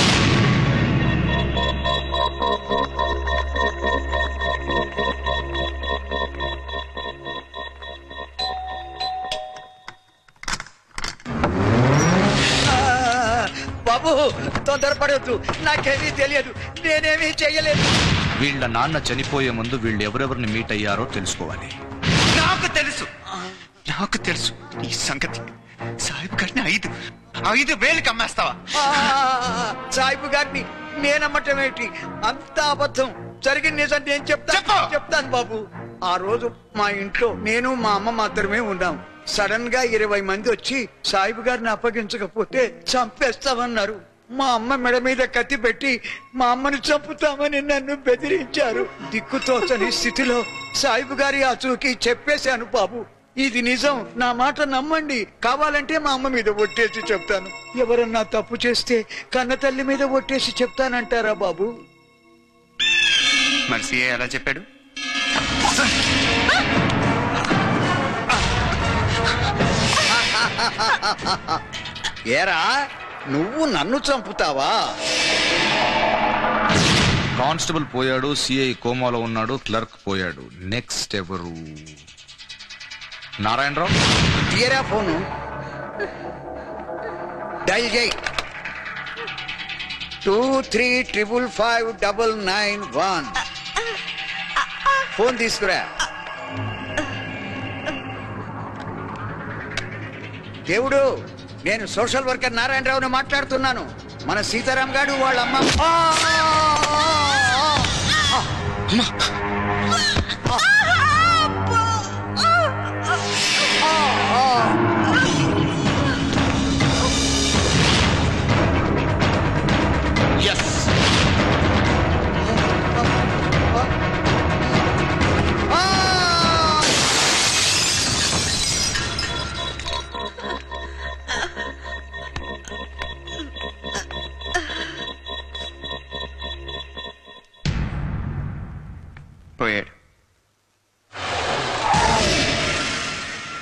బాబు తొందరపడొద్దు నాకేమీ తెలియదు నేనేమీ చెయ్యలేదు వీళ్ళ నాన్న చనిపోయే ముందు వీళ్ళు ఎవరెవరిని మీట్ అయ్యారో తెలుసుకోవాలి నాకు తెలుసు నాకు తెలుసు ఈ సంగతి సాహిబ్ గారిని ఐదు ఐదు వేలకి అమ్మేస్తావా సాయిబు గారిని నేనమ్మటం ఏంటి అంత అబద్ధం జరిగిన నిజం నేను చెప్తాను చెప్తాను బాబు ఆ రోజు మా ఇంట్లో నేను మా అమ్మ మాత్రమే ఉన్నాం సడన్ గా ఇరవై మంది వచ్చి సాయిబు గారిని అప్పగించకపోతే చంపేస్తామన్నారు మా అమ్మ మెడ మీద కత్తి పెట్టి మా అమ్మని చంపుతామని నన్ను బెదిరించారు దిక్కుతోచని స్థితిలో సాయిబు గారి ఆ చూకి చెప్పేశాను బాబు ఇది నిజం నా మాట నమ్మండి కావాలంటే మా అమ్మ మీద ఒట్టేసి చెప్తాను ఎవరన్నా తప్పు చేస్తే కన్న తల్లి మీద ఒట్టేసి చెప్తానంటారా బాబు మరి సిఏ ఎలా చెప్పాడు ఏరా నువ్వు నన్ను చంపుతావా కానిస్టేబుల్ పోయాడు సిఐ కోమాలో ఉన్నాడు క్లర్క్ పోయాడు నెక్స్ట్ ఎవరు నారాయణరావు తీయరా ఫోను డైల్ చేయి two three triple five double nine one phone తీసుకురా దేవుడు నేను సోషల్ వర్కర్ నారాయణరావుని మాట్లాడుతున్నాను మన సీతారాం గారు వాళ్ళ అమ్మ ఆ! అమ్మ! ఎస్ ఆ!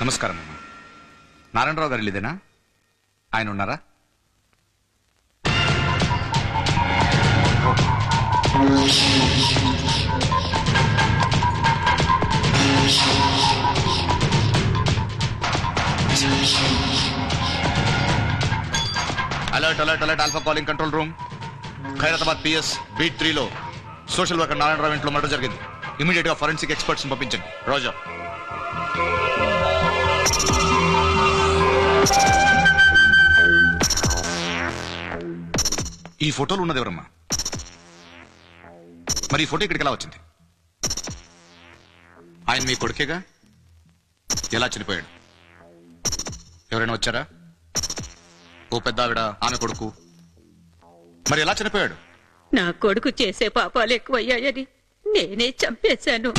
నమస్కారం అమ్మా నారాయణరావు గారు ఇదేనా ఆయన ఉన్నారా alert alert alert alpha calling control room Khairatabad PS beat త్రీలో సోషల్ వర్కర్ నారాయణరావు ఇంట్లో మర్డర్ జరిగింది ఇమీడియట్ గా ఫరెన్సిక్ ఎక్స్పర్ట్స్ పంపించండి రోజా ఈ ఫోటోలు ఉన్నది ఎవరమ్మా మరి ఈ ఫోటో ఇక్కడికి ఎలా వచ్చింది ఆయన మీ కొడుకేగా ఎలా చనిపోయాడు ఎవరైనా వచ్చారా ఓ పెద్ద ఆవిడ ఆమె కొడుకు మరి ఎలా చనిపోయాడు నా కొడుకు చేసే పాపాలు ఎక్కువయ్యాయని నేనే చంపేశాను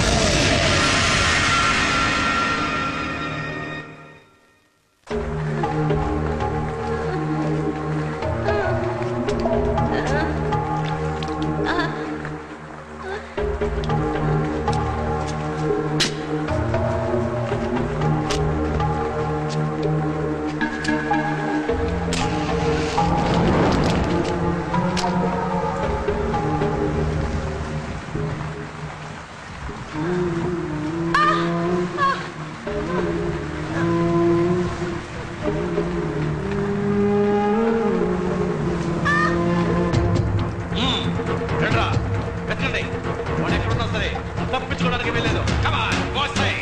రండ్రా వెతకండి వాడు ఎక్కడున్నా సరే తప్పించుకోవడానికి వెళ్ళలేదు కమాన్ బాయ్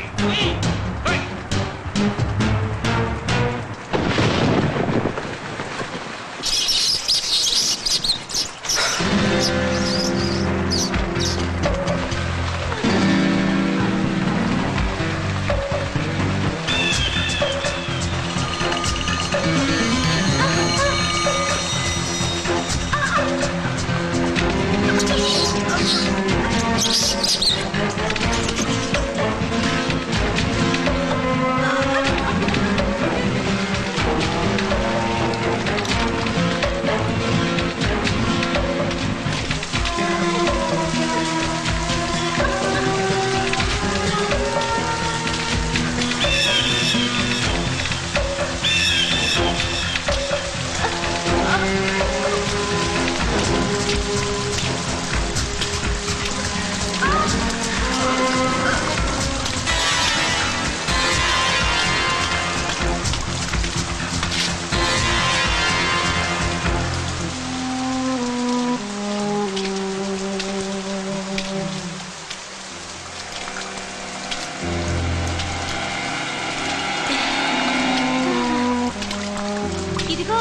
ఇదిగో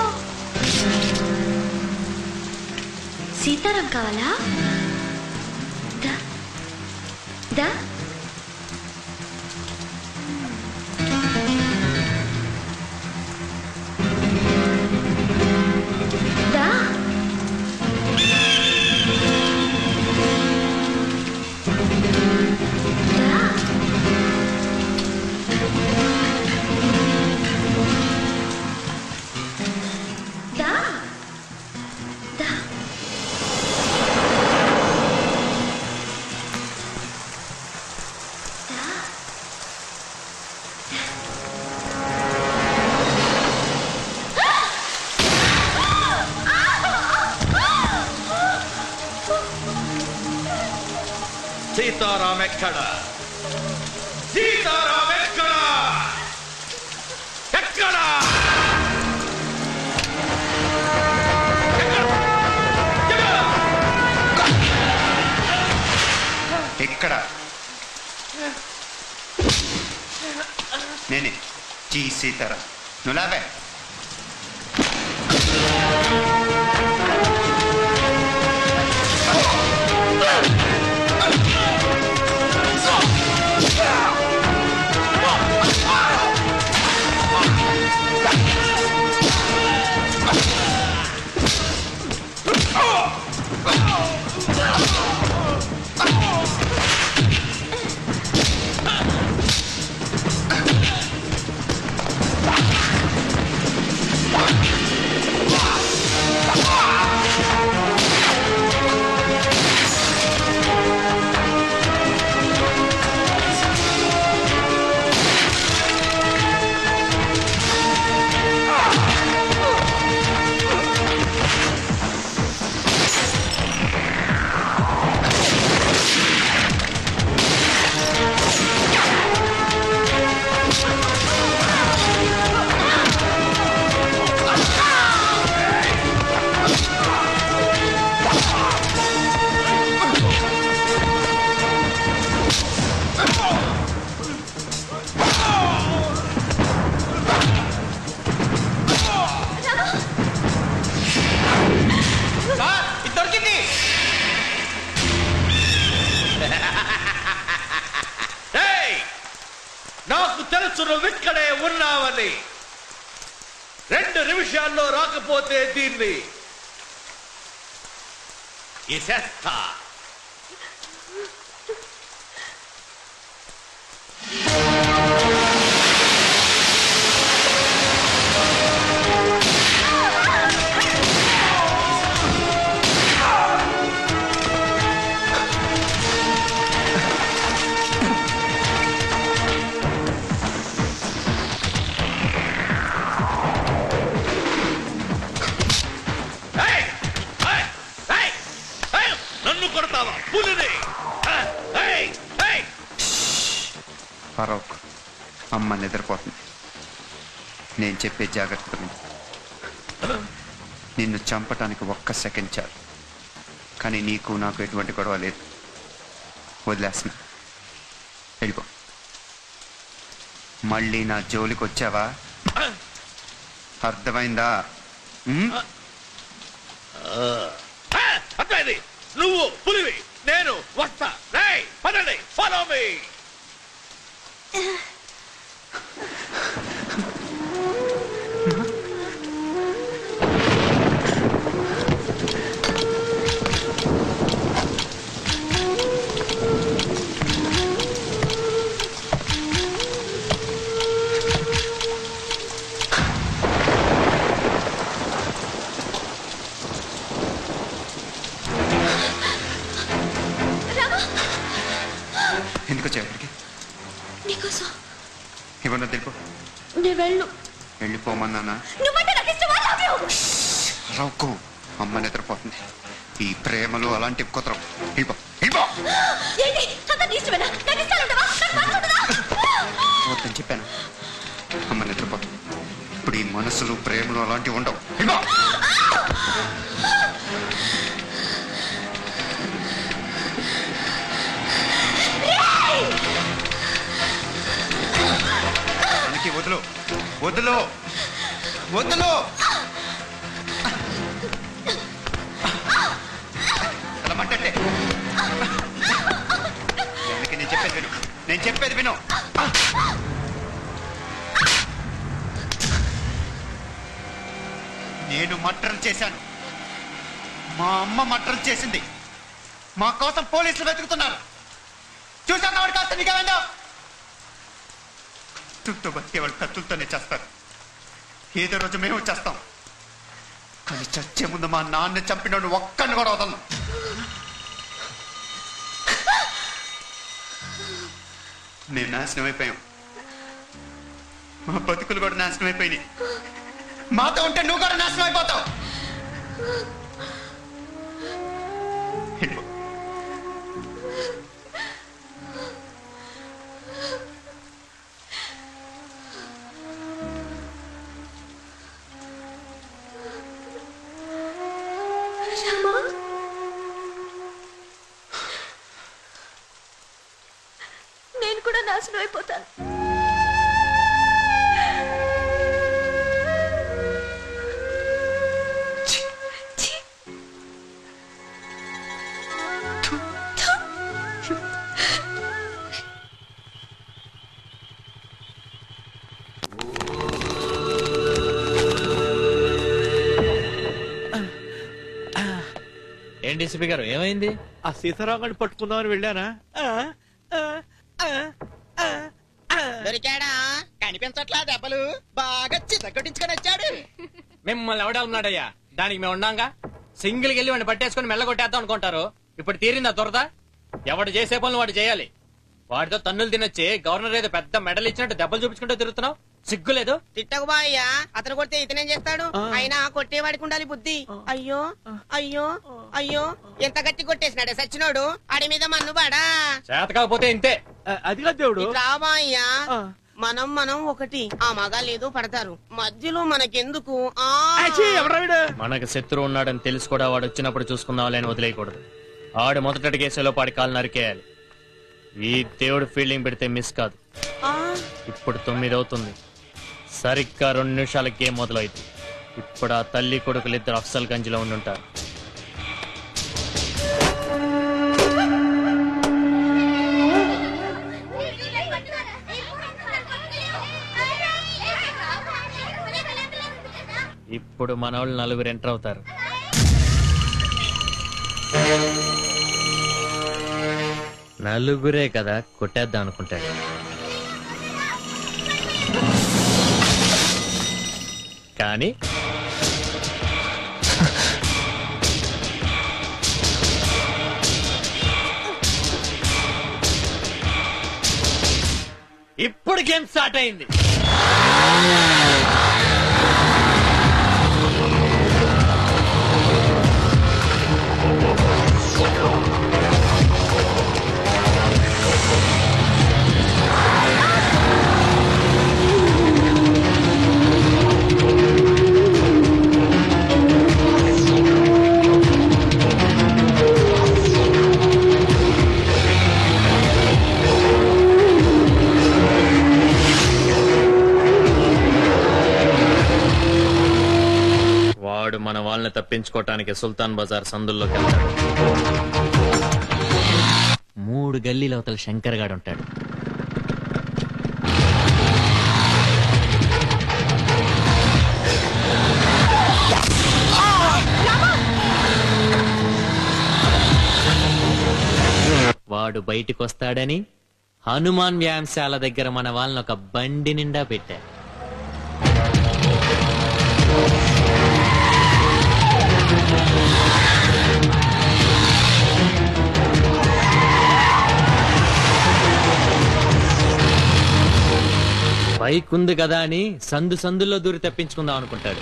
సీతారాం కావాలా దా దా దా దా దా దా సీతారాం ఎక్కడ సీతారాం ఎక్కడ ఎక్కడ ఎక్కడ నేనే జీ సీతారా నువ్వు లావే Ah! రావాలి రెండు నిమిషాల్లో రాకపోతే దీన్ని ఇసేస్తా ఏయ్! ఏయ్! ఏయ్! ఏయ్! నన్ను కొడతావా పులిని ఏయ్! ఏయ్! ఏయ్! ఫరూక్ అమ్మ నిద్రపోతుంది నేను చెప్పే జాగ్రత్త విను. నిన్ను చంపటానికి ఒక్క సెకండ్ చాలు కానీ నీకు నాకు ఎటువంటి గొడవ లేదు వదిలేస్తున్నా వెళ్ళిపో మళ్ళీ నా జోలికి వచ్చావా అర్థమైందా ఉమ్? అర్థమైంది నువ్వు పులివి నేను వస్తా రేయ్ పదండి ఫాలో మీ ఎందుకు వచ్చావు ఇక్కడికి నీకోసం ఇవ్వను తెలుపు నేను వెళ్ళు వెళ్ళిపోమన్నానా నువ్వంటే నాకు ఇష్టమా love you. రౌకు అమ్మ నిద్రపోతుంది ఈ ప్రేమలు అలాంటి కుదరం వెళ్ళిపో వెళ్ళిపో ఏంటి అంత నీ ఇష్టమేనా నాకు ఇష్టాలు ఉండవా నాకు మనసు ఉండదా వద్దని చెప్పాను అమ్మ నిద్రపోతుంది ఇప్పుడు ఈ మనసులు ప్రేమలు అలాంటివి ఉండవు వెళ్ళిపో వెనక్కి వదులు వదులు వదులు వెళ్ళమంటే వెనక్కి నేను చెప్పేది విను నేను చెప్పేది విను నేను మర్డర్ చేశాను మా అమ్మ మర్డర్ చేసింది మా కోసం పోలీసులు వెతుకుతున్నారు చూసాను వాడు కాస్త నీకేమైందో కత్తులతో బతికేవాళ్ళు కత్తులతోనే చేస్తారు ఏదో రోజు మేము చేస్తాం కానీ చచ్చే ముందు మా నాన్న చంపినోడు ఒక్కడిని కూడా వదలను మేము నాశనం అయిపోయాం మా బతుకులు కూడా నాశనం అయిపోయినాయి మాతో ఉంటే నువ్వు కూడా నాశనం అయిపోతావు వెళ్ళిపో. రామా నేను కూడా నాశనం అయిపోతాను ఛీ, ఛీ. థు, థు. ఏం డీసీపీ గారు ఏమైంది ఆ సీతారాం గారిని పట్టుకుందామని వెళ్ళానా దొరికాడా కనిపించట్లా దెబ్బలు బాగా చితకొట్టించుకొని వచ్చాడు మిమ్మల్ని ఎవడాలన్నాడయ్యా దానికి మేము ఉండంగా సింగిల్ వెళ్ళి వాడిని పట్టేసుకుని మెల్లగొట్టేద్దాం అనుకుంటారు ఇప్పుడు తీరిందా దొరద ఎవడు చేసే పనులు వాడు చేయాలి వాడితో తన్నులు తినొచ్చి గవర్నర్ ఏదో పెద్ద మెడల్ ఇచ్చినట్టు దెబ్బలు చూపించుకుంటూ తిరుగుతున్నావు సిగ్గులేదు తిట్టకు బాయ్యా అతను కొడితే ఇతనేం చేస్తాడు అయినా కొట్టేవాడికి ఉండాలి బుద్ధి అయ్యో అయ్యో అయ్యో ఎంత గట్టి కొట్టేసినాడే సచ్చినోడు ఆడి మీద మన్ను బాడా చేత కాకపోతే ఇంతే అదిగా దేవుడు రాబాయ్యా మనం మనం ఒకటి ఆ మగాళ్ళు ఏదో పడతారు మధ్యలో మనకెందుకు ఆ మనకు శత్రువు ఉన్నాడని తెలిసి కూడా వాడు వచ్చినప్పుడు చూసుకుందాం అని వదిలేయకూడదు ఆడు మొదటి కేసులో పాడి కాలు నరికేయాలి ఈ దేవుడు ఫీల్డింగ్ పెడితే మిస్ కాదు ఆ, ఇప్పుడు తొమ్మిది అవుతుంది సరిగ్గా రెండు నిమిషాల గేమ్ మొదలైంది ఇప్పుడు ఆ తల్లి కొడుకులు ఇద్దరు అఫ్సల్ గంజిలో ఉండుంటారు ఇప్పుడు మన వాళ్ళు నలుగురు ఎంటర్ అవుతారు నలుగురే కదా కొట్టేద్దాం అనుకుంటాడు కానీ ఇప్పుడు గేమ్ స్టార్ట్ అయింది వాడు మన వాళ్ళని తప్పించుకోవటానికి సుల్తాన్ బజార్ సందుల్లోకి వెళ్తాడు మూడు గల్లీల అవతల శంకర్ గాడు ఉంటాడు వాడు బయటికి వస్తాడని హనుమాన్ వ్యాయామశాల దగ్గర మన వాళ్ళని ఒక బండి నిండా పెట్టా బైక్ ఉంది కదా అని సందు సందుల్లో దూరి తప్పించుకుందాం అనుకుంటాడు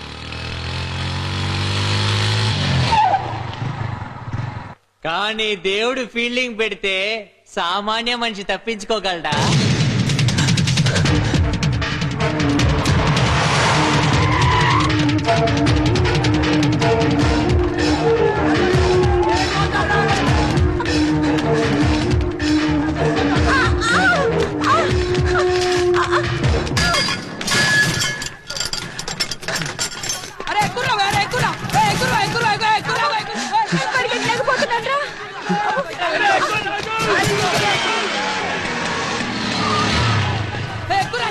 కానీ దేవుడు ఫీల్డింగ్ పెడితే సామాన్య మనిషి తప్పించుకోగలడా అరే ఎక్కురా అరే ఎక్కురా ఏ ఎక్కురా ఎక్కురా ఎక్కురా ఎక్కురా ఎక్కడికి లేకపోతున్నాడ్రా ఎక్కురా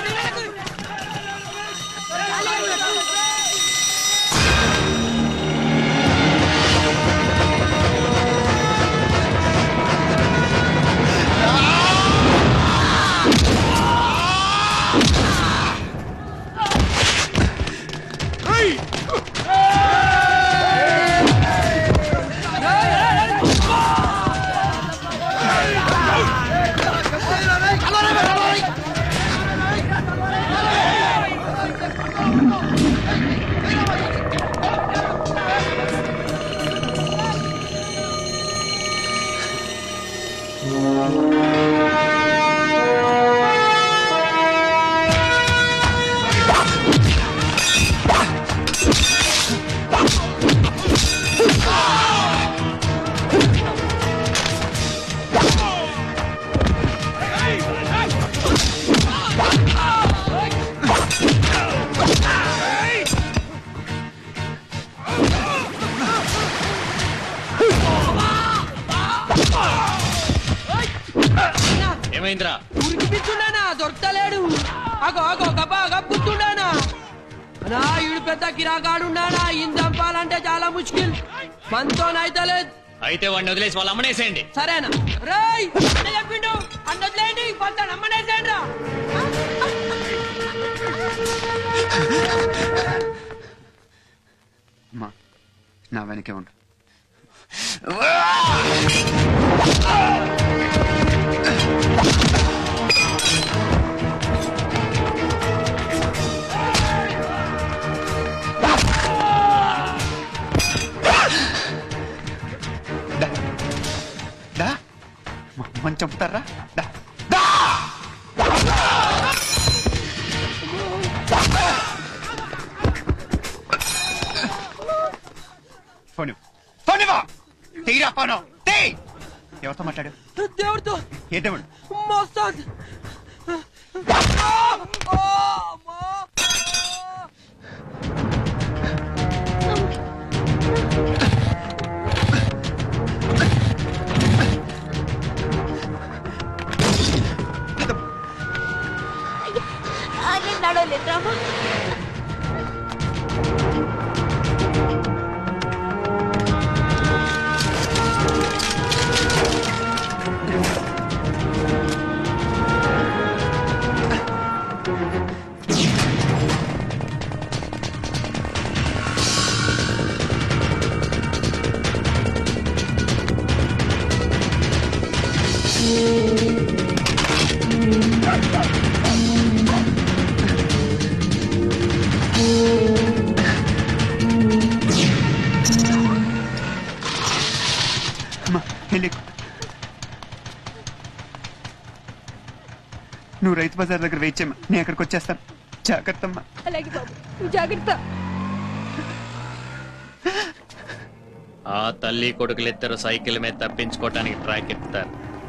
ఏమైందిరా ఉరికి పిచ్చున్నానా దొరకలేడు అగో అగో గబా గబ్బుతున్నానా నా ఈడు పెద్ద కిరాకాడున్నానా ఈయన చంపాలంటే చాలా ముష్కిల్ మనతోనైతలేదు అయితే వాడిని వదిలేసి వాళ్ళ అమ్మనేసేయండి సరేనా రేయ్ అన్న చెప్పిండు అన్న వదిలేయండి కొంత నమ్మనేసేయండి రా అమ్మా నా వెనకే ఉండు దా. దా. మా అమ్మని చంపుతారా దా. దా. ఫోన్ ఇవ్వు. ఫోన్ ఇవ్వు. తీరా ఫోను తీ ఎవరితో మాట్లాడు దేవుడితో ఏ దేవుడు మస్తాద్ ఆయన నడవలేదు రామా వెళ్ళి నువ్వు రైతు బజార్ దగ్గర వెయిట్ చేయమ్మా నేను అక్కడికి వచ్చేస్తాను జాగ్రత్త అమ్మా అలాగే బాబు నువ్వు జాగ్రత్త ఆ తల్లి కొడుకులిద్దరు సైకిల్ మీద తప్పించుకోవటానికి ట్రాక్ ఎక్కుతారు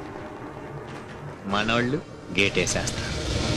మనోళ్ళు గేట్ వేసేస్తారు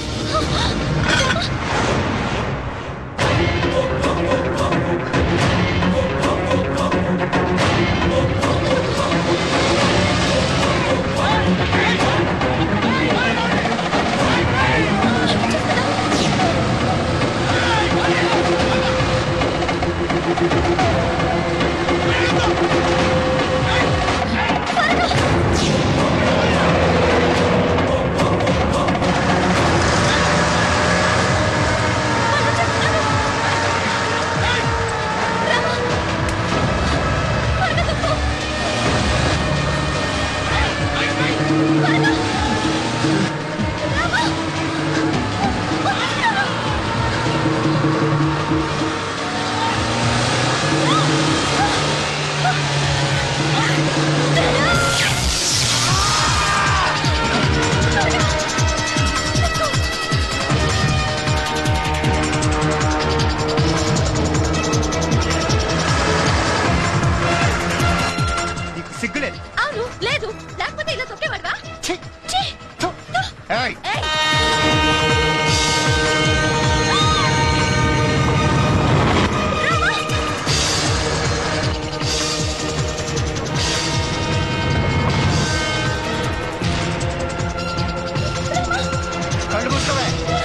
నీకు సిగ్గులే అవును లేదు లేకపోతే ఇలా తొక్కేవాడువా ఛీ! థు! ఏయ్! ఏయ్! కళ్ళు మూసుకోవే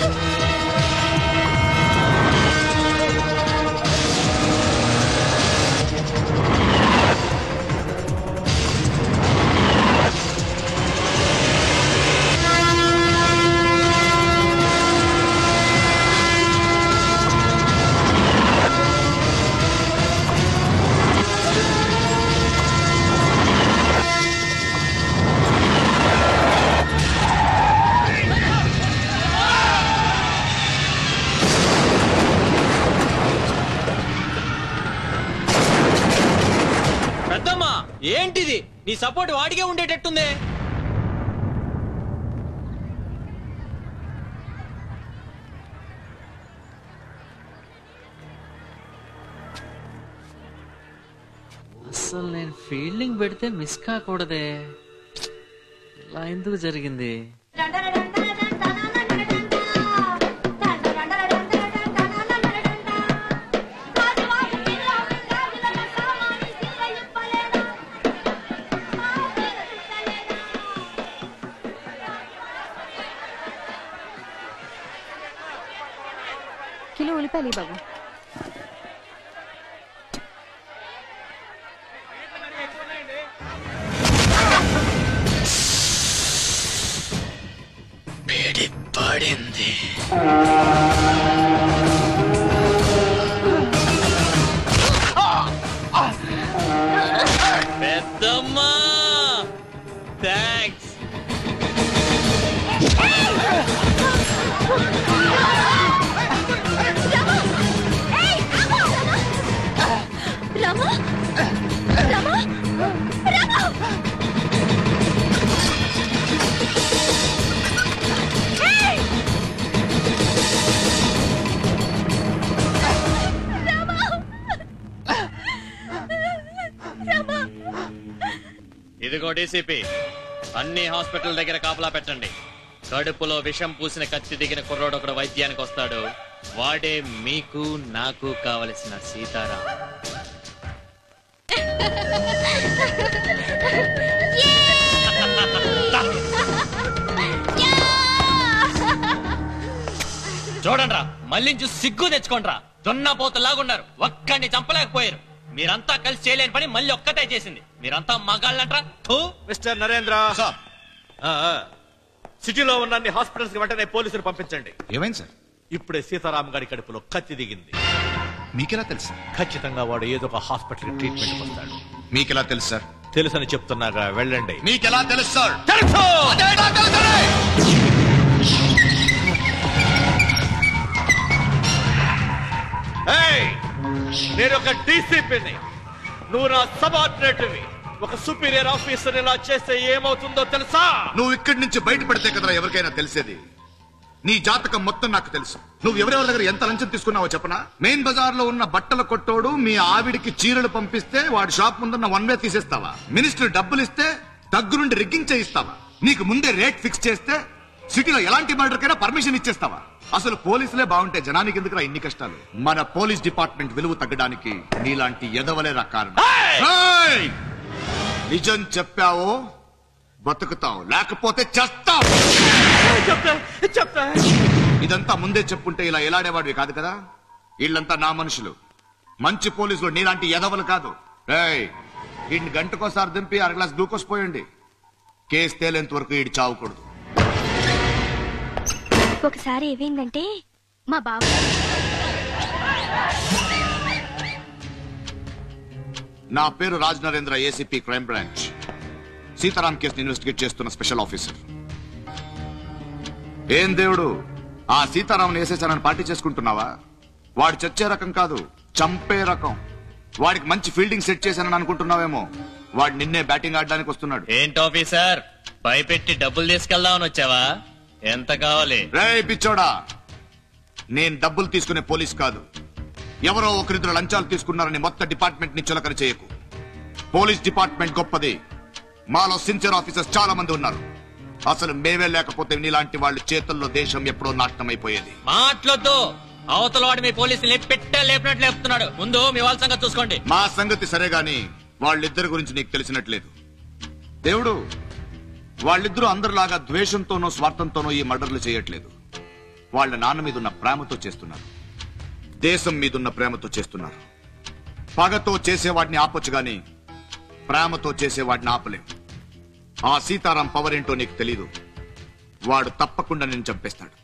పెద్దమ్మా ఏంటిది నీ సపోర్ట్ వాడికే ఉండేటట్టుంది అసలు నేను ఫీల్డింగ్ పెడితే మిస్ కాకూడదే ఇలా ఎందుకు జరిగింది కిలో ఉల్లిపాయలు ఇయ్యి బాబు వేడి పడింది పెద్దమ్మా థ్యాంక్స్ రామా రామా రామా ఏయ్! రామా రామా ఇదిగో డీసీపీ అన్ని హాస్పిటల్ దగ్గర కాపలా పెట్టండి కడుపులో విషం పూసిన కత్తి దిగిన కుర్రోడు ఒకడు వైద్యానికి వస్తాడు వాడే మీకు నాకు కావలసిన సీతారాం చూడండి రా మళ్ళీ చూసి సిగ్గు తెచ్చుకోండిరా దొన్న పోతలాగున్నారు ఒక్కడిని చంపలేకపోయారు మీరంతా కలిసి చేయలేని పని మళ్ళీ ఒక్కటే చేసింది మీరంతా మగాళ్ళంట్రా థూ మిస్టర్ నరేంద్ర ఆ, ఆ. సిటీలో ఉన్న అన్ని హాస్పిటల్స్ కి వెంటనే పోలీసులు పంపించండి ఏమైంది సార్ ఇప్పుడే సీతారాం గారి కడుపులో కత్తి దిగింది మీకెలా తెలుసు ఖచ్చితంగా వాడు ఏదో ఒక హాస్పిటల్ ట్రీట్మెంట్ వస్తాడు మీకెలా తెలుసు సార్ తెలుసని చెప్తున్నాగా వెళ్ళండి మీకెలా తెలుసు సార్ తెలుసు ఏయ్! నేను ఒక డీసీపీని నువ్వు నా సబార్డినేట్వి ఒక సుపీరియర్ ఆఫీసర్ ఇలా చేస్తే ఏమవుతుందో తెలుసా నువ్వు ఇక్కడి నుంచి బయటపడితే కదరా ఎవరికైనా తెలిసేది నీ జాతకం మొత్తం నాకు తెలుసు నువ్వు ఎవరెవరి దగ్గర ఎంత లంచం తీసుకున్నావో చెప్పనా మెయిన్ బజార్ లో ఉన్న బట్టల కొట్టోడు మీ ఆవిడికి చీరలు పంపిస్తే వాడి షాప్ ముందున్న వన్ వే తీసేస్తావా మినిస్టర్ డబ్బులు ఇస్తే దగ్గు నుండి రిగ్గింగ్ చేయిస్తావా నీకు ముందే రేట్ ఫిక్స్ చేస్తే సిటీలో ఎలాంటి మర్డర్కైనా పర్మిషన్ ఇచ్చేస్తావా అసలు పోలీసులే బాగుంటే జనానికి ఎందుకురా ఇన్ని కష్టాలు మన పోలీస్ డిపార్ట్మెంట్ విలువ తగ్గడానికి నీలాంటి ఎదవలే కారణం ఏయ్! నిజం చెప్పావో బతుకుతావు లేకపోతే చస్తావు ఇదంతా ముందే చెప్పుంటే ఇలా ఎలాడేవాడివి కాదు కదా వీళ్ళంతా నా మనుషులు మంచి పోలీసులు నీలాంటి ఎదవలు కాదు ఏయ్ వీడిని గంటకోసారి దింపి అర గ్లాస్ గ్లూకోజ్ పోయండి కేసు తేలేంత వరకు వీడి చావకూడదు ఒకసారి ఏమైందంటే మా బాబు నా పేరు Raj Narendra ACP crime branch Sitaram కేసుని ఇన్వెస్టిగేట్ చేస్తున్న స్పెషల్ ఆఫీసర్ ఏం దేవుడు ఆ సీతారాంని వేసేసానని పార్టీ చేసుకుంటున్నావా వాడు చచ్చే రకం కాదు చంపే రకం వాడికి మంచి ఫీల్డింగ్ సెట్ చేశానని అనుకుంటున్నావేమో వాడు నిన్నే బ్యాటింగ్ ఆడడానికి వస్తున్నాడు ఏంటి ఆఫీసర్ భయపెట్టి డబ్బులు తీసుకెళ్దామని వచ్చావా ఎంత కావాలి రే పిచ్చోడా నేను డబ్బులు తీసుకునే పోలీస్ కాదు ఎవరో ఒకరిద్దరు లంచాలు తీసుకున్నారని మొత్తం డిపార్ట్మెంట్ ని చులకన చేయకు పోలీస్ డిపార్ట్మెంట్ గొప్పది మాలో సిన్సియర్ ఆఫీసర్స్ చాలా మంది ఉన్నారు అసలు మేమే లేకపోతే నీలాంటి వాళ్ళ చేతుల్లో దేశం ఎప్పుడో నాశనం అయిపోయేది మాట్లాడద్దు అవతల వాడు మీ పోలీసులు పెట్టే లేపినట్లు లేపుతున్నాడు ముందు మీ వాళ్ళ సంగతి చూసుకోండి మా సంగతి సరే గాని వాళ్ళిద్దరి గురించి నీకు తెలిసినట్లేదు దేవుడు వాళ్ళిద్దరూ అందరిలాగా ద్వేషంతోనో స్వార్థంతోనో ఈ మర్డర్లు చేయట్లేదు వాళ్ళ నాన్న మీద ఉన్న ప్రేమతో చేస్తున్నారు దేశం మీదున్న ప్రేమతో చేస్తున్నారు పగతో చేసేవాడిని ఆపొచ్చు గాని ప్రేమతో చేసేవాడిని ఆపలేం ఆ సీతారాం పవర్ ఏంటో నీకు తెలీదు వాడు తప్పకుండా నేను చంపేస్తాడు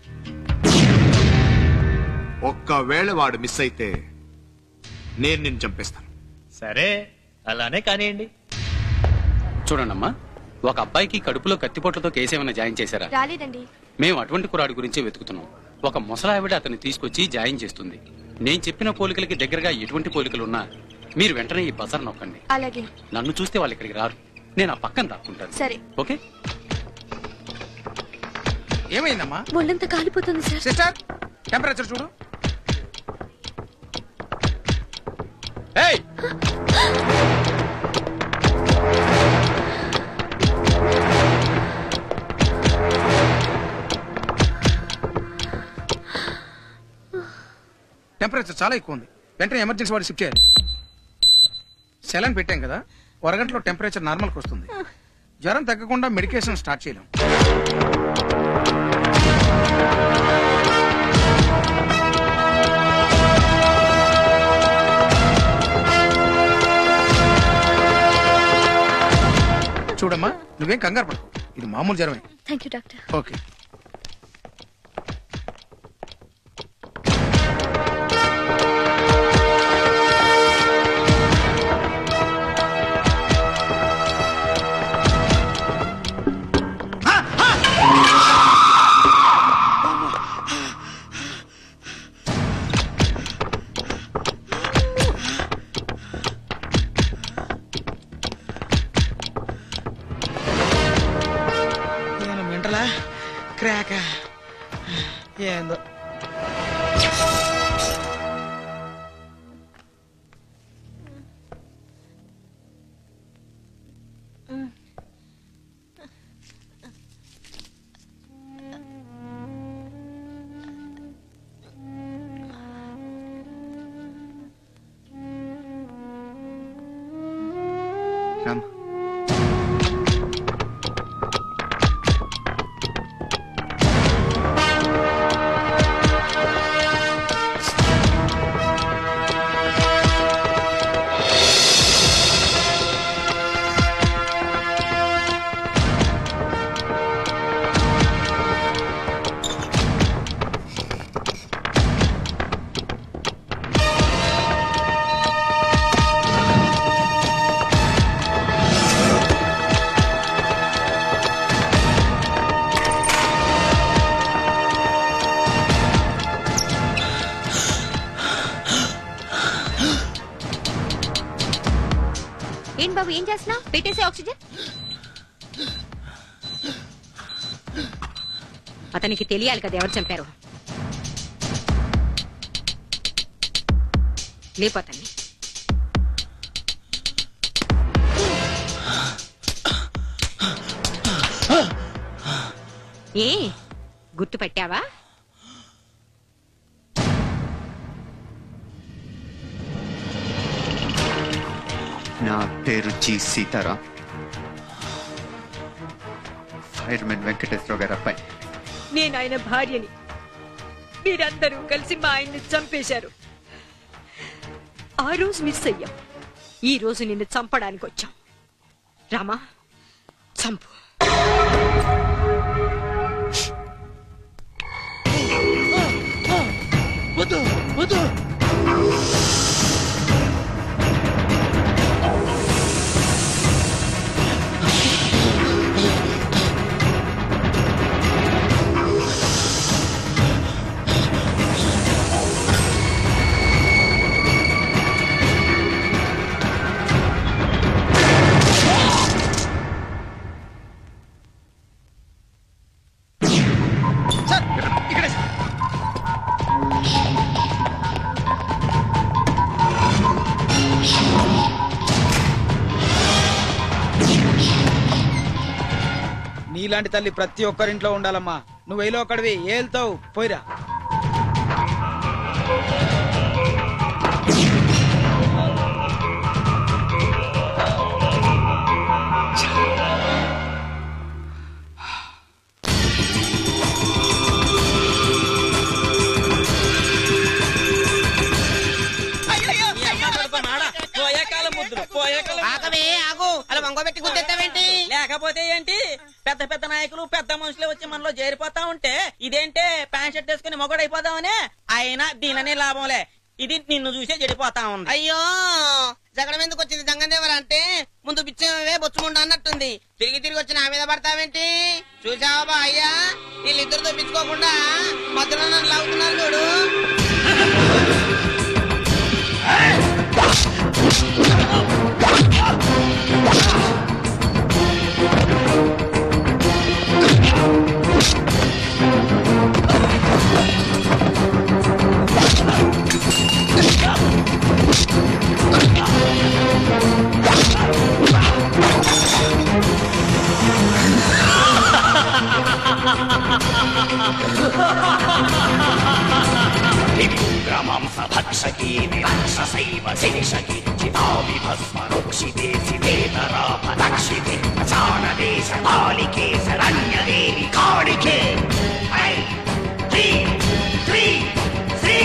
ఒక్కవేళ వాడు మిస్ అయితే నేను నిన్ను చంపేస్తాను సరే అలానే కానివ్వండి చూడండమ్మా ఒక అబ్బాయికి కడుపులో కత్తిపోట్లతో కేసు ఏమైనా జాయిన్ చేశారా రాలేదండి మేము అటువంటి కురాడి గురించి వెతుకుతున్నాం ఒక ముసలావిడ అతన్ని తీసుకొచ్చి జాయిన్ చేస్తుంది నేను చెప్పిన పోలికలకి దగ్గరగా ఎటువంటి పోలికలు ఉన్నా మీరు వెంటనే ఈ బజార్ నొక్కండి అలాగే నన్ను చూస్తే వాళ్ళు ఇక్కడికి రారు నేను ఆ పక్కన దాక్కుంటాను సరే ఓకే ఏమైందమ్మా ఒళ్ళంతా కాలిపోతుంది సార్ సిస్టర్ టెంపరేచర్ చూడు ఏయ్ టెంపరేచర్ చాలా ఎక్కువ ఉంది వెంటనే ఎమర్జెన్సీ వాడి షిఫ్ట్ చేయాలి సెలన్ పెట్టాం కదా ఓ అరగంటలో టెంపరేచర్ నార్మల్కి వస్తుంది జ్వరం తగ్గకుండా మెడికేషన్ స్టార్ట్ చేయలేం చూడమ్మా నువ్వేం కంగారు పడకు ఇది మామూలు జ్వరమే థ్యాంక్ యూ డాక్టర్ ఓకే నేను మెంటలా క్రాక ఏందో రామ్ ఆ ఏం బాబు ఏం చేస్తున్నావు పెట్టేసే ఆక్సిజన్ అతనికి తెలియాలి కదా ఎవరు చంపారు లేపోతాన్ని ఏ గుర్తు పెట్టావా నా పేరు జి సీతారాం ఫైర్మెన్ వెంకటేశ్వర గారి అబ్బాయి నేను ఆయన భార్యని మీరందరూ కలిసి మా ఆయన్ని చంపేశారు ఆ రోజు మిస్ అయ్యాం ఈ రోజు నిన్ను చంపడానికి వచ్చాం రామా చంపు వద్దు వద్దు నీలాంటి తల్లి ప్రతి ఒక్కరింట్లో ఉండాలమ్మా నువ్వు వేలో ఒక్కడివి ఏళ్తావు పోయిరా ఆగవే ఆగు అలా వంగబెట్టి గుర్తెత్తావేంటి లేకపోతే ఏంటి పెద్ద పెద్ద నాయకులు పెద్ద మనుషులు వచ్చి మనలో చేరిపోతా ఉంటే ఇదేంటే ప్యాంట్ షర్ట్ వేసుకుని మొగడైపోదామనే అయినా దీననే లాభంలే ఇది నిన్ను చూసే చెడిపోతా ఉంది అయ్యో జగడం ఎందుకు వచ్చింది జంగదేవర అంటే ముందు బిచ్చమే బొచ్చుముండ అన్నట్టుంది తిరిగి తిరిగి వచ్చి నా మీద పడతావేంటి చూసావా బా అయ్యా వీళ్ళిద్దరితో పిచ్చుకోకుండా మధ్యలో నన్ను లాగుతున్నారు చూడు భక్షకి వివక్షసైవ శిక్షకి చితామి భస్మ రుక్షితేసి వేతరాపదక్షితి ప్రచారదేశ కాళికే శరణ్యదేవి కాళికే ఐ త్రీ త్రీ శ్రీ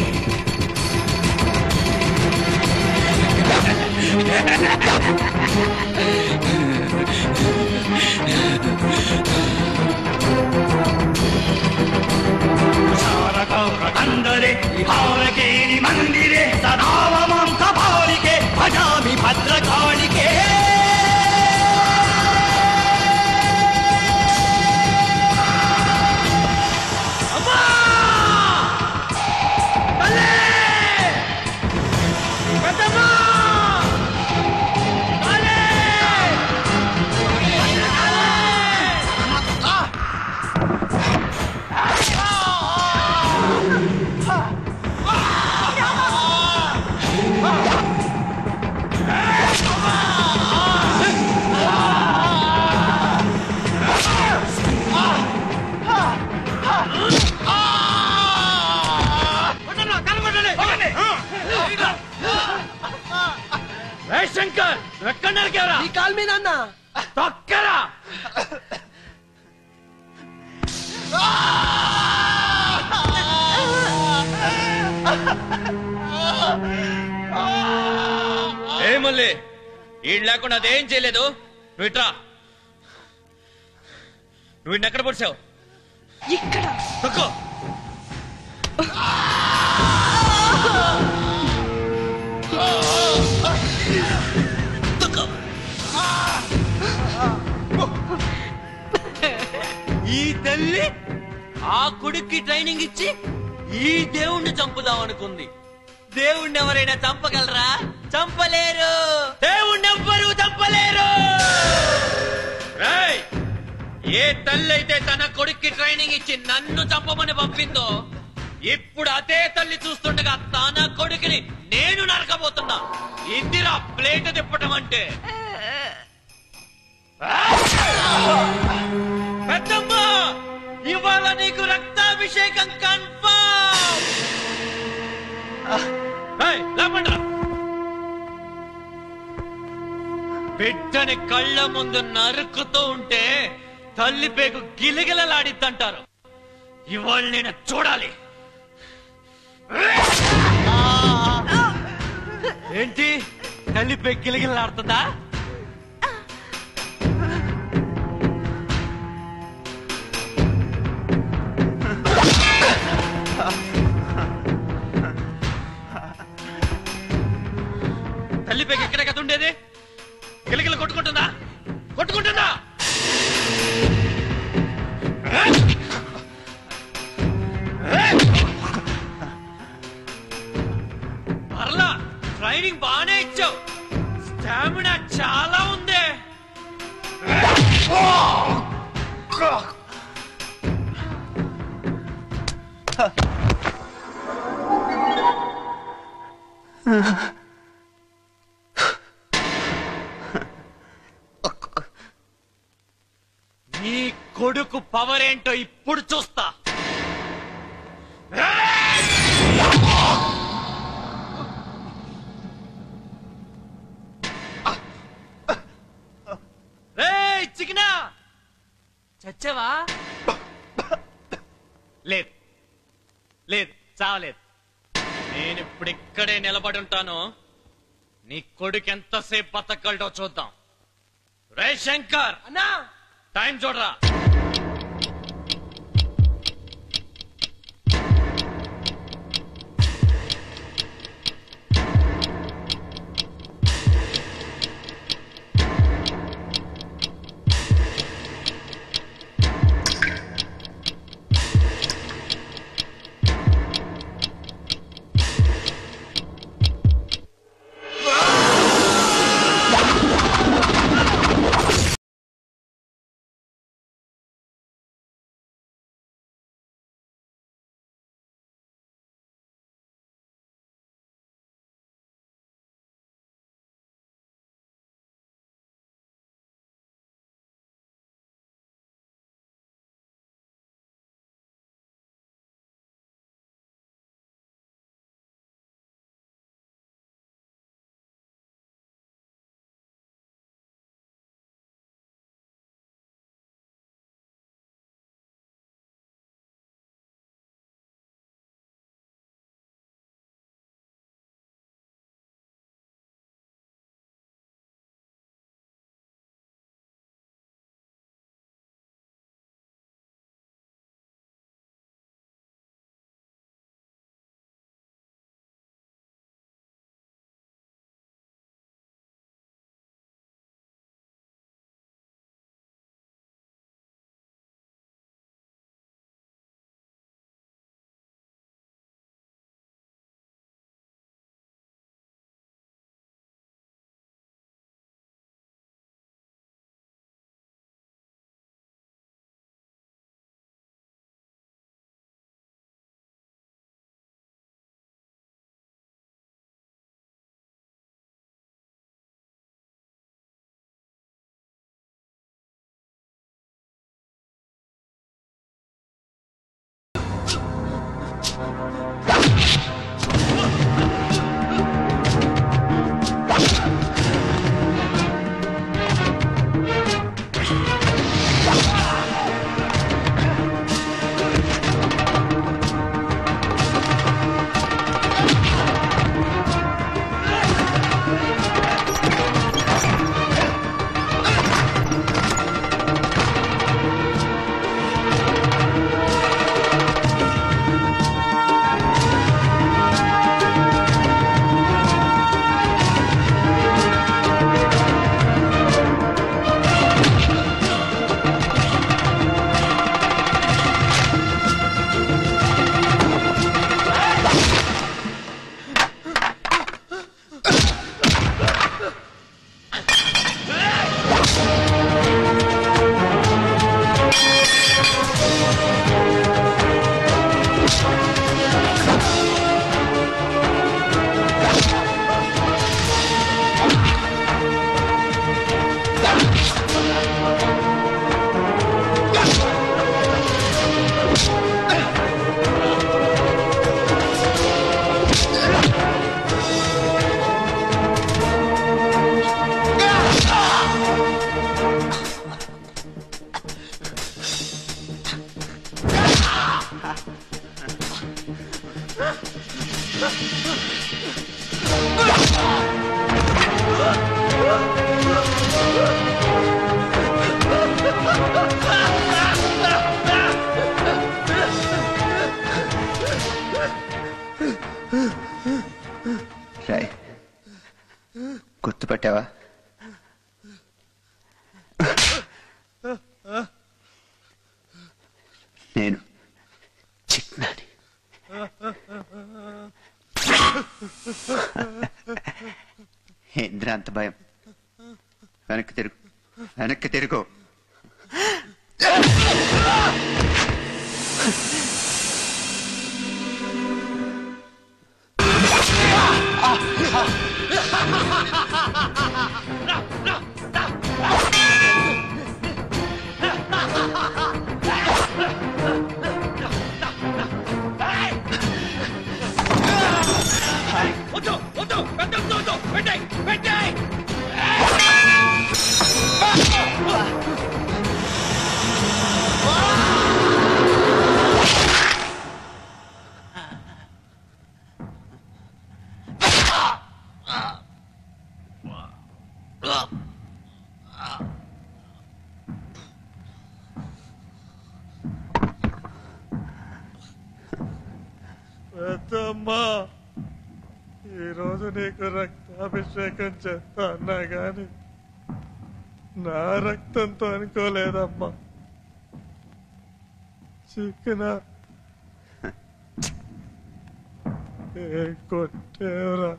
కందరే విహారకేణి మందిరే సదావమం కపాలికే భజామి భద్రకాళికే శంకర్ ఎక్కడ నరికారా ఈ కాల్ మీద అన్న తొక్కరా ఏ మళ్ళీ ఈడు లేకుండా అదేం చేయలేదు నువ్వు ఇట్రా నువ్వు ఈయన ఎక్కడ పొడిచావు ఇక్కడ తక్కువ ఈ తల్లి ఆ కొడుక్కి ట్రైనింగ్ ఇచ్చి ఈ దేవుణ్ణి చంపుదాం అనుకుంది దేవుణ్ణి ఎవరైనా చంపగలరా చంపలేరు దేవుణ్ణి ఎవ్వరూ ఏ తల్లి అయితే తన కొడుక్కి ట్రైనింగ్ ఇచ్చి నన్ను చంపమని పంపిందో ఇప్పుడు అదే తల్లి చూస్తుండగా తన కొడుకుని నేను నరకబోతున్నా ఇందిరా ప్లేట్ తిప్పటం అంటే పెద్దమ్మ ఇవాళ నీకు రక్తాభిషేకం కన్ఫర్మ్ లేపండ్రా బిడ్డని కళ్ళ ముందు నరుకుతూ ఉంటే తల్లి పేగు గిలగిలలాడిద్దంటారు ఇవాళ నేను చూడాలి ఏంటి తల్లి పేగు గిలగిలలాడుతుందా తల్లి పేగు ఎక్కడ కదా ఉండేది గిలగిల కొట్టుకుంటుందా కొట్టుకుంటుందా పర్లా ట్రైనింగ్ బాగానే ఇచ్చావు స్టామినా చాలా ఉంది నీ కొడుకు పవర్ ఏంటో ఇప్పుడు చూస్తా రేయ్, చికెనా చచ్చావా లేదు లేదు చావలేదు నేను ఇప్పుడు ఇక్కడే నిలబడి ఉంటాను నీ కొడుకు ఎంతసేపు బతకగలడో చూద్దాం రే శంకర్ అన్నా టైం చూడరా గుర్తుపట్టావా నేను చిక్నాని ఏంద్రా అంత భయం వెనక్కి తిరుగు వెనక్కి తిరుగు వద్దు వద్దు పెద్ద వద్దు పెట్టాయి పెట్టాయి పెద్దమ్మా ఈరోజు నీకు రక్తాభిషేకం చేస్తా అన్నా గాని నా రక్తంతో అనుకోలేదమ్మా చికెన ఏ కొట్టేవరా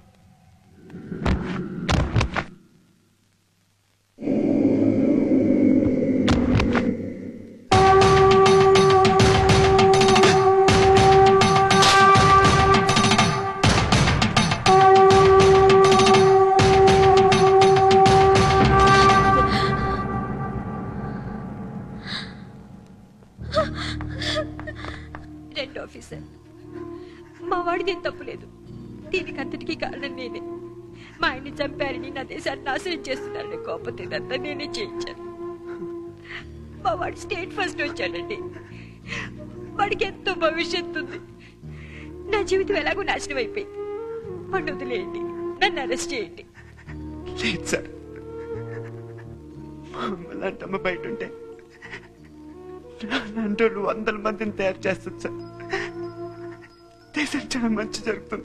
రెండు ఆఫీసర్ మా వాడిది ఏం తప్పులేదు దీనికి అంతటికీ కారణం నేనే మా ఆయన్ని చంపారని నా దేశాన్ని నాశనం చేస్తున్నారని కోపం ఇదంతా నేనే చేయించాను మా వాడు స్టేట్ ఫస్ట్ వచ్చాడండి వాడికి ఎంతో భవిష్యత్తు ఉంది నా జీవితం ఎలాగో నాశనం అయిపోయింది వాడిని వదిలేయండి నన్ను అరెస్ట్ చేయండి లేదు సార్ అలాంటి అమ్మ బయట ఉంటే అలాంటి వాళ్ళు వందల మందిని తయారు చేస్తుంది సార్ దేశం చాలా మంచి జరుగుతుంది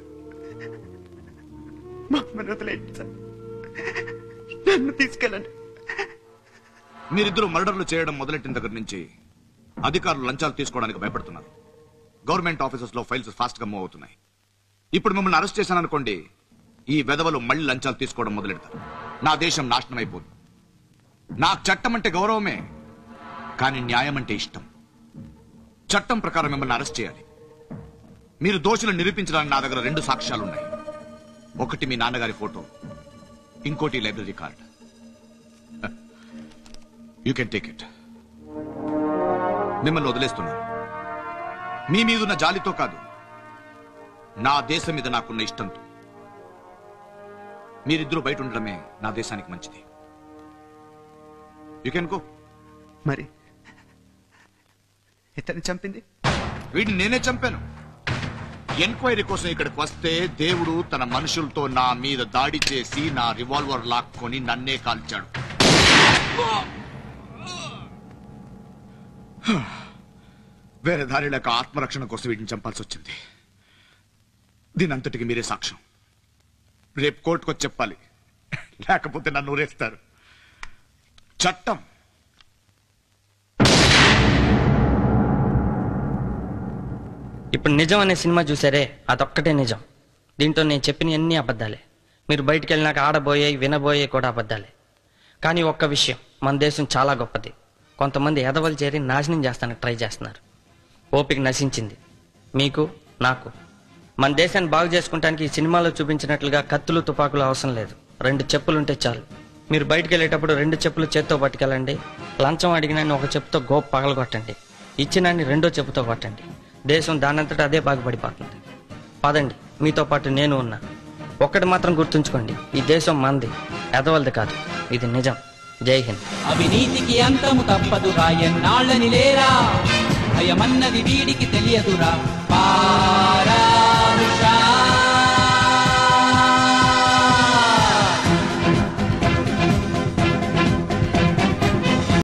మా అమ్మని వదిలేయండి సార్ నన్ను తీసుకెళ్ళండి మీరిద్దరూ మర్డర్లు చేయడం మొదలెట్టిన దగ్గర నుంచి అధికారులు లంచాలు తీసుకోవడానికి భయపడుతున్నారు గవర్నమెంట్ ఆఫీసెస్ లో ఫైల్స్ ఫాస్ట్ గా మూవ్ అవుతున్నాయి ఇప్పుడు మిమ్మల్ని అరెస్ట్ చేశాననుకోండి ఈ వెధవలు మళ్ళీ లంచాలు తీసుకోవడం మొదలెడతారు నా దేశం నాశనం అయిపోదు నాకు చట్టం అంటే గౌరవమే కానీ న్యాయం అంటే ఇష్టం చట్టం ప్రకారం మిమ్మల్ని అరెస్ట్ చేయాలి మీరు దోషులను నిరూపించడానికి నా దగ్గర రెండు సాక్ష్యాలున్నాయి ఒకటి మీ నాన్నగారి ఫోటో ఇంకోటి library card you can take it మిమ్మల్ని వదిలేస్తున్నాను మీ మీదున్న జాలితో కాదు నా దేశం మీద నాకున్న ఇష్టంతో మీరిద్దరూ బయట ఉండడమే నా దేశానికి మంచిది యూ కెన్ గో మరి ఇతన్ని చంపింది వీడిని నేనే చంపాను ఎంక్వైరీ కోసం ఇక్కడికి వస్తే దేవుడు తన మనుషులతో నా మీద దాడి చేసి నా రివాల్వర్ లాక్కొని నన్నే కాల్చాడు వేరే దారి లేక ఆత్మరక్షణ కోసం వీటిని చంపాల్సి వచ్చింది దీని అంతటికి మీరే సాక్ష్యం రేపు కోర్టుకు వచ్చి చెప్పాలి లేకపోతే నన్ను ఊరేస్తారు చట్టం ఇప్పుడు నిజం అనే సినిమా చూసారే అదొక్కటే నిజం దీంట్లో నేను చెప్పిన అన్ని అబద్ధాలే మీరు బయటికి వెళ్ళినాక ఆడబోయే వినబోయే కూడా అబద్ధాలే కానీ ఒక్క విషయం మన దేశం చాలా గొప్పది కొంతమంది ఎదవలు చేరి నాశనం చేస్తానికి ట్రై చేస్తున్నారు ఓపిక నశించింది మీకు నాకు మన దేశాన్ని బాగు చేసుకుంటానికి ఈ సినిమాలో చూపించినట్లుగా కత్తులు తుపాకులు అవసరం లేదు రెండు చెప్పులుంటే చాలు మీరు బయటికి వెళ్ళేటప్పుడు రెండు చెప్పులు చేత్తో పట్టుకెళ్ళండి లంచం అడిగినాన్ని ఒక చెప్పుతో గోప్ పగలగొట్టండి ఇచ్చినాన్ని రెండో చెప్పుతో కొట్టండి దేశం దానంతటా అదే బాగుపడిపోతుంది పదండి మీతో పాటు నేను ఉన్నా ఒక్కటి మాత్రం గుర్తుంచుకోండి ఈ దేశం మంది ఎదవలది కాదు ఇది నిజం జై హింద్ అవినీతికి అంతము తప్పదురా ఎన్నాళ్ళని లేరా భయమన్నది వీడికి తెలియదురా పా